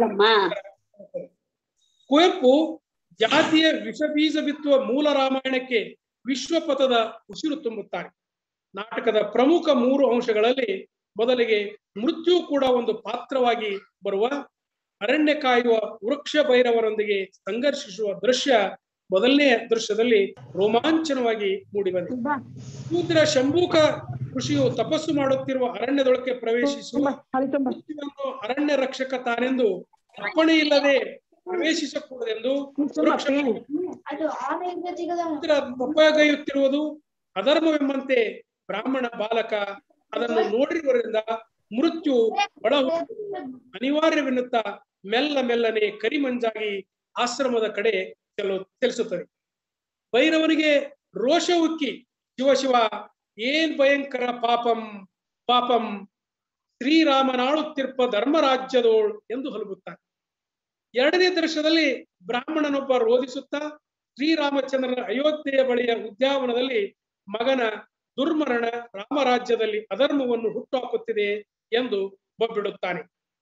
ಕುವೆಂಪು ಜಾತಿಯ ವಿಷಬೀಜ ಬಿತ್ತುವ ಮೂಲ ರಾಮಾಯಣಕ್ಕೆ ವಿಶ್ವಪಥದ ಉಸಿರು ತುಂಬುತ್ತಾರೆ ನಾಟಕದ ಪ್ರಮುಖ ಮೂರು ಅಂಶಗಳಲ್ಲಿ ಮೊದಲಿಗೆ ಮೃತ್ಯು ಕೂಡ ಒಂದು ಪಾತ್ರವಾಗಿ ಬರುವ ಅರಣ್ಯ ಕಾಯುವ ವೃಕ್ಷ ಭೈರವರೊಂದಿಗೆ ಸಂಘರ್ಷಿಸುವ ದೃಶ್ಯ ಮೊದಲನೇ ದೃಶ್ಯದಲ್ಲಿ ರೋಮಾಂಚನವಾಗಿ ಮೂಡಿಬಂದಿದೆ ಶೂದ್ರ ಶಂಭೂಕ ಋಷಿಯು ತಪಸ್ಸು ಮಾಡುತ್ತಿರುವ ಅರಣ್ಯದೊಳಕ್ಕೆ ಪ್ರವೇಶಿಸುವ ಮೃತ್ಯುವನ್ನು ಅರಣ್ಯ ರಕ್ಷಕ ತಾನೆಂದು ಅಪ್ಪಣೆ ಇಲ್ಲದೆ ಪ್ರವೇಶಿಸಕೂಡದೆಂದು ವೃಕ್ಷ ಶೂದ್ರ ತಪ್ಪಗೈಯುತ್ತಿರುವುದು ಅಧರ್ಮವೆಂಬಂತೆ ಬ್ರಾಹ್ಮಣ ಬಾಲಕ ಅದನ್ನು ನೋಡಿರುವುದರಿಂದ ಮೃತ್ಯು ಒಳ ಅನಿವಾರ್ಯವೆನ್ನುತ್ತಾ ಮೆಲ್ಲ ಮೆಲ್ಲನೆ ಕರಿಮಂಜಾಗಿ ಆಶ್ರಮದ ಕಡೆ ಚೆಲ್ಲು ಚಲಿಸುತ್ತದೆ ಭೈರವನಿಗೆ ರೋಷ ಉಕ್ಕಿ ಶಿವ ಶಿವ ಏನ್ ಭಯಂಕರ ಪಾಪಂ ಪಾಪಂ ಶ್ರೀರಾಮನಾಳುತ್ತಿರ್ಪ ಧರ್ಮರಾಜ್ಯದೋಳ್ ಎಂದು ಹಲಬುತ್ತಾನೆ ಎರಡನೇ ದೃಶ್ಯದಲ್ಲಿ ಬ್ರಾಹ್ಮಣನೊಬ್ಬ ರೋಧಿಸುತ್ತಾ ಶ್ರೀರಾಮಚಂದ್ರನ ಅಯೋಧ್ಯೆಯ ಬಳಿಯ ಉದ್ಯಾನವನದಲ್ಲಿ ಮಗನ ದುರ್ಮರಣ ರಾಮರಾಜ್ಯದಲ್ಲಿ ಅಧರ್ಮವನ್ನು ಹುಟ್ಟುಹಾಕುತ್ತಿದೆ ಎಂದು ಬಬ್ಬಿಡುತ್ತಾನೆ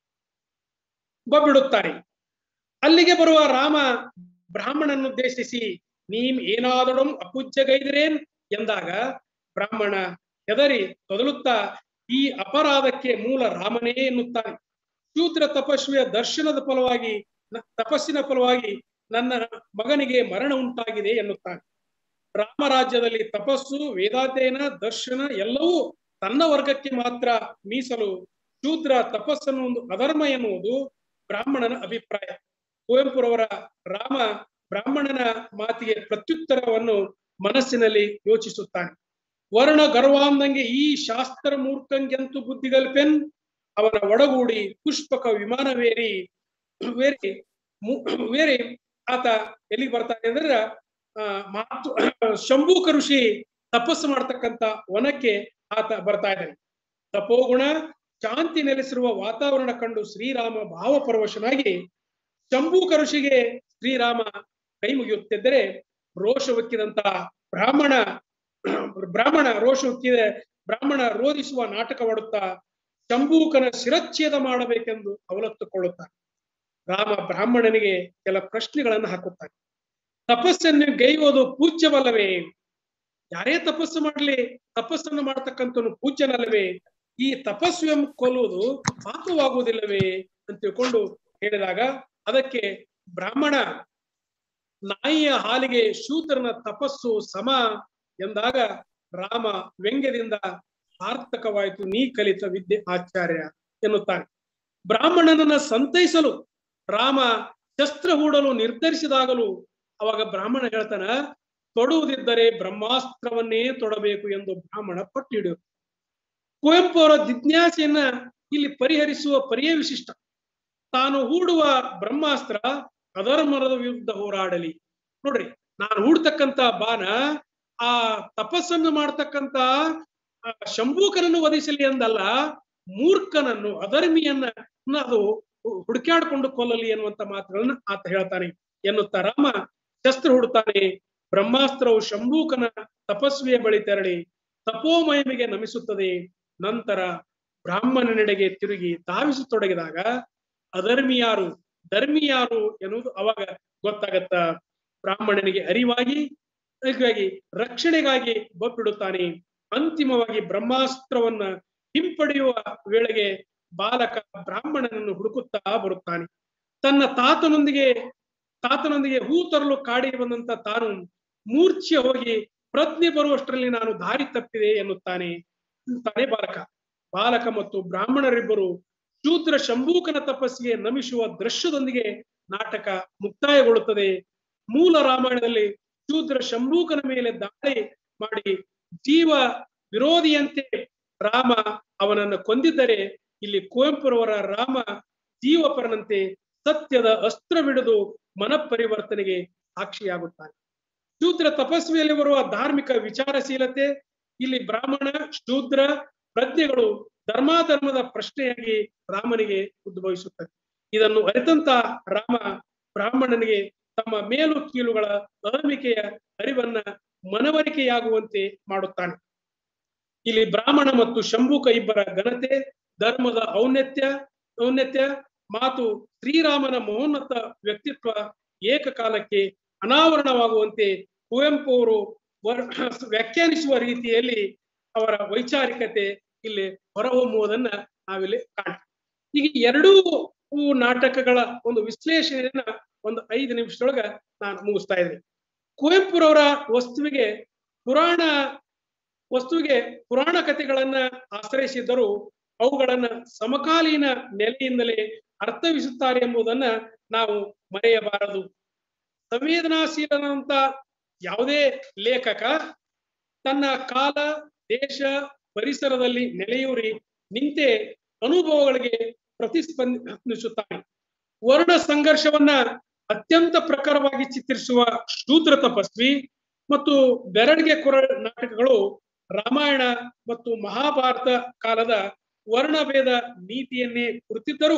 ಬಬ್ಬಿಡುತ್ತಾನೆ ಅಲ್ಲಿಗೆ ಬರುವ ರಾಮ ಬ್ರಾಹ್ಮಣನುದ್ದೇಶಿಸಿ ನೀಮ್ ಏನಾದಡಂ ಅಪೂಜ್ಯಗೈದಿರೇನ್ ಎಂದಾಗ ಬ್ರಾಹ್ಮಣ ಹೆದರಿ ತೊದಲುತ್ತಾ ಈ ಅಪರಾಧಕ್ಕೆ ಮೂಲ ರಾಮನೇ ಎನ್ನುತ್ತಾನೆ ಶೂದ್ರ ತಪಸ್ವಿಯ ದರ್ಶನದ ಫಲವಾಗಿ ನ- ತಪಸ್ಸಿನ ಫಲವಾಗಿ ನನ್ನ ಮಗನಿಗೆ ಮರಣ ಉಂಟಾಗಿದೆ ಎನ್ನುತ್ತಾನೆ ರಾಮರಾಜ್ಯದಲ್ಲಿ ತಪಸ್ಸು ವೇದಾಧ್ಯಯನ ದರ್ಶನ ಎಲ್ಲವೂ ತನ್ನ ವರ್ಗಕ್ಕೆ ಮಾತ್ರ ಮೀಸಲು ಶೂದ್ರ ತಪಸ್ಸನ್ನು ಒಂದು ಅಧರ್ಮ ಎನ್ನುವುದು ಬ್ರಾಹ್ಮಣನ ಅಭಿಪ್ರಾಯ ಕುವೆಂಪುರವರ ರಾಮ ಬ್ರಾಹ್ಮಣನ ಮಾತಿಗೆ ಪ್ರತ್ಯುತ್ತರವನ್ನು ಮನಸ್ಸಿನಲ್ಲಿ ಯೋಚಿಸುತ್ತಾನೆ ವರ್ಣ ಗರ್ವಾಂದಂಗೆ ಈ ಶಾಸ್ತ್ರ ಮೂರ್ಖಂಗೆಂತು ಬುದ್ಧಿಗಲ್ಪೆನ್ ಅವನ ಒಡಗೂಡಿ ಪುಷ್ಪಕ ವಿಮಾನವೇರಿ ವೇರಿ ಮು- ವೇರಿ ಆತ ಎಲ್ಲಿಗೆ ಬರ್ತಾನೆ ಅಂದ್ರೆ ಆ ಮಾತು ಶಂಭೂಕ ಋಷಿ ತಪಸ್ಸು ಮಾಡ್ತಕ್ಕಂತ ವನಕ್ಕೆ ಆತ ಬರ್ತಾ ಇದ್ದಾನೆ ತಪೋಗುಣ ಶಾಂತಿ ನೆಲೆಸಿರುವ ವಾತಾವರಣ ಕಂಡು ಶ್ರೀರಾಮ ಭಾವಪರವಶನಾಗಿ ಶಂಭೂಕ ಋಷಿಗೆ ಶ್ರೀರಾಮ ಕೈ ಮುಗಿಯುತ್ತಿದ್ದರೆ ರೋಷವಕ್ಕಿದಂತ ಬ್ರಾಹ್ಮಣ ಬ್ರಾಹ್ಮಣ ರೋಷವಕ್ಕಿದೆ ಬ್ರಾಹ್ಮಣ ರೋಧಿಸುವ ನಾಟಕವಾಡುತ್ತಾ ಶಂಭೂಕನ ಶಿರಚ್ಛೇದ ಮಾಡಬೇಕೆಂದು ಅವಲತ್ತುಕೊಳ್ಳುತ್ತಾನೆ ರಾಮ ಬ್ರಾಹ್ಮಣನಿಗೆ ಕೆಲ ಪ್ರಶ್ನೆಗಳನ್ನು ಹಾಕುತ್ತಾನೆ ತಪಸ್ಸನ್ನು ಗೈಯುವುದು ಪೂಜ್ಯವಲ್ಲವೇ ಯಾರೇ ತಪಸ್ಸು ಮಾಡಲಿ ತಪಸ್ಸನ್ನು ಮಾಡತಕ್ಕಂಥನು ಪೂಜ್ಯನಲ್ಲವೇ ಈ ತಪಸ್ಸು ಕೊಲ್ಲುವುದು ಪಾಪವಾಗುವುದಿಲ್ಲವೇ ಅಂತ ತಿಳ್ಕೊಂಡು ಹೇಳಿದಾಗ ಅದಕ್ಕೆ ಬ್ರಾಹ್ಮಣ ನಾಯಿಯ ಹಾಲಿಗೆ ಶೂದ್ರನ ತಪಸ್ಸು ಸಮ ಎಂದಾಗ ರಾಮ ವ್ಯಂಗ್ಯದಿಂದ ಸಾರ್ಥಕವಾಯಿತು ನೀ ಕಲಿತ ವಿದ್ಯೆ ಆಚಾರ್ಯ ಎನ್ನುತ್ತಾನೆ ಬ್ರಾಹ್ಮಣನನ್ನ ಸಂತೈಸಲು ರಾಮ ಶಸ್ತ್ರ ಹೂಡಲು ನಿರ್ಧರಿಸಿದಾಗಲೂ ಅವಾಗ ಬ್ರಾಹ್ಮಣ ಹೇಳ್ತಾನ ತೊಡುವುದಿದ್ದರೆ ಬ್ರಹ್ಮಾಸ್ತ್ರವನ್ನೇ ತೊಡಬೇಕು ಎಂದು ಬ್ರಾಹ್ಮಣ ಪಟ್ಟು ಹಿಡಿಯುತ್ತೆ ಕುವೆಂಪು ಅವರ ಜಿಜ್ಞಾಸೆಯನ್ನ ಇಲ್ಲಿ ಪರಿಹರಿಸುವ ಪರಿಯೇ ವಿಶಿಷ್ಟ ತಾನು ಹೂಡುವ ಬ್ರಹ್ಮಾಸ್ತ್ರ ಅಧರ್ಮರದ ವಿರುದ್ಧ ಹೋರಾಡಲಿ ನೋಡ್ರಿ ನಾನು ಹೂಡ್ತಕ್ಕಂತ ಬಾಣ ಆ ತಪಸ್ಸನ್ನು ಮಾಡ್ತಕ್ಕಂತ ಆ ಶಂಭೂಕನನ್ನು ವಧಿಸಲಿ ಎಂದಲ್ಲ ಮೂರ್ಖನನ್ನು ಅಧರ್ಮಿಯನ್ನ ಅದು ಹುಡುಕ್ಯಾಡ್ಕೊಂಡು ಕೊಲ್ಲಲಿ ಎನ್ನುವಂತ ಮಾತುಗಳನ್ನ ಆತ ಹೇಳ್ತಾನೆ ಎನ್ನುತ್ತಾ ರಾಮ ಶಸ್ತ್ರ ಹುಡುತ್ತಾನೆ ಬ್ರಹ್ಮಾಸ್ತ್ರವು ಶಂಭೂಕನ ತಪಸ್ವಿಯ ಬಳಿ ತೆರಳಿ ತಪೋಮಹಿಮೆಗೆ ನಮಿಸುತ್ತದೆ ನಂತರ ಬ್ರಾಹ್ಮಣನೆಡೆಗೆ ತಿರುಗಿ ಧಾವಿಸತೊಡಗಿದಾಗ ಅಧರ್ಮಿ ಯಾರು ಧರ್ಮಿ ಯಾರು ಎನ್ನುವುದು ಅವಾಗ ಗೊತ್ತಾಗತ್ತ ಬ್ರಾಹ್ಮಣನಿಗೆ ಅರಿವಾಗಿ ಹೀಗಾಗಿ ರಕ್ಷಣೆಗಾಗಿ ಬೊಬ್ಬಿಡುತ್ತಾನೆ ಅಂತಿಮವಾಗಿ ಬ್ರಹ್ಮಾಸ್ತ್ರವನ್ನ ಹಿಂಪಡೆಯುವ ವೇಳೆಗೆ ಬಾಲಕ ಬ್ರಾಹ್ಮಣನನ್ನು ಹುಡುಕುತ್ತಾ ಬರುತ್ತಾನೆ ತನ್ನ ತಾತನೊಂದಿಗೆ ತಾತನೊಂದಿಗೆ ಹೂ ತರಲು ಕಾಡಿಗೆ ಬಂದಂತ ತಾನು ಮೂರ್ಛೆ ಹೋಗಿ ಪ್ರಜ್ಞೆ ಬರುವಷ್ಟರಲ್ಲಿ ನಾನು ದಾರಿ ತಪ್ಪಿದೆ ಎನ್ನುತ್ತಾನೆ ತಾನೇ ಬಾಲಕ ಬಾಲಕ ಮತ್ತು ಬ್ರಾಹ್ಮಣರಿಬ್ಬರು ಶೂದ್ರ ಶಂಭೂಕನ ತಪಸ್ಸಿಗೆ ನಮಿಸುವ ದೃಶ್ಯದೊಂದಿಗೆ ನಾಟಕ ಮುಕ್ತಾಯಗೊಳ್ಳುತ್ತದೆ ಮೂಲ ರಾಮಾಯಣದಲ್ಲಿ ಶೂದ್ರ ಶಂಭೂಕನ ಮೇಲೆ ದಾಳಿ ಮಾಡಿ ಜೀವ ವಿರೋಧಿಯಂತೆ ರಾಮ ಅವನನ್ನು ಕೊಂದಿದ್ದರೆ ಇಲ್ಲಿ ಕುವೆಂಪುರವರ ರಾಮ ಜೀವಪರನಂತೆ ಸತ್ಯದ ಅಸ್ತ್ರವಿಡಿದು ಮನಪರಿವರ್ತನೆಗೆ ಸಾಕ್ಷಿಯಾಗುತ್ತಾನೆ ಶೂದ್ರ ತಪಸ್ವಿಯಲ್ಲಿ ಬರುವ ಧಾರ್ಮಿಕ ವಿಚಾರಶೀಲತೆ ಇಲ್ಲಿ ಬ್ರಾಹ್ಮಣ ಶೂದ್ರ ಪ್ರಜ್ಞೆಗಳು ಧರ್ಮಾಧರ್ಮದ ಪ್ರಶ್ನೆಯಾಗಿ ರಾಮನಿಗೆ ಉದ್ಭವಿಸುತ್ತದೆ ಇದನ್ನು ಅರಿತಂತ ರಾಮ ಬ್ರಾಹ್ಮಣನಿಗೆ ತಮ್ಮ ಮೇಲು ಕೀಲುಗಳ ಅಹಮಿಕೆಯ ಅರಿವನ್ನ ಮನವರಿಕೆಯಾಗುವಂತೆ ಮಾಡುತ್ತಾನೆ ಇಲ್ಲಿ ಬ್ರಾಹ್ಮಣ ಮತ್ತು ಶಂಭುಕ ಇಬ್ಬರ ಘನತೆ ಧರ್ಮದ ಔನ್ನತ್ಯ ಔನ್ನತ್ಯ ಮಾತು ಶ್ರೀರಾಮನ ಮಹೋನ್ನತ ವ್ಯಕ್ತಿತ್ವ ಏಕಕಾಲಕ್ಕೆ ಅನಾವರಣವಾಗುವಂತೆ ಕುವೆಂಪು ಅವರು ವರ್- ವ್ಯಾಖ್ಯಾನಿಸುವ ರೀತಿಯಲ್ಲಿ ಅವರ ವೈಚಾರಿಕತೆ ಇಲ್ಲಿ ಹೊರಹೊಮ್ಮುವುದನ್ನ ನಾವಿಲ್ಲಿ ಕಾಣ್ತೀವಿ ಈಗ ಎರಡೂ ನಾಟಕಗಳ ಒಂದು ವಿಶ್ಲೇಷಣೆಯನ್ನ ಒಂದು ಐದು ನಿಮಿಷದೊಳಗ ನಾನು ಮುಗಿಸ್ತಾ ಇದ್ದೀನಿ ಕುವೆಂಪುರವರ ವಸ್ತುವಿಗೆ ಪುರಾಣ ವಸ್ತುವಿಗೆ ಪುರಾಣ ಕಥೆಗಳನ್ನ ಆಶ್ರಯಿಸಿದ್ದರೂ ಅವುಗಳನ್ನ ಸಮಕಾಲೀನ ನೆಲೆಯಿಂದಲೇ ಅರ್ಥವಿಸುತ್ತಾರೆ ಎಂಬುದನ್ನ ನಾವು ಮರೆಯಬಾರದು ಸಂವೇದನಾಶೀಲನಂತ ಯಾವುದೇ ಲೇಖಕ ತನ್ನ ಕಾಲ ದೇಶ ಪರಿಸರದಲ್ಲಿ ನೆಲೆಯೂರಿ ನಿಂತೆ ಅನುಭವಗಳಿಗೆ ಪ್ರತಿಸ್ಪಂದಿಸುತ್ತಾನೆ ವರ್ಣ ಸಂಘರ್ಷವನ್ನ ಅತ್ಯಂತ ಪ್ರಖರವಾಗಿ ಚಿತ್ರಿಸುವ ಶೂದ್ರ ತಪಸ್ವಿ ಮತ್ತು ಬೆರಳಿಗೆ ಕೊರಳ ನಾಟಕಗಳು ರಾಮಾಯಣ ಮತ್ತು ಮಹಾಭಾರತ ಕಾಲದ ವರ್ಣಭೇದ ನೀತಿಯನ್ನೇ ಕುರಿತಿದ್ದರೂ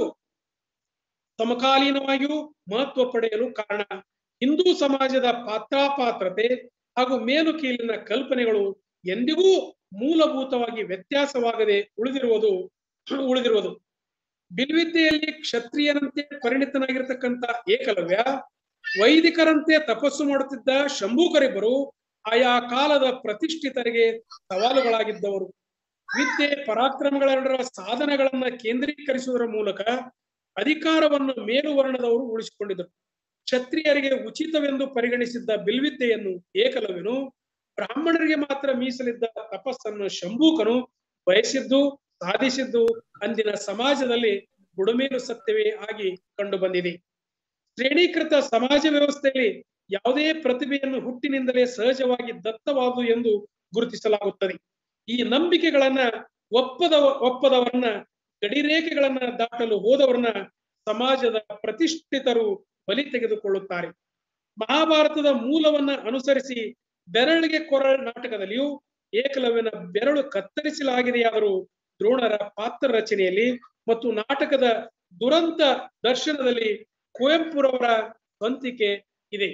ಸಮಕಾಲೀನವಾಗಿಯೂ ಮಹತ್ವ ಪಡೆಯಲು ಕಾರಣ ಹಿಂದೂ ಸಮಾಜದ ಪಾತ್ರಾಪಾತ್ರತೆ ಹಾಗೂ ಮೇಲು ಕೀಲಿನ ಕಲ್ಪನೆಗಳು ಎಂದಿಗೂ ಮೂಲಭೂತವಾಗಿ ವ್ಯತ್ಯಾಸವಾಗದೆ ಉಳಿದಿರುವುದು ಉಳಿದಿರುವುದು ಬಿಲ್ವಿದ್ಯೆಯಲ್ಲಿ ಕ್ಷತ್ರಿಯನಂತೆ ಪರಿಣಿತನಾಗಿರ್ತಕ್ಕಂಥ ಏಕಲವ್ಯ ವೈದಿಕರಂತೆ ತಪಸ್ಸು ಮಾಡುತ್ತಿದ್ದ ಶಂಭೂಕರಿಬ್ಬರು ಆಯಾ ಕಾಲದ ಪ್ರತಿಷ್ಠಿತರಿಗೆ ಸವಾಲುಗಳಾಗಿದ್ದವರು ವಿದ್ಯೆ ಪರಾಕ್ರಮಗಳೆರಡರ ಸಾಧನಗಳನ್ನ ಕೇಂದ್ರೀಕರಿಸುವುದರ ಮೂಲಕ ಅಧಿಕಾರವನ್ನು ಮೇಲುವರ್ಣದವರು ಉಳಿಸಿಕೊಂಡಿದ್ದರು ಕ್ಷತ್ರಿಯರಿಗೆ ಉಚಿತವೆಂದು ಪರಿಗಣಿಸಿದ್ದ ಬಿಲ್ವಿದ್ಯೆಯನ್ನು ಏಕಲವ್ಯನು ಬ್ರಾಹ್ಮಣರಿಗೆ ಮಾತ್ರ ಮೀಸಲಿದ್ದ ತಪಸ್ಸನ್ನು ಶಂಭೂಕನು ಬಯಸಿದ್ದು ಸಾಧಿಸಿದ್ದು ಅಂದಿನ ಸಮಾಜದಲ್ಲಿ ಬುಡಮೇಲು ಸತ್ಯವೇ ಆಗಿ ಕಂಡು ಬಂದಿದೆ ಶ್ರೇಣೀಕೃತ ಸಮಾಜ ವ್ಯವಸ್ಥೆಯಲ್ಲಿ ಯಾವುದೇ ಪ್ರತಿಭೆಯನ್ನು ಹುಟ್ಟಿನಿಂದಲೇ ಸಹಜವಾಗಿ ದತ್ತವಾದು ಎಂದು ಗುರುತಿಸಲಾಗುತ್ತದೆ ಈ ನಂಬಿಕೆಗಳನ್ನ ಒಪ್ಪದ ಒಪ್ಪದವರನ್ನ ಗಡಿರೇಖೆಗಳನ್ನ ದಾಟಲು ಹೋದವರನ್ನ ಸಮಾಜದ ಪ್ರತಿಷ್ಠಿತರು ಬಲಿ ತೆಗೆದುಕೊಳ್ಳುತ್ತಾರೆ ಮಹಾಭಾರತದ ಮೂಲವನ್ನ ಅನುಸರಿಸಿ ಬೆರಳಿಗೆ ಕೊರಳ ನಾಟಕದಲ್ಲಿಯೂ ಏಕಲವ್ಯನ ಬೆರಳು ಕತ್ತರಿಸಲಾಗಿದೆಯಾದರೂ ದ್ರೋಣರ ಪಾತ್ರ ರಚನೆಯಲ್ಲಿ ಮತ್ತು ನಾಟಕದ ದುರಂತ ದರ್ಶನದಲ್ಲಿ ಕುವೆಂಪುರವರ ಸ್ವಂತಿಕೆ ಇದೆ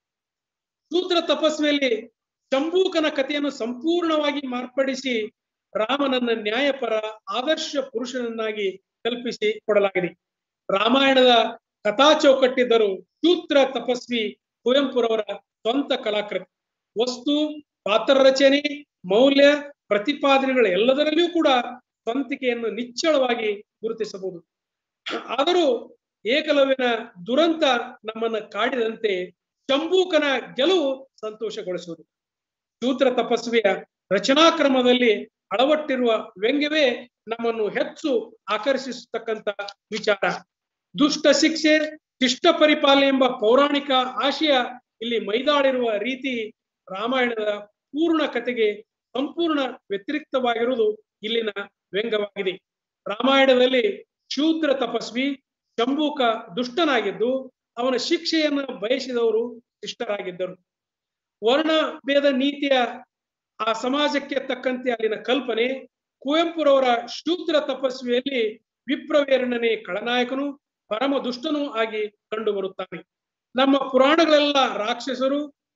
ಸೂತ್ರ ತಪಸ್ವಿಯಲ್ಲಿ ಶಂಭೂಕನ ಕಥೆಯನ್ನು ಸಂಪೂರ್ಣವಾಗಿ ಮಾರ್ಪಡಿಸಿ ರಾಮನನ್ನ ನ್ಯಾಯಪರ ಆದರ್ಶ ಪುರುಷನನ್ನಾಗಿ ಕಲ್ಪಿಸಿ ಕೊಡಲಾಗಿದೆ ರಾಮಾಯಣದ ಕಥಾ ಚೌಕಟ್ಟಿದ್ದರು ಸೂತ್ರ ತಪಸ್ವಿ ಕುವೆಂಪುರವರ ಸ್ವಂತ ಕಲಾಕೃತಿ ವಸ್ತು ಪಾತ್ರ ರಚನೆ ಮೌಲ್ಯ ಪ್ರತಿಪಾದನೆಗಳ ಎಲ್ಲದರಲ್ಲಿಯೂ ಕೂಡ ಸ್ವಂತಿಕೆಯನ್ನು ನಿಚ್ಚಳವಾಗಿ ಗುರುತಿಸಬಹುದು ಆದರೂ ಏಕಲವ್ಯನ ದುರಂತ ನಮ್ಮನ್ನ ಕಾಡಿದಂತೆ ಶಂಭೂಕನ ಗೆಲುವು ಸಂತೋಷಗೊಳಿಸುವುದು ಸೂತ್ರ ತಪಸ್ವಿಯ ರಚನಾಕ್ರಮದಲ್ಲಿ ಅಳವಟ್ಟಿರುವ ವ್ಯಂಗ್ಯವೇ ನಮ್ಮನ್ನು ಹೆಚ್ಚು ಆಕರ್ಷಿಸತಕ್ಕಂತ ವಿಚಾರ ದುಷ್ಟ ಶಿಕ್ಷೆ ಶಿಷ್ಟ ಪರಿಪಾಲನೆ ಎಂಬ ಪೌರಾಣಿಕ ಆಶಯ ಇಲ್ಲಿ ಮೈದಾಳಿರುವ ರೀತಿ ರಾಮಾಯಣದ ಪೂರ್ಣ ಕಥೆಗೆ ಸಂಪೂರ್ಣ ವ್ಯತಿರಿಕ್ತವಾಗಿರುವುದು ಇಲ್ಲಿನ ವ್ಯಂಗ್ಯವಾಗಿದೆ ರಾಮಾಯಣದಲ್ಲಿ ಶೂದ್ರ ತಪಸ್ವಿ ಶಂಭೂಕ ದುಷ್ಟನಾಗಿದ್ದು ಅವನ ಶಿಕ್ಷೆಯನ್ನು ಬಯಸಿದವರು ಶಿಷ್ಟರಾಗಿದ್ದರು ವರ್ಣ ಭೇದ ನೀತಿಯ ಆ ಸಮಾಜಕ್ಕೆ ತಕ್ಕಂತೆ ಅಲ್ಲಿನ ಕಲ್ಪನೆ ಕುವೆಂಪುರವರ ಶೂದ್ರ ತಪಸ್ವಿಯಲ್ಲಿ ವಿಪ್ರವೇರಣನೆ ಖಳನಾಯಕನು ಪರಮ ದುಷ್ಟನೂ ಆಗಿ ಕಂಡು ಬರುತ್ತಾನೆ ನಮ್ಮ ಪುರಾಣಗಳೆಲ್ಲ ರಾಕ್ಷಸರು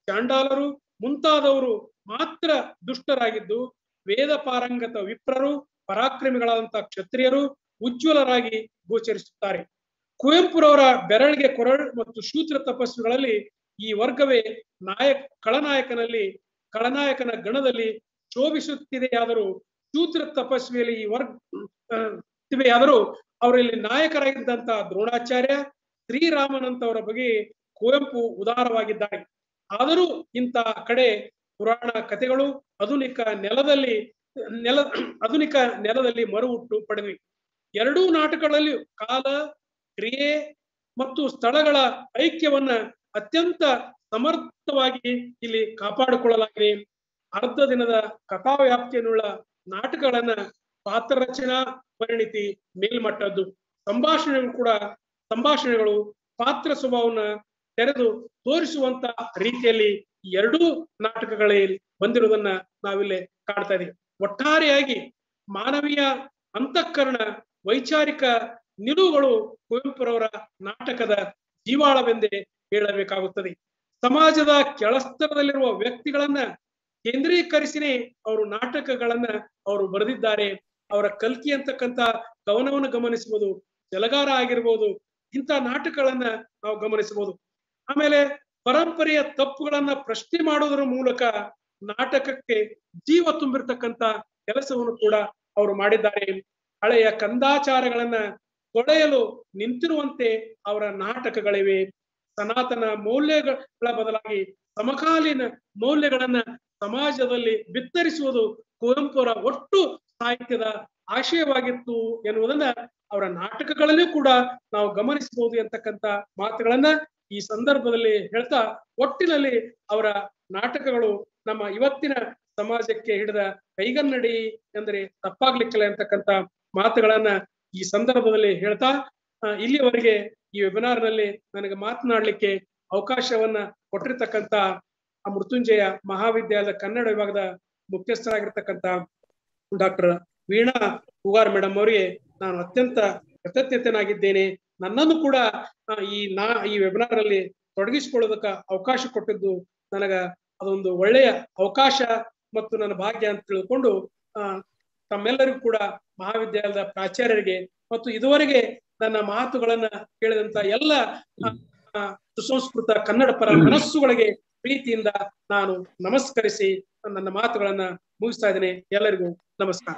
ಚಾಂಡಾಲರು ಮುಂತಾದವರು ಮಾತ್ರ ದುಷ್ಟರಾಗಿದ್ದು ವೇದ ಪಾರಂಗತ ವಿಪ್ರರು ಪರಾಕ್ರಮಿಗಳಾದಂತಹ ಕ್ಷತ್ರಿಯರು ಉಜ್ವಲರಾಗಿ ಗೋಚರಿಸುತ್ತಾರೆ ಕುವೆಂಪುರವರ ಬೆರಳಿಗೆ ಕೊರಳ್ ಮತ್ತು ಶೂದ್ರ ತಪಸ್ವಿಗಳಲ್ಲಿ ಈ ವರ್ಗವೇ ನಾಯಕ್ ಖಳನಾಯಕನಲ್ಲಿ ಖಳನಾಯಕನ ಗಣದಲ್ಲಿ ಶೋಭಿಸುತ್ತಿದೆಯಾದರೂ ಶೂದ್ರ ತಪಸ್ವಿಯಲ್ಲಿ ಈ ವರ್ಗ ಆ, ಇವೆಯಾದರೂ ಅವರಲ್ಲಿ ನಾಯಕರಾಗಿದ್ದಂತಹ ದ್ರೋಣಾಚಾರ್ಯ ಶ್ರೀರಾಮನಂತವರ ಬಗ್ಗೆ ಕುವೆಂಪು ಉದಾರವಾಗಿದ್ದಾರೆ ಆದರೂ ಇಂತಹ ಕಡೆ ಪುರಾಣ ಕಥೆಗಳು ಆಧುನಿಕ ನೆಲದಲ್ಲಿ ನೆಲ ಆಧುನಿಕ ನೆಲದಲ್ಲಿ ಮರುಹುಟ್ಟು ಪಡೆದ್ವಿ ಎರಡೂ ನಾಟಕಗಳಲ್ಲಿ ಕಾಲ ಕ್ರಿಯೆ ಮತ್ತು ಸ್ಥಳಗಳ ಐಕ್ಯವನ್ನ ಅತ್ಯಂತ ಸಮರ್ಥವಾಗಿ ಇಲ್ಲಿ ಕಾಪಾಡಿಕೊಳ್ಳಲಾಗಿದೆ ಅರ್ಧ ದಿನದ ಕಥಾವ್ಯಾಪ್ತಿಯನ್ನುಳ್ಳ ನಾಟಕಗಳನ್ನ ಪಾತ್ರ ರಚನಾ ಪರಿಣಿತಿ ಮೇಲ್ಮಟ್ಟದ್ದು ಸಂಭಾಷಣೆಗಳು ಕೂಡ ಸಂಭಾಷಣೆಗಳು ಪಾತ್ರ ಸ್ವಭಾವನ ತೆರೆದು ತೋರಿಸುವಂತ ರೀತಿಯಲ್ಲಿ ಈ ಎರಡೂ ನಾಟಕಗಳಲ್ಲಿ ಬಂದಿರುವುದನ್ನ ನಾವಿಲ್ಲಿ ಕಾಣ್ತಾ ಇದೀವಿ ಒಟ್ಟಾರೆಯಾಗಿ ಮಾನವೀಯ ಅಂತಃಕರಣ ವೈಚಾರಿಕ ನಿಲುವುಗಳು ಕುವೆಂಪುರವರ ನಾಟಕದ ಜೀವಾಳವೆಂದೇ ಹೇಳಬೇಕಾಗುತ್ತದೆ ಸಮಾಜದ ಕೆಳಸ್ತರದಲ್ಲಿರುವ ವ್ಯಕ್ತಿಗಳನ್ನ ಕೇಂದ್ರೀಕರಿಸಿನೇ ಅವರು ನಾಟಕಗಳನ್ನ ಅವರು ಬರೆದಿದ್ದಾರೆ ಅವರ ಕಲ್ಕಿ ಅಂತಕ್ಕಂತ ಕವನವನ್ನು ಗಮನಿಸಬಹುದು ಜಲಗಾರ ಆಗಿರ್ಬೋದು ಇಂಥ ನಾಟಕಗಳನ್ನ ನಾವು ಗಮನಿಸಬಹುದು ಆಮೇಲೆ ಪರಂಪರೆಯ ತಪ್ಪುಗಳನ್ನ ಪ್ರಶ್ನೆ ಮಾಡೋದರ ಮೂಲಕ ನಾಟಕಕ್ಕೆ ಜೀವ ತುಂಬಿರ್ತಕ್ಕಂತ ಕೆಲಸವನ್ನು ಕೂಡ ಅವರು ಮಾಡಿದ್ದಾರೆ ಹಳೆಯ ಕಂದಾಚಾರಗಳನ್ನ ತೊಳೆಯಲು ನಿಂತಿರುವಂತೆ ಅವರ ನಾಟಕಗಳಿವೆ ಸನಾತನ ಮೌಲ್ಯಗಳ ಬದಲಾಗಿ ಸಮಕಾಲೀನ ಮೌಲ್ಯಗಳನ್ನ ಸಮಾಜದಲ್ಲಿ ಬಿತ್ತರಿಸುವುದು ಕುವೆಂಪುರ ಒಟ್ಟು ಸಾಹಿತ್ಯದ ಆಶಯವಾಗಿತ್ತು ಎನ್ನುವುದನ್ನ ಅವರ ನಾಟಕಗಳಲ್ಲೂ ಕೂಡ ನಾವು ಗಮನಿಸಬಹುದು ಎಂತಕ್ಕಂತ ಮಾತುಗಳನ್ನ ಈ ಸಂದರ್ಭದಲ್ಲಿ ಹೇಳ್ತಾ ಒಟ್ಟಿನಲ್ಲಿ ಅವರ ನಾಟಕಗಳು ನಮ್ಮ ಇವತ್ತಿನ ಸಮಾಜಕ್ಕೆ ಹಿಡಿದ ಕೈಗನ್ನಡಿ ಎಂದರೆ ತಪ್ಪಾಗ್ಲಿಕ್ಕಿಲ್ಲ ಎಂತಕ್ಕಂತ ಮಾತುಗಳನ್ನ ಈ ಸಂದರ್ಭದಲ್ಲಿ ಹೇಳ್ತಾ ಆ, ಇಲ್ಲಿಯವರೆಗೆ ಈ ವೆಬಿನಾರ್ ನಲ್ಲಿ ನನಗೆ ಮಾತನಾಡ್ಲಿಕ್ಕೆ ಅವಕಾಶವನ್ನ ಕೊಟ್ಟಿರ್ತಕ್ಕಂತ ಆ ಮೃತ್ಯುಂಜಯ ಮಹಾವಿದ್ಯಾಲಯದ ಕನ್ನಡ ವಿಭಾಗದ ಮುಖ್ಯಸ್ಥರಾಗಿರ್ತಕ್ಕಂತ ಡಾಕ್ಟರ್ ವೀಣಾ ಹೂಗಾರ್ ಮೇಡಮ್ ಅವರಿಗೆ ನಾನು ಅತ್ಯಂತ ಕೃತಜ್ಞತೆನಾಗಿದ್ದೇನೆ ನನ್ನನ್ನು ಕೂಡ ಆ, ಈ ನಾ ಈ ವೆಬಿನಾರ್ ಅಲ್ಲಿ ತೊಡಗಿಸಿಕೊಳ್ಳೋದಕ್ಕ ಅವಕಾಶ ಕೊಟ್ಟಿದ್ದು ನನಗ ಅದೊಂದು ಒಳ್ಳೆಯ ಅವಕಾಶ ಮತ್ತು ನನ್ನ ಭಾಗ್ಯ ಅಂತ ತಿಳ್ಕೊಂಡು ಆ ತಮ್ಮೆಲ್ಲರಿಗೂ ಕೂಡ ಮಹಾವಿದ್ಯಾಲಯದ ಪ್ರಾಚಾರ್ಯರಿಗೆ ಮತ್ತು ಇದುವರೆಗೆ ನನ್ನ ಮಾತುಗಳನ್ನ ಕೇಳಿದಂತ ಎಲ್ಲ ಆ, ಆ, ಸುಸಂಸ್ಕೃತ ಕನ್ನಡ ಪರ ಮನಸ್ಸುಗಳಿಗೆ ಪ್ರೀತಿಯಿಂದ ನಾನು ನಮಸ್ಕರಿಸಿ ನನ್ನ ಮಾತುಗಳನ್ನ ಮುಗಿಸ್ತಾ ಇದ್ದೇನೆ ಎಲ್ಲರಿಗೂ ನಮಸ್ಕಾರ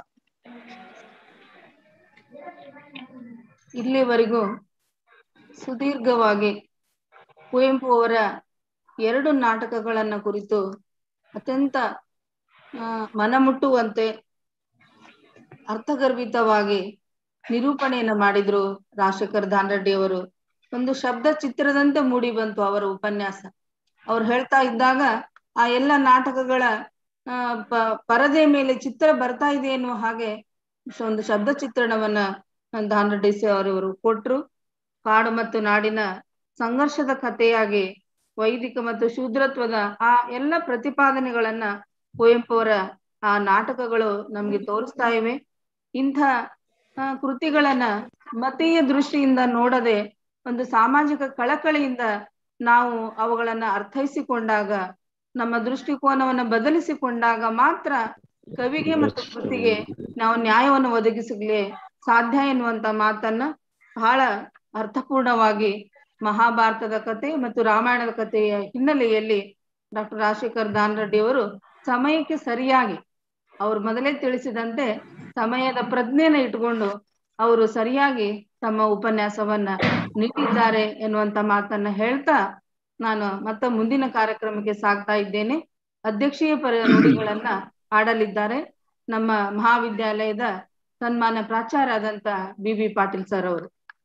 ಇಲ್ಲಿವರೆಗೂ ಸುದೀರ್ಘವಾಗಿ ಕುವೆಂಪು ಅವರ ಎರಡು ನಾಟಕಗಳನ್ನ ಕುರಿತು ಅತ್ಯಂತ ಆ, ಮನಮುಟ್ಟುವಂತೆ ಅರ್ಥಗರ್ಭಿತವಾಗಿ ನಿರೂಪಣೆಯನ್ನ ಮಾಡಿದ್ರು ರಾಜಶೇಖರ್ ದಾಂಡಡ್ಡಿ ಅವರು ಒಂದು ಶಬ್ದ ಚಿತ್ರದಂತೆ ಮೂಡಿ ಬಂತು ಅವರ ಉಪನ್ಯಾಸ ಅವ್ರು ಹೇಳ್ತಾ ಇದ್ದಾಗ ಆ ಎಲ್ಲ ನಾಟಕಗಳ ಆ ಪ- ಪರದೆ ಮೇಲೆ ಚಿತ್ರ ಬರ್ತಾ ಇದೆ ಅನ್ನುವ ಹಾಗೆ ಒಂದು ಶಬ್ದ ಚಿತ್ರಣವನ್ನ ದಾಂಡಡ್ಡಿ ಅವರವರು ಕೊಟ್ರು ಕಾಡು ಮತ್ತು ನಾಡಿನ ಸಂಘರ್ಷದ ಕಥೆಯಾಗಿ ವೈದಿಕ ಮತ್ತು ಶೂದ್ರತ್ವದ ಆ ಎಲ್ಲ ಪ್ರತಿಪಾದನೆಗಳನ್ನ ಕುವೆಂಪು ಅವರ ಆ ನಾಟಕಗಳು ನಮ್ಗೆ ತೋರಿಸ್ತಾ ಇವೆ ಇಂಥ ಆ, ಕೃತಿಗಳನ್ನ ಮತೀಯ ದೃಷ್ಟಿಯಿಂದ ನೋಡದೆ ಒಂದು ಸಾಮಾಜಿಕ ಕಳಕಳಿಯಿಂದ ನಾವು ಅವುಗಳನ್ನ ಅರ್ಥೈಸಿಕೊಂಡಾಗ ನಮ್ಮ ದೃಷ್ಟಿಕೋನವನ್ನ ಬದಲಿಸಿಕೊಂಡಾಗ ಮಾತ್ರ ಕವಿಗೆ ಮತ್ತು ಕೃತಿಗೆ ನಾವು ನ್ಯಾಯವನ್ನು ಒದಗಿಸಲಿ ಸಾಧ್ಯ ಎನ್ನುವಂತ ಮಾತನ್ನ ಬಹಳ ಅರ್ಥಪೂರ್ಣವಾಗಿ ಮಹಾಭಾರತದ ಕತೆ ಮತ್ತು ರಾಮಾಯಣದ ಕಥೆಯ ಹಿನ್ನೆಲೆಯಲ್ಲಿ ಡಾಕ್ಟರ್ ರಾಜಶೇಖರ್ ದಾನ್ರೆಡ್ಡಿ ಅವರು ಸಮಯಕ್ಕೆ ಸರಿಯಾಗಿ ಅವ್ರು ಮೊದಲೇ ತಿಳಿಸಿದಂತೆ ಸಮಯದ ಪ್ರಜ್ಞೆನ ಇಟ್ಕೊಂಡು ಅವರು ಸರಿಯಾಗಿ ತಮ್ಮ ಉಪನ್ಯಾಸವನ್ನ ನೀಡಿದ್ದಾರೆ ಎನ್ನುವಂತ ಮಾತನ್ನ ಹೇಳ್ತಾ ನಾನು ಮತ್ತೆ ಮುಂದಿನ ಕಾರ್ಯಕ್ರಮಕ್ಕೆ ಸಾಗ್ತಾ ಇದ್ದೇನೆ ಅಧ್ಯಕ್ಷೀಯ ಪರ ನುಡಿಗಳನ್ನ ಆಡಲಿದ್ದಾರೆ ನಮ್ಮ ಮಹಾವಿದ್ಯಾಲಯದ ಸನ್ಮಾನ್ಯ ಪ್ರಾಚಾರ್ಯ ಆದಂತ ಬಿ ಬಿ ಪಾಟೀಲ್ ಸರ್ ಅವರು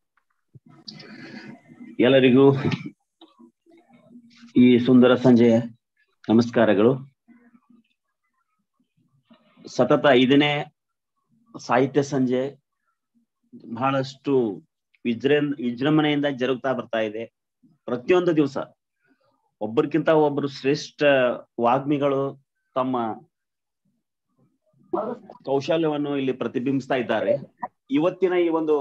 ಎಲ್ಲರಿಗೂ ಈ ಸುಂದರ ಸಂಜೆಯ ನಮಸ್ಕಾರಗಳು ಸತತ ಐದನೇ ಸಾಹಿತ್ಯ ಸಂಜೆ ಬಹಳಷ್ಟು ವಿಜೃ ವಿಜೃಂಭಣೆಯಿಂದ ಜರುಗ್ತಾ ಬರ್ತಾ ಇದೆ ಪ್ರತಿಯೊಂದು ದಿವಸ ಒಬ್ಬರಿಗಿಂತ ಒಬ್ಬರು ಶ್ರೇಷ್ಠ ವಾಗ್ಮಿಗಳು ತಮ್ಮ ಕೌಶಲ್ಯವನ್ನು ಇಲ್ಲಿ ಪ್ರತಿಬಿಂಬಿಸ್ತಾ ಇದ್ದಾರೆ ಇವತ್ತಿನ ಈ ಒಂದು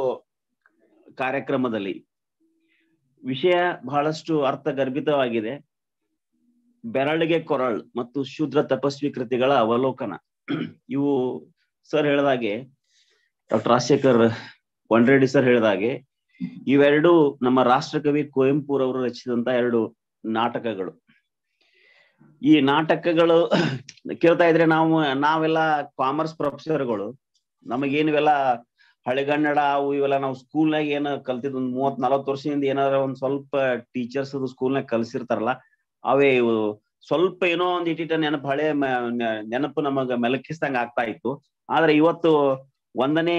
ಕಾರ್ಯಕ್ರಮದಲ್ಲಿ ವಿಷಯ ಬಹಳಷ್ಟು ಅರ್ಥಗರ್ಭಿತವಾಗಿದೆ ಬೆರಳಿಗೆ ಕೊರಳ್ ಮತ್ತು ಶೂದ್ರ ತಪಸ್ವಿ ಕೃತಿಗಳ ಅವಲೋಕನ ಇವು ಸರ್ ಹೇಳಿದಾಗೆ ಡಾಕ್ಟರ್ ರಾಜಶೇಖರ್ ವಂಡ್ರೆಡ್ಡಿ ಸರ್ ಹೇಳಿದಾಗೆ ಇವೆರಡು ನಮ್ಮ ರಾಷ್ಟ್ರಕವಿ ಕುವೆಂಪುರವರು ರಚಿಸಿದಂತ ಎರಡು ನಾಟಕಗಳು ಈ ನಾಟಕಗಳು ಕೇಳ್ತಾ ಇದ್ರೆ ನಾವು ನಾವೆಲ್ಲ ಕಾಮರ್ಸ್ ಪ್ರೊಫೆಸರ್ಗಳು ನಮಗೇನಿವೆಲ್ಲ ಹಳೆಗನ್ನಡ ಅವು ಇವೆಲ್ಲ ನಾವು ಸ್ಕೂಲ್ನಾಗ ಏನ ಕಲ್ತಿದ್ ಒಂದ್ ಮೂವತ್ ನಲವತ್ತು ವರ್ಷದಿಂದ ಏನಾರ ಒಂದ್ ಸ್ವಲ್ಪ ಟೀಚರ್ಸ್ ಸ್ಕೂಲ್ನಾಗ ಕಲ್ಸಿರ್ತಾರಲ್ಲ ಅವೇ ಇವು ಸ್ವಲ್ಪ ಏನೋ ಒಂದ್ ಇಟ್ಟಿಟ ನೆನಪು ಹಳೆ ಮ- ನೆ- ನೆನಪು ನಮಗ ಮೆಲಕಿಸ್ದಂಗ ಆಗ್ತಾ ಇತ್ತು ಆದ್ರೆ ಇವತ್ತು ಒಂದನೇ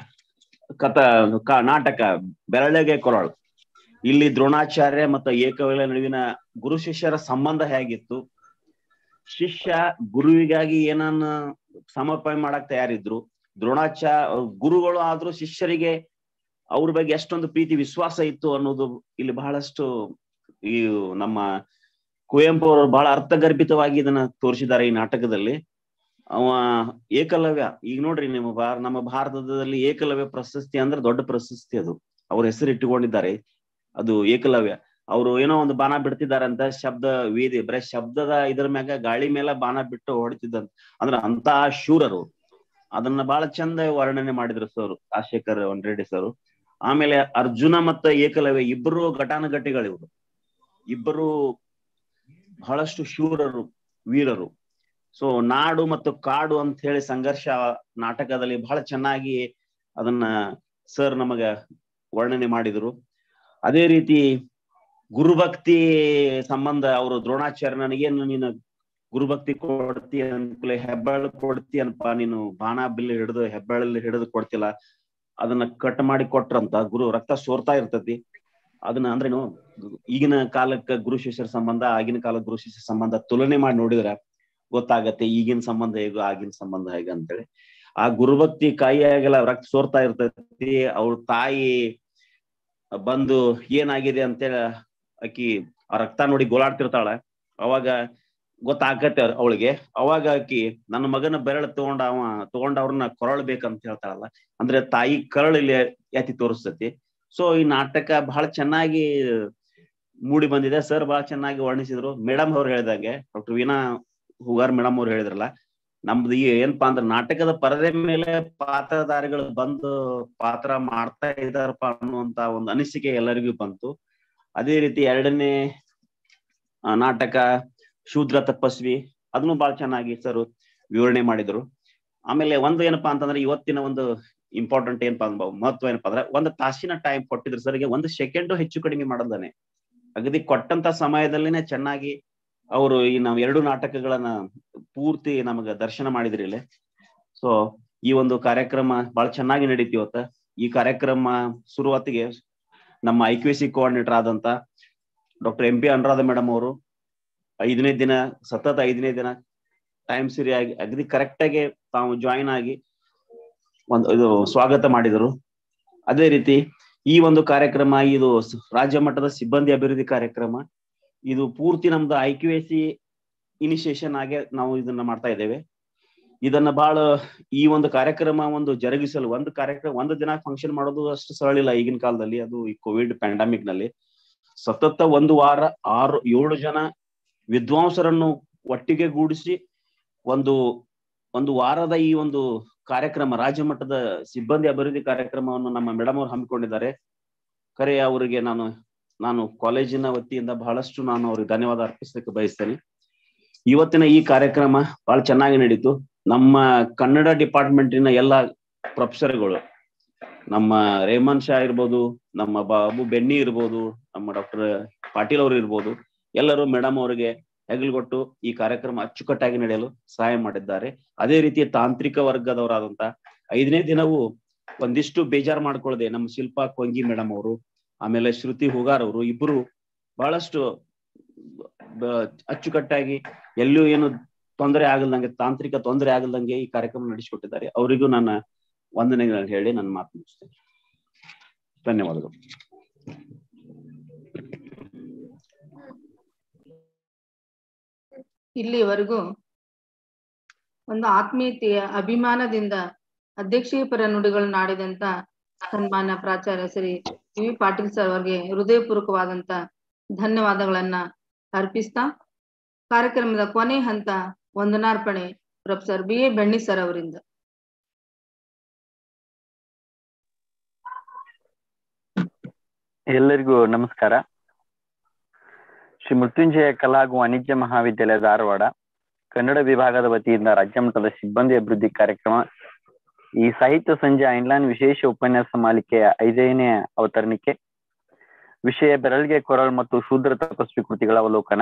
ಕಥ ಕ- ನಾಟಕ ಬೆರಳೆಗೆ ಕೊರಳು ಇಲ್ಲಿ ದ್ರೋಣಾಚಾರ್ಯ ಮತ್ತು ಏಕವೇಳ ನಡುವಿನ ಗುರು ಶಿಷ್ಯರ ಸಂಬಂಧ ಹೇಗಿತ್ತು ಶಿಷ್ಯ ಗುರುವಿಗಾಗಿ ಏನನ್ನ ಸಮರ್ಪಣೆ ಮಾಡಕ್ ತಯಾರಿದ್ರು ದ್ರೋಣಾಚ ಗುರುಗಳು ಆದ್ರೂ ಶಿಷ್ಯರಿಗೆ ಅವ್ರ ಬಗ್ಗೆ ಎಷ್ಟೊಂದು ಪ್ರೀತಿ ವಿಶ್ವಾಸ ಇತ್ತು ಅನ್ನೋದು ಇಲ್ಲಿ ಬಹಳಷ್ಟು ಈ ನಮ್ಮ ಕುವೆಂಪು ಅವರು ಬಹಳ ಅರ್ಥಗರ್ಭಿತವಾಗಿ ಇದನ್ನ ತೋರಿಸಿದ್ದಾರೆ ಈ ನಾಟಕದಲ್ಲಿ ಅವ ಏಕಲವ್ಯ ಈಗ ನೋಡ್ರಿ ನಿಮ್ಮ ಭಾರ ನಮ್ಮ ಭಾರತದಲ್ಲಿ ಏಕಲವ್ಯ ಪ್ರಶಸ್ತಿ ಅಂದ್ರೆ ದೊಡ್ಡ ಪ್ರಶಸ್ತಿ ಅದು ಅವ್ರ ಹೆಸರು ಇಟ್ಟುಕೊಂಡಿದ್ದಾರೆ ಅದು ಏಕಲವ್ಯ ಅವರು ಏನೋ ಒಂದು ಬಾಣ ಬಿಡ್ತಿದ್ದಾರೆ ಅಂತ ಶಬ್ದ ವೇದಿ ಬರೇ ಶಬ್ದದ ಇದ್ರ ಮ್ಯಾಗ ಗಾಳಿ ಮೇಲೆ ಬಾಣ ಬಿಟ್ಟು ಹೊಡಿತಿದ್ದಂತ ಅಂದ್ರ ಅಂತ ಶೂರರು ಅದನ್ನ ಬಹಳ ಚಂದ ವರ್ಣನೆ ಮಾಡಿದ್ರು ಸರ್ ರಾಜಶೇಖರ್ ರೆಡ್ಡಿ ಸರ್ ಆಮೇಲೆ ಅರ್ಜುನ ಮತ್ತು ಏಕಲವ್ಯ ಇಬ್ಬರು ಘಟಾನುಘಟಿಗಳಿವ್ರು ಇಬ್ಬರು ಬಹಳಷ್ಟು ಶೂರರು ವೀರರು ಸೊ ನಾಡು ಮತ್ತು ಕಾಡು ಅಂತ ಹೇಳಿ ಸಂಘರ್ಷ ನಾಟಕದಲ್ಲಿ ಬಹಳ ಚೆನ್ನಾಗಿ ಅದನ್ನ ಸರ್ ನಮಗ ವರ್ಣನೆ ಮಾಡಿದ್ರು ಅದೇ ರೀತಿ ಗುರುಭಕ್ತಿ ಸಂಬಂಧ ಅವರು ದ್ರೋಣಾಚಾರ್ಯ ನನಗೇನು ನೀನು ಗುರುಭಕ್ತಿ ಕೊಡ್ತಿ ಅನ್ಕೂಲ ಹೆಬ್ಬಾಳು ಕೊಡ್ತಿ ಅನ್ಪ ನೀನು ಬಾಣ ಬಿಲ್ ಹಿಡಿದು ಹೆಬ್ಬಾಳಲ್ಲಿ ಹಿಡಿದು ಕೊಡ್ತಿಲ್ಲ ಅದನ್ನ ಕಟ್ ಮಾಡಿ ಕೊಟ್ರಂತ ಗುರು ರಕ್ತ ಸೋರ್ತಾ ಇರ್ತತಿ ಅದನ್ನ ಅಂದ್ರೇನು ಈಗಿನ ಕಾಲಕ್ಕ ಗುರು ಶಿಷ್ಯರ ಸಂಬಂಧ ಆಗಿನ ಕಾಲದ ಗುರು ಶಿಷ್ಯರ ಸಂಬಂಧ ತುಲನೆ ಮಾಡಿ ನೋಡಿದ್ರ ಗೊತ್ತಾಗತ್ತೆ ಈಗಿನ ಸಂಬಂಧ ಹೇಗೋ ಆಗಿನ ಸಂಬಂಧ ಹೇಗ ಅಂತೇಳಿ ಆ ಗುರುಭಕ್ತಿ ಕೈಯಾಗೆಲ್ಲ ರಕ್ತ ಸೋರ್ತಾ ಇರ್ತೈತಿ ಅವ್ರ ತಾಯಿ ಬಂದು ಏನಾಗಿದೆ ಅಂತೇಳಿ ಆಕಿ ಆ ರಕ್ತ ನೋಡಿ ಗೋಳಾಡ್ತಿರ್ತಾಳ ಅವಾಗ ಗೊತ್ತಾಗತ್ತೆ ಅವಳಿಗೆ ಅವಾಗ ಆಕಿ ನನ್ನ ಮಗನ ಬೆರಳು ತಗೊಂಡ ಅವ ತಗೊಂಡ ಅವ್ರನ್ನ ಕೊರಳ್ಬೇಕಂತ ಹೇಳ್ತಾಳಲ್ಲ ಅಂದ್ರೆ ತಾಯಿ ಕರಳು ಇಲ್ಲಿ ಎತ್ತಿ ತೋರಿಸ್ತತಿ ಸೊ ಈ ನಾಟಕ ಬಹಳ ಚೆನ್ನಾಗಿ ಮೂಡಿ ಬಂದಿದೆ ಸರ್ ಬಹಳ ಚೆನ್ನಾಗಿ ವರ್ಣಿಸಿದ್ರು ಮೇಡಮ್ ಅವ್ರು ಹೇಳಿದಂಗೆ ಡಾಕ್ಟರ್ ವೀಣಾ ಹೂಗಾರ್ ಮೇಡಮ್ ಅವ್ರು ಹೇಳಿದ್ರಲ್ಲ ನಮ್ದು ಈ ಏನಪ್ಪಾ ಅಂದ್ರೆ ನಾಟಕದ ಪರದೆ ಮೇಲೆ ಪಾತ್ರಧಾರಿಗಳು ಬಂದು ಪಾತ್ರ ಮಾಡ್ತಾ ಇದಾರಪ್ಪ ಅನ್ನುವಂತ ಒಂದು ಅನಿಸಿಕೆ ಎಲ್ಲರಿಗೂ ಬಂತು ಅದೇ ರೀತಿ ಎರಡನೇ ಆ, ನಾಟಕ ಶೂದ್ರ ತಪಸ್ವಿ ಅದನ್ನು ಬಹಳ ಚೆನ್ನಾಗಿ ಸರ್ ವಿವರಣೆ ಮಾಡಿದ್ರು ಆಮೇಲೆ ಒಂದು ಏನಪ್ಪಾ ಅಂತಂದ್ರೆ ಇವತ್ತಿನ ಒಂದು ಇಂಪಾರ್ಟೆಂಟ್ ಏನಪ್ಪಾ ಅಂದ್ರೆ ಮಹತ್ವ ಏನಪ್ಪಾ ಅಂದ್ರೆ ಒಂದು ತಾಸಿನ ಟೈಮ್ ಕೊಟ್ಟಿದ್ರು ಸರ್ಗೆ ಒಂದು ಸೆಕೆಂಡು ಹೆಚ್ಚು ಕಡಿಮೆ ಮಾಡಲ್ದಾನೆ ಅಗದಿ ಕೊಟ್ಟಂತ ಸಮಯದಲ್ಲಿನೇ ಚೆನ್ನಾಗಿ ಅವರು ಈ ನಾವು ಎರಡು ನಾಟಕಗಳನ್ನ ಪೂರ್ತಿ ನಮಗ ದರ್ಶನ ಮಾಡಿದ್ರಿ ಇಲ್ಲಿ ಸೊ ಈ ಒಂದು ಕಾರ್ಯಕ್ರಮ ಬಹಳ ಚೆನ್ನಾಗಿ ನಡೀತಿ ಇವತ್ತ ಈ ಕಾರ್ಯಕ್ರಮ ಶುರುವಾತಿಗೆ ನಮ್ಮ ಐ ಕ್ಯೂ ಸಿ ಕೋಆರ್ಡಿನೇಟರ್ ಆದಂತ doctor M P Anuradha madam ಅವರು ಐದನೇ ದಿನ ಸತತ ಐದನೇ ದಿನ ಟೈಮ್ ಸರಿಯಾಗಿ ಅಗದಿ ಕರೆಕ್ಟ್ ಆಗಿ ತಾವು ಜಾಯಿನ್ ಆಗಿ ಒಂದು ಇದು ಸ್ವಾಗತ ಮಾಡಿದರು ಅದೇ ರೀತಿ ಈ ಒಂದು ಕಾರ್ಯಕ್ರಮ ಇದು ಸ- ರಾಜ್ಯ ಮಟ್ಟದ ಸಿಬ್ಬಂದಿ ಅಭಿವೃದ್ಧಿ ಕಾರ್ಯಕ್ರಮ ಇದು ಪೂರ್ತಿ ನಮ್ದು I Q S C initiation ಆಗಿ ನಾವು ಇದನ್ನ ಮಾಡ್ತಾ ಇದ್ದೇವೆ ಇದನ್ನ ಬಹಳ ಈ ಒಂದು ಕಾರ್ಯಕ್ರಮ ಒಂದು ಜರುಗಿಸಲು ಒಂದು ಕಾರ್ಯಕ್ರಮ ಒಂದು ದಿನ ಫಂಕ್ಷನ್ ಮಾಡೋದು ಅಷ್ಟು ಸರಳ ಇಲ್ಲ ಈಗಿನ ಕಾಲದಲ್ಲಿ ಅದು ಈ ಕೋವಿಡ್ ಪ್ಯಾಂಡಮಿಕ್ ನಲ್ಲಿ ಸತತ ಒಂದು ವಾರ ಆರು ಏಳು ಜನ ವಿದ್ವಾಂಸರನ್ನು ಒಟ್ಟಿಗೆ ಗೂಡಿಸಿ ಒಂದು ಒಂದು ವಾರದ ಈ ಒಂದು ಕಾರ್ಯಕ್ರಮ ರಾಜ್ಯ ಮಟ್ಟದ ಸಿಬ್ಬಂದಿ ಅಭಿವೃದ್ಧಿ ಕಾರ್ಯಕ್ರಮವನ್ನು ನಮ್ಮ ಮೇಡಮ್ ಅವರು ಹಮ್ಮಿಕೊಂಡಿದ್ದಾರೆ ಕರೆ ಅವರಿಗೆ ನಾನು ನಾನು ಕಾಲೇಜಿನ ವತಿಯಿಂದ ಬಹಳಷ್ಟು ನಾನು ಅವ್ರಿಗೆ ಧನ್ಯವಾದ ಅರ್ಪಿಸಲಿಕ್ಕೆ ಬಯಸ್ತೇನೆ ಇವತ್ತಿನ ಈ ಕಾರ್ಯಕ್ರಮ ಬಹಳ ಚೆನ್ನಾಗಿ ನಡೀತು ನಮ್ಮ ಕನ್ನಡ ಡಿಪಾರ್ಟ್ಮೆಂಟಿನ ಎಲ್ಲ ಪ್ರೊಫೆಸರ್ಗಳು ನಮ್ಮ ರೇಮನ್ ಶಾ ಇರ್ಬೋದು ನಮ್ಮ ಬಾಬು ಬೆನ್ನಿ ಇರ್ಬೋದು ನಮ್ಮ ಡಾಕ್ಟರ್ ಪಾಟೀಲ್ ಅವರು ಇರ್ಬೋದು ಎಲ್ಲರೂ ಮೇಡಮ್ ಅವರಿಗೆ ಹೆಗಲುಗೊಟ್ಟು ಈ ಕಾರ್ಯಕ್ರಮ ಅಚ್ಚುಕಟ್ಟಾಗಿ ನಡೆಯಲು ಸಹಾಯ ಮಾಡಿದ್ದಾರೆ ಅದೇ ರೀತಿ ತಾಂತ್ರಿಕ ವರ್ಗದವರಾದಂತ ಐದನೇ ದಿನವೂ ಒಂದಿಷ್ಟು ಬೇಜಾರು ಮಾಡ್ಕೊಳ್ಳದೆ ನಮ್ಮ ಶಿಲ್ಪಾ ಕೊಂಗಿ ಮೇಡಮ್ ಅವರು ಆಮೇಲೆ ಶ್ರುತಿ ಹುಗಾರ್ ಅವರು ಇಬ್ಬರು ಬಹಳಷ್ಟು ಬ- ಅಚ್ಚುಕಟ್ಟಾಗಿ ಎಲ್ಲೂ ಏನು ತೊಂದರೆ ಆಗಲ್ದಂಗೆ ತಾಂತ್ರಿಕ ತೊಂದರೆ ಆಗಲ್ದಂಗೆ ಈ ಕಾರ್ಯಕ್ರಮ ನಡೆಸಿಕೊಟ್ಟಿದ್ದಾರೆ ಅವರಿಗೂ ನನ್ನ ವಂದನೆಗಳನ್ನು ಹೇಳಿ ನನ್ನ ಮಾತು ಮುಗಿಸ್ತೇನೆ ಧನ್ಯವಾದಗಳು ಇಲ್ಲಿವರೆಗೂ ಒಂದು ಆತ್ಮೀಯತೆಯ ಅಭಿಮಾನದಿಂದ ಅಧ್ಯಕ್ಷೀಯ ಪರ ನುಡಿಗಳನ್ನ ಆಡಿದಂತ ಸನ್ಮಾನ್ಯ ಪ್ರಾಚಾರ್ಯ Shri V V Patil sir ಅವರಿಗೆ ಹೃದಯಪೂರ್ವಕವಾದಂತ ಧನ್ಯವಾದಗಳನ್ನ ಅರ್ಪಿಸ್ತಾ ಕಾರ್ಯಕ್ರಮದ ಕೊನೆ ಹಂತ ವಂದನಾರ್ಪಣೆ professor B A Benni sir ಅವರಿಂದ ಎಲ್ಲರಿಗೂ ನಮಸ್ಕಾರ ಶ್ರೀ ಮೃತ್ಯುಂಜಯ ಕಲಾ ಹಾಗೂ ವಾಣಿಜ್ಯ ಮಹಾವಿದ್ಯಾಲಯ ಧಾರವಾಡ ಕನ್ನಡ ವಿಭಾಗದ ವತಿಯಿಂದ ರಾಜ್ಯ ಮಟ್ಟದ ಸಿಬ್ಬಂದಿ ಅಭಿವೃದ್ಧಿ ಕಾರ್ಯಕ್ರಮ ಈ ಸಾಹಿತ್ಯ ಸಂಜೆ ಐನ್ಲೈನ್ ವಿಶೇಷ ಉಪನ್ಯಾಸ ಮಾಲಿಕೆಯ ಐದನೇ ಅವತರಣಿಕೆ ವಿಷಯ ಬೆರಳಿಗೆ ಕೊರಳ್ ಮತ್ತು ಶೂದ್ರ ತಪಸ್ವಿ ಕೃತಿಗಳ ಅವಲೋಕನ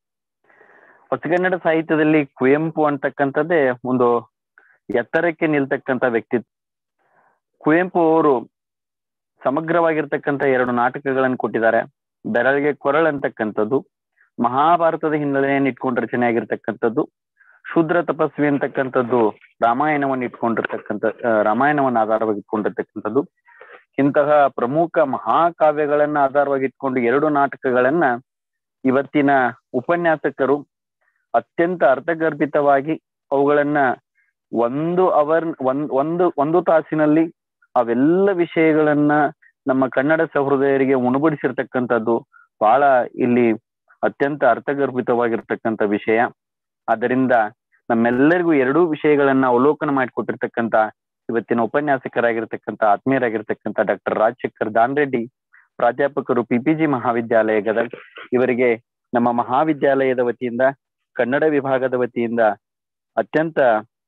ಹೊಸಗನ್ನಡ ಸಾಹಿತ್ಯದಲ್ಲಿ ಕುವೆಂಪು ಅಂತಕ್ಕಂಥದ್ದೇ ಒಂದು ಎತ್ತರಕ್ಕೆ ನಿಲ್ತಕ್ಕಂಥ ವ್ಯಕ್ತಿತ್ವ ಕುವೆಂಪು ಅವರು ಸಮಗ್ರವಾಗಿರ್ತಕ್ಕಂಥ ಎರಡು ನಾಟಕಗಳನ್ನು ಕೊಟ್ಟಿದ್ದಾರೆ ಬೆರಳಿಗೆ ಕೊರಳ್ ಅಂತಕ್ಕಂಥದ್ದು ಮಹಾಭಾರತದ ಹಿನ್ನೆಲೆಯನ್ನು ಇಟ್ಕೊಂಡು ರಚನೆ ಆಗಿರ್ತಕ್ಕಂಥದ್ದು ಶೂದ್ರ ತಪಸ್ವಿ ಅಂತಕ್ಕಂಥದ್ದು ರಾಮಾಯಣವನ್ನು ಇಟ್ಕೊಂಡಿರ್ತಕ್ಕಂಥ ರಾಮಾಯಣವನ್ನು ಆಧಾರವಾಗಿ ಇಟ್ಕೊಂಡಿರ್ತಕ್ಕಂಥದ್ದು ಇಂತಹ ಪ್ರಮುಖ ಮಹಾಕಾವ್ಯಗಳನ್ನ ಆಧಾರವಾಗಿ ಇಟ್ಕೊಂಡು ಎರಡು ನಾಟಕಗಳನ್ನ ಇವತ್ತಿನ ಉಪನ್ಯಾಸಕರು ಅತ್ಯಂತ ಅರ್ಥಗರ್ಭಿತವಾಗಿ ಅವುಗಳನ್ನ ಒಂದು ಅವರ್ ಒಂದ್ ಒಂದು ಒಂದು ತಾಸಿನಲ್ಲಿ ಅವೆಲ್ಲ ವಿಷಯಗಳನ್ನ ನಮ್ಮ ಕನ್ನಡ ಸಹೃದಯರಿಗೆ ಉಣಬಡಿಸಿರ್ತಕ್ಕಂಥದ್ದು ಬಹಳ ಇಲ್ಲಿ ಅತ್ಯಂತ ಅರ್ಥಗರ್ಭಿತವಾಗಿರ್ತಕ್ಕಂಥ ವಿಷಯ ಆದ್ದರಿಂದ ನಮ್ಮೆಲ್ಲರಿಗೂ ಎರಡೂ ವಿಷಯಗಳನ್ನ ಅವಲೋಕನ ಮಾಡಿಕೊಟ್ಟಿರ್ತಕ್ಕಂಥ ಇವತ್ತಿನ ಉಪನ್ಯಾಸಕರಾಗಿರ್ತಕ್ಕಂಥ ಆತ್ಮೀಯರಾಗಿರ್ತಕ್ಕಂಥ ಡಾಕ್ಟರ್ ರಾಜಶೇಖರ್ ದಾನ್ರೆಡ್ಡಿ ಪ್ರಾಧ್ಯಾಪಕರು ಪಿಪಿಜಿ ಮಹಾವಿದ್ಯಾಲಯ ಗದಗ್ ಇವರಿಗೆ ನಮ್ಮ ಮಹಾವಿದ್ಯಾಲಯದ ವತಿಯಿಂದ ಕನ್ನಡ ವಿಭಾಗದ ವತಿಯಿಂದ ಅತ್ಯಂತ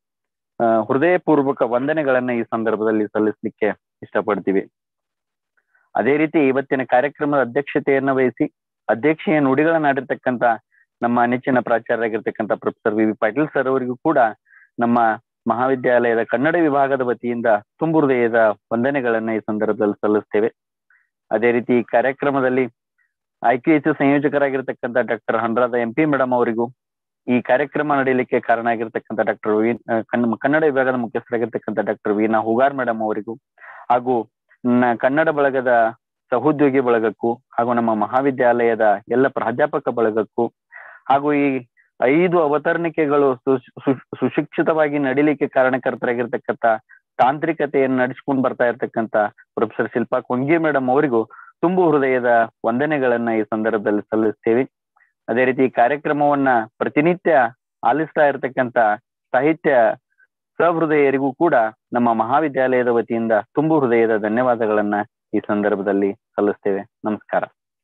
ಹೃದಯಪೂರ್ವಕ ವಂದನೆಗಳನ್ನ ಈ ಸಂದರ್ಭದಲ್ಲಿ ಸಲ್ಲಿಸ್ಲಿಕ್ಕೆ ಇಷ್ಟಪಡ್ತೀವಿ ಅದೇ ರೀತಿ ಇವತ್ತಿನ ಕಾರ್ಯಕ್ರಮದ ಅಧ್ಯಕ್ಷತೆಯನ್ನ ವಹಿಸಿ ಅಧ್ಯಕ್ಷೀಯ ನುಡಿಗಳನ್ನಾಡಿರ್ತಕ್ಕಂಥ ನಮ್ಮ ನೆಚ್ಚಿನ ಪ್ರಾಚಾರ್ಯರಾಗಿರ್ತಕ್ಕಂಥ professor V V Patil sir ಅವರಿಗೂ ಕೂಡ ನಮ್ಮ ಮಹಾವಿದ್ಯಾಲಯದ ಕನ್ನಡ ವಿಭಾಗದ ವತಿಯಿಂದ ತುಂಬು ಹೃದಯದ ವಂದನೆಗಳನ್ನ ಈ ಸಂದರ್ಭದಲ್ಲಿ ಸಲ್ಲಿಸ್ತೇವೆ ಅದೇ ರೀತಿ ಈ ಕಾರ್ಯಕ್ರಮದಲ್ಲಿ ಐಕ್ಯು ಎಸ್ ಸಂಯೋಜಕರಾಗಿರ್ತಕ್ಕಂಥ doctor Anuradha M P madam ಅವರಿಗೂ ಈ ಕಾರ್ಯಕ್ರಮ ನಡೆಯಲಿಕ್ಕೆ ಕಾರಣ ಆಗಿರ್ತಕ್ಕಂಥ ಡಾಕ್ಟರ್ ವಿ ಕನ್ನಡ ವಿಭಾಗದ ಮುಖ್ಯಸ್ಥರಾಗಿರ್ತಕ್ಕಂಥ ಡಾಕ್ಟರ್ ವೀನಾ ಹುಗಾರ್ ಮೇಡಮ್ ಅವರಿಗೂ ಹಾಗೂ ಕನ್ನಡ ಬಳಗದ ಸಹೋದ್ಯೋಗಿ ಬಳಗಕ್ಕೂ ಹಾಗೂ ನಮ್ಮ ಮಹಾವಿದ್ಯಾಲಯದ ಎಲ್ಲ ಪ್ರಾಧ್ಯಾಪಕ ಬಳಗಕ್ಕೂ ಹಾಗೂ ಈ ಐದು ಅವತರಣಿಕೆಗಳು ಸುಶಿಕ್ಷಿತವಾಗಿ ನಡಿಲಿಕ್ಕೆ ಕಾರಣಕರ್ತರಾಗಿರ್ತಕ್ಕಂಥ ತಾಂತ್ರಿಕತೆಯನ್ನು ನಡೆಸ್ಕೊಂಡು ಬರ್ತಾ ಇರ್ತಕ್ಕಂಥ ಪ್ರೊಫೆಸರ್ ಶಿಲ್ಪಾ ಕೊಂಗಿ ಮೇಡಮ್ ಅವರಿಗೂ ತುಂಬು ಹೃದಯದ ವಂದನೆಗಳನ್ನ ಈ ಸಂದರ್ಭದಲ್ಲಿ ಸಲ್ಲಿಸ್ತೇವೆ ಅದೇ ರೀತಿ ಈ ಕಾರ್ಯಕ್ರಮವನ್ನ ಪ್ರತಿನಿತ್ಯ ಆಲಿಸ್ತಾ ಇರತಕ್ಕಂತ ಸಾಹಿತ್ಯ ಸಹೃದಯರಿಗೂ ಕೂಡ ನಮ್ಮ ಮಹಾವಿದ್ಯಾಲಯದ ವತಿಯಿಂದ ತುಂಬು ಹೃದಯದ ಧನ್ಯವಾದಗಳನ್ನ ಈ ಸಂದರ್ಭದಲ್ಲಿ ಸಲ್ಲಿಸ್ತೇವೆ ನಮಸ್ಕಾರ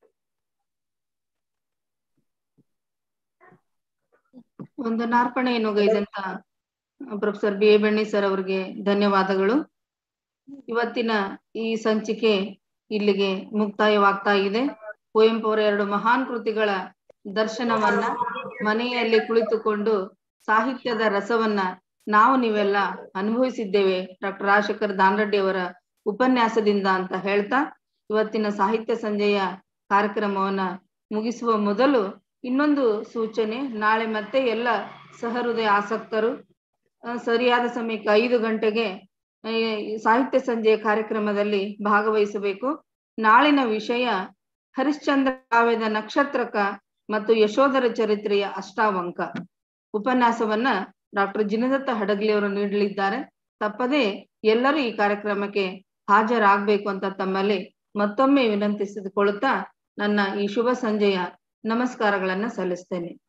ವಂದನಾರ್ಪಣೆಯನ್ನು ಗೈದಂತ professor B A Benni sir ಅವರಿಗೆ ಧನ್ಯವಾದಗಳು ಇವತ್ತಿನ ಈ ಸಂಚಿಕೆ ಇಲ್ಲಿಗೆ ಮುಕ್ತಾಯವಾಗ್ತಾ ಇದೆ ಕುವೆಂಪು ಅವರ ಎರಡು ಮಹಾನ್ ಕೃತಿಗಳ ದರ್ಶನವನ್ನ ಮನೆಯಲ್ಲಿ ಕುಳಿತುಕೊಂಡು ಸಾಹಿತ್ಯದ ರಸವನ್ನ ನಾವು ನೀವೆಲ್ಲ ಅನುಭವಿಸಿದ್ದೇವೆ ಡಾಕ್ಟರ್ ರಾಜಶೇಖರ್ ದಾನ್ರೆಡ್ಡಿ ಅವರ ಉಪನ್ಯಾಸದಿಂದ ಅಂತ ಹೇಳ್ತಾ ಇವತ್ತಿನ ಸಾಹಿತ್ಯ ಸಂಜೆಯ ಕಾರ್ಯಕ್ರಮವನ್ನ ಮುಗಿಸುವ ಮೊದಲು ಇನ್ನೊಂದು ಸೂಚನೆ ನಾಳೆ ಮತ್ತೆ ಎಲ್ಲ ಸಹೃದಯ ಆಸಕ್ತರು ಸರಿಯಾದ ಸಮಯಕ್ಕೆ ಐದು ಗಂಟೆಗೆ ಸಾಹಿತ್ಯ ಸಂಜೆಯ ಕಾರ್ಯಕ್ರಮದಲ್ಲಿ ಭಾಗವಹಿಸಬೇಕು ನಾಳಿನ ವಿಷಯ ಹರಿಶ್ಚಂದ್ರ ಕಾವ್ಯದ ನಕ್ಷತ್ರಕ ಮತ್ತು ಯಶೋಧರ ಚರಿತ್ರೆಯ ಅಷ್ಟಾವಂಕ ಉಪನ್ಯಾಸವನ್ನ ಡಾಕ್ಟರ್ ಜಿನದತ್ತ ಹಡಗ್ಲಿ ಅವರು ನೀಡಲಿದ್ದಾರೆ ತಪ್ಪದೆ ಎಲ್ಲರೂ ಈ ಕಾರ್ಯಕ್ರಮಕ್ಕೆ ಹಾಜರಾಗಬೇಕು ಅಂತ ತಮ್ಮಲ್ಲಿ ಮತ್ತೊಮ್ಮೆ ವಿನಂತಿಸಿಕೊಳ್ಳುತ್ತಾ ನನ್ನ ಈ ಶುಭ ಸಂಜೆಯ ನಮಸ್ಕಾರಗಳನ್ನ ಸಲ್ಲಿಸ್ತೇನೆ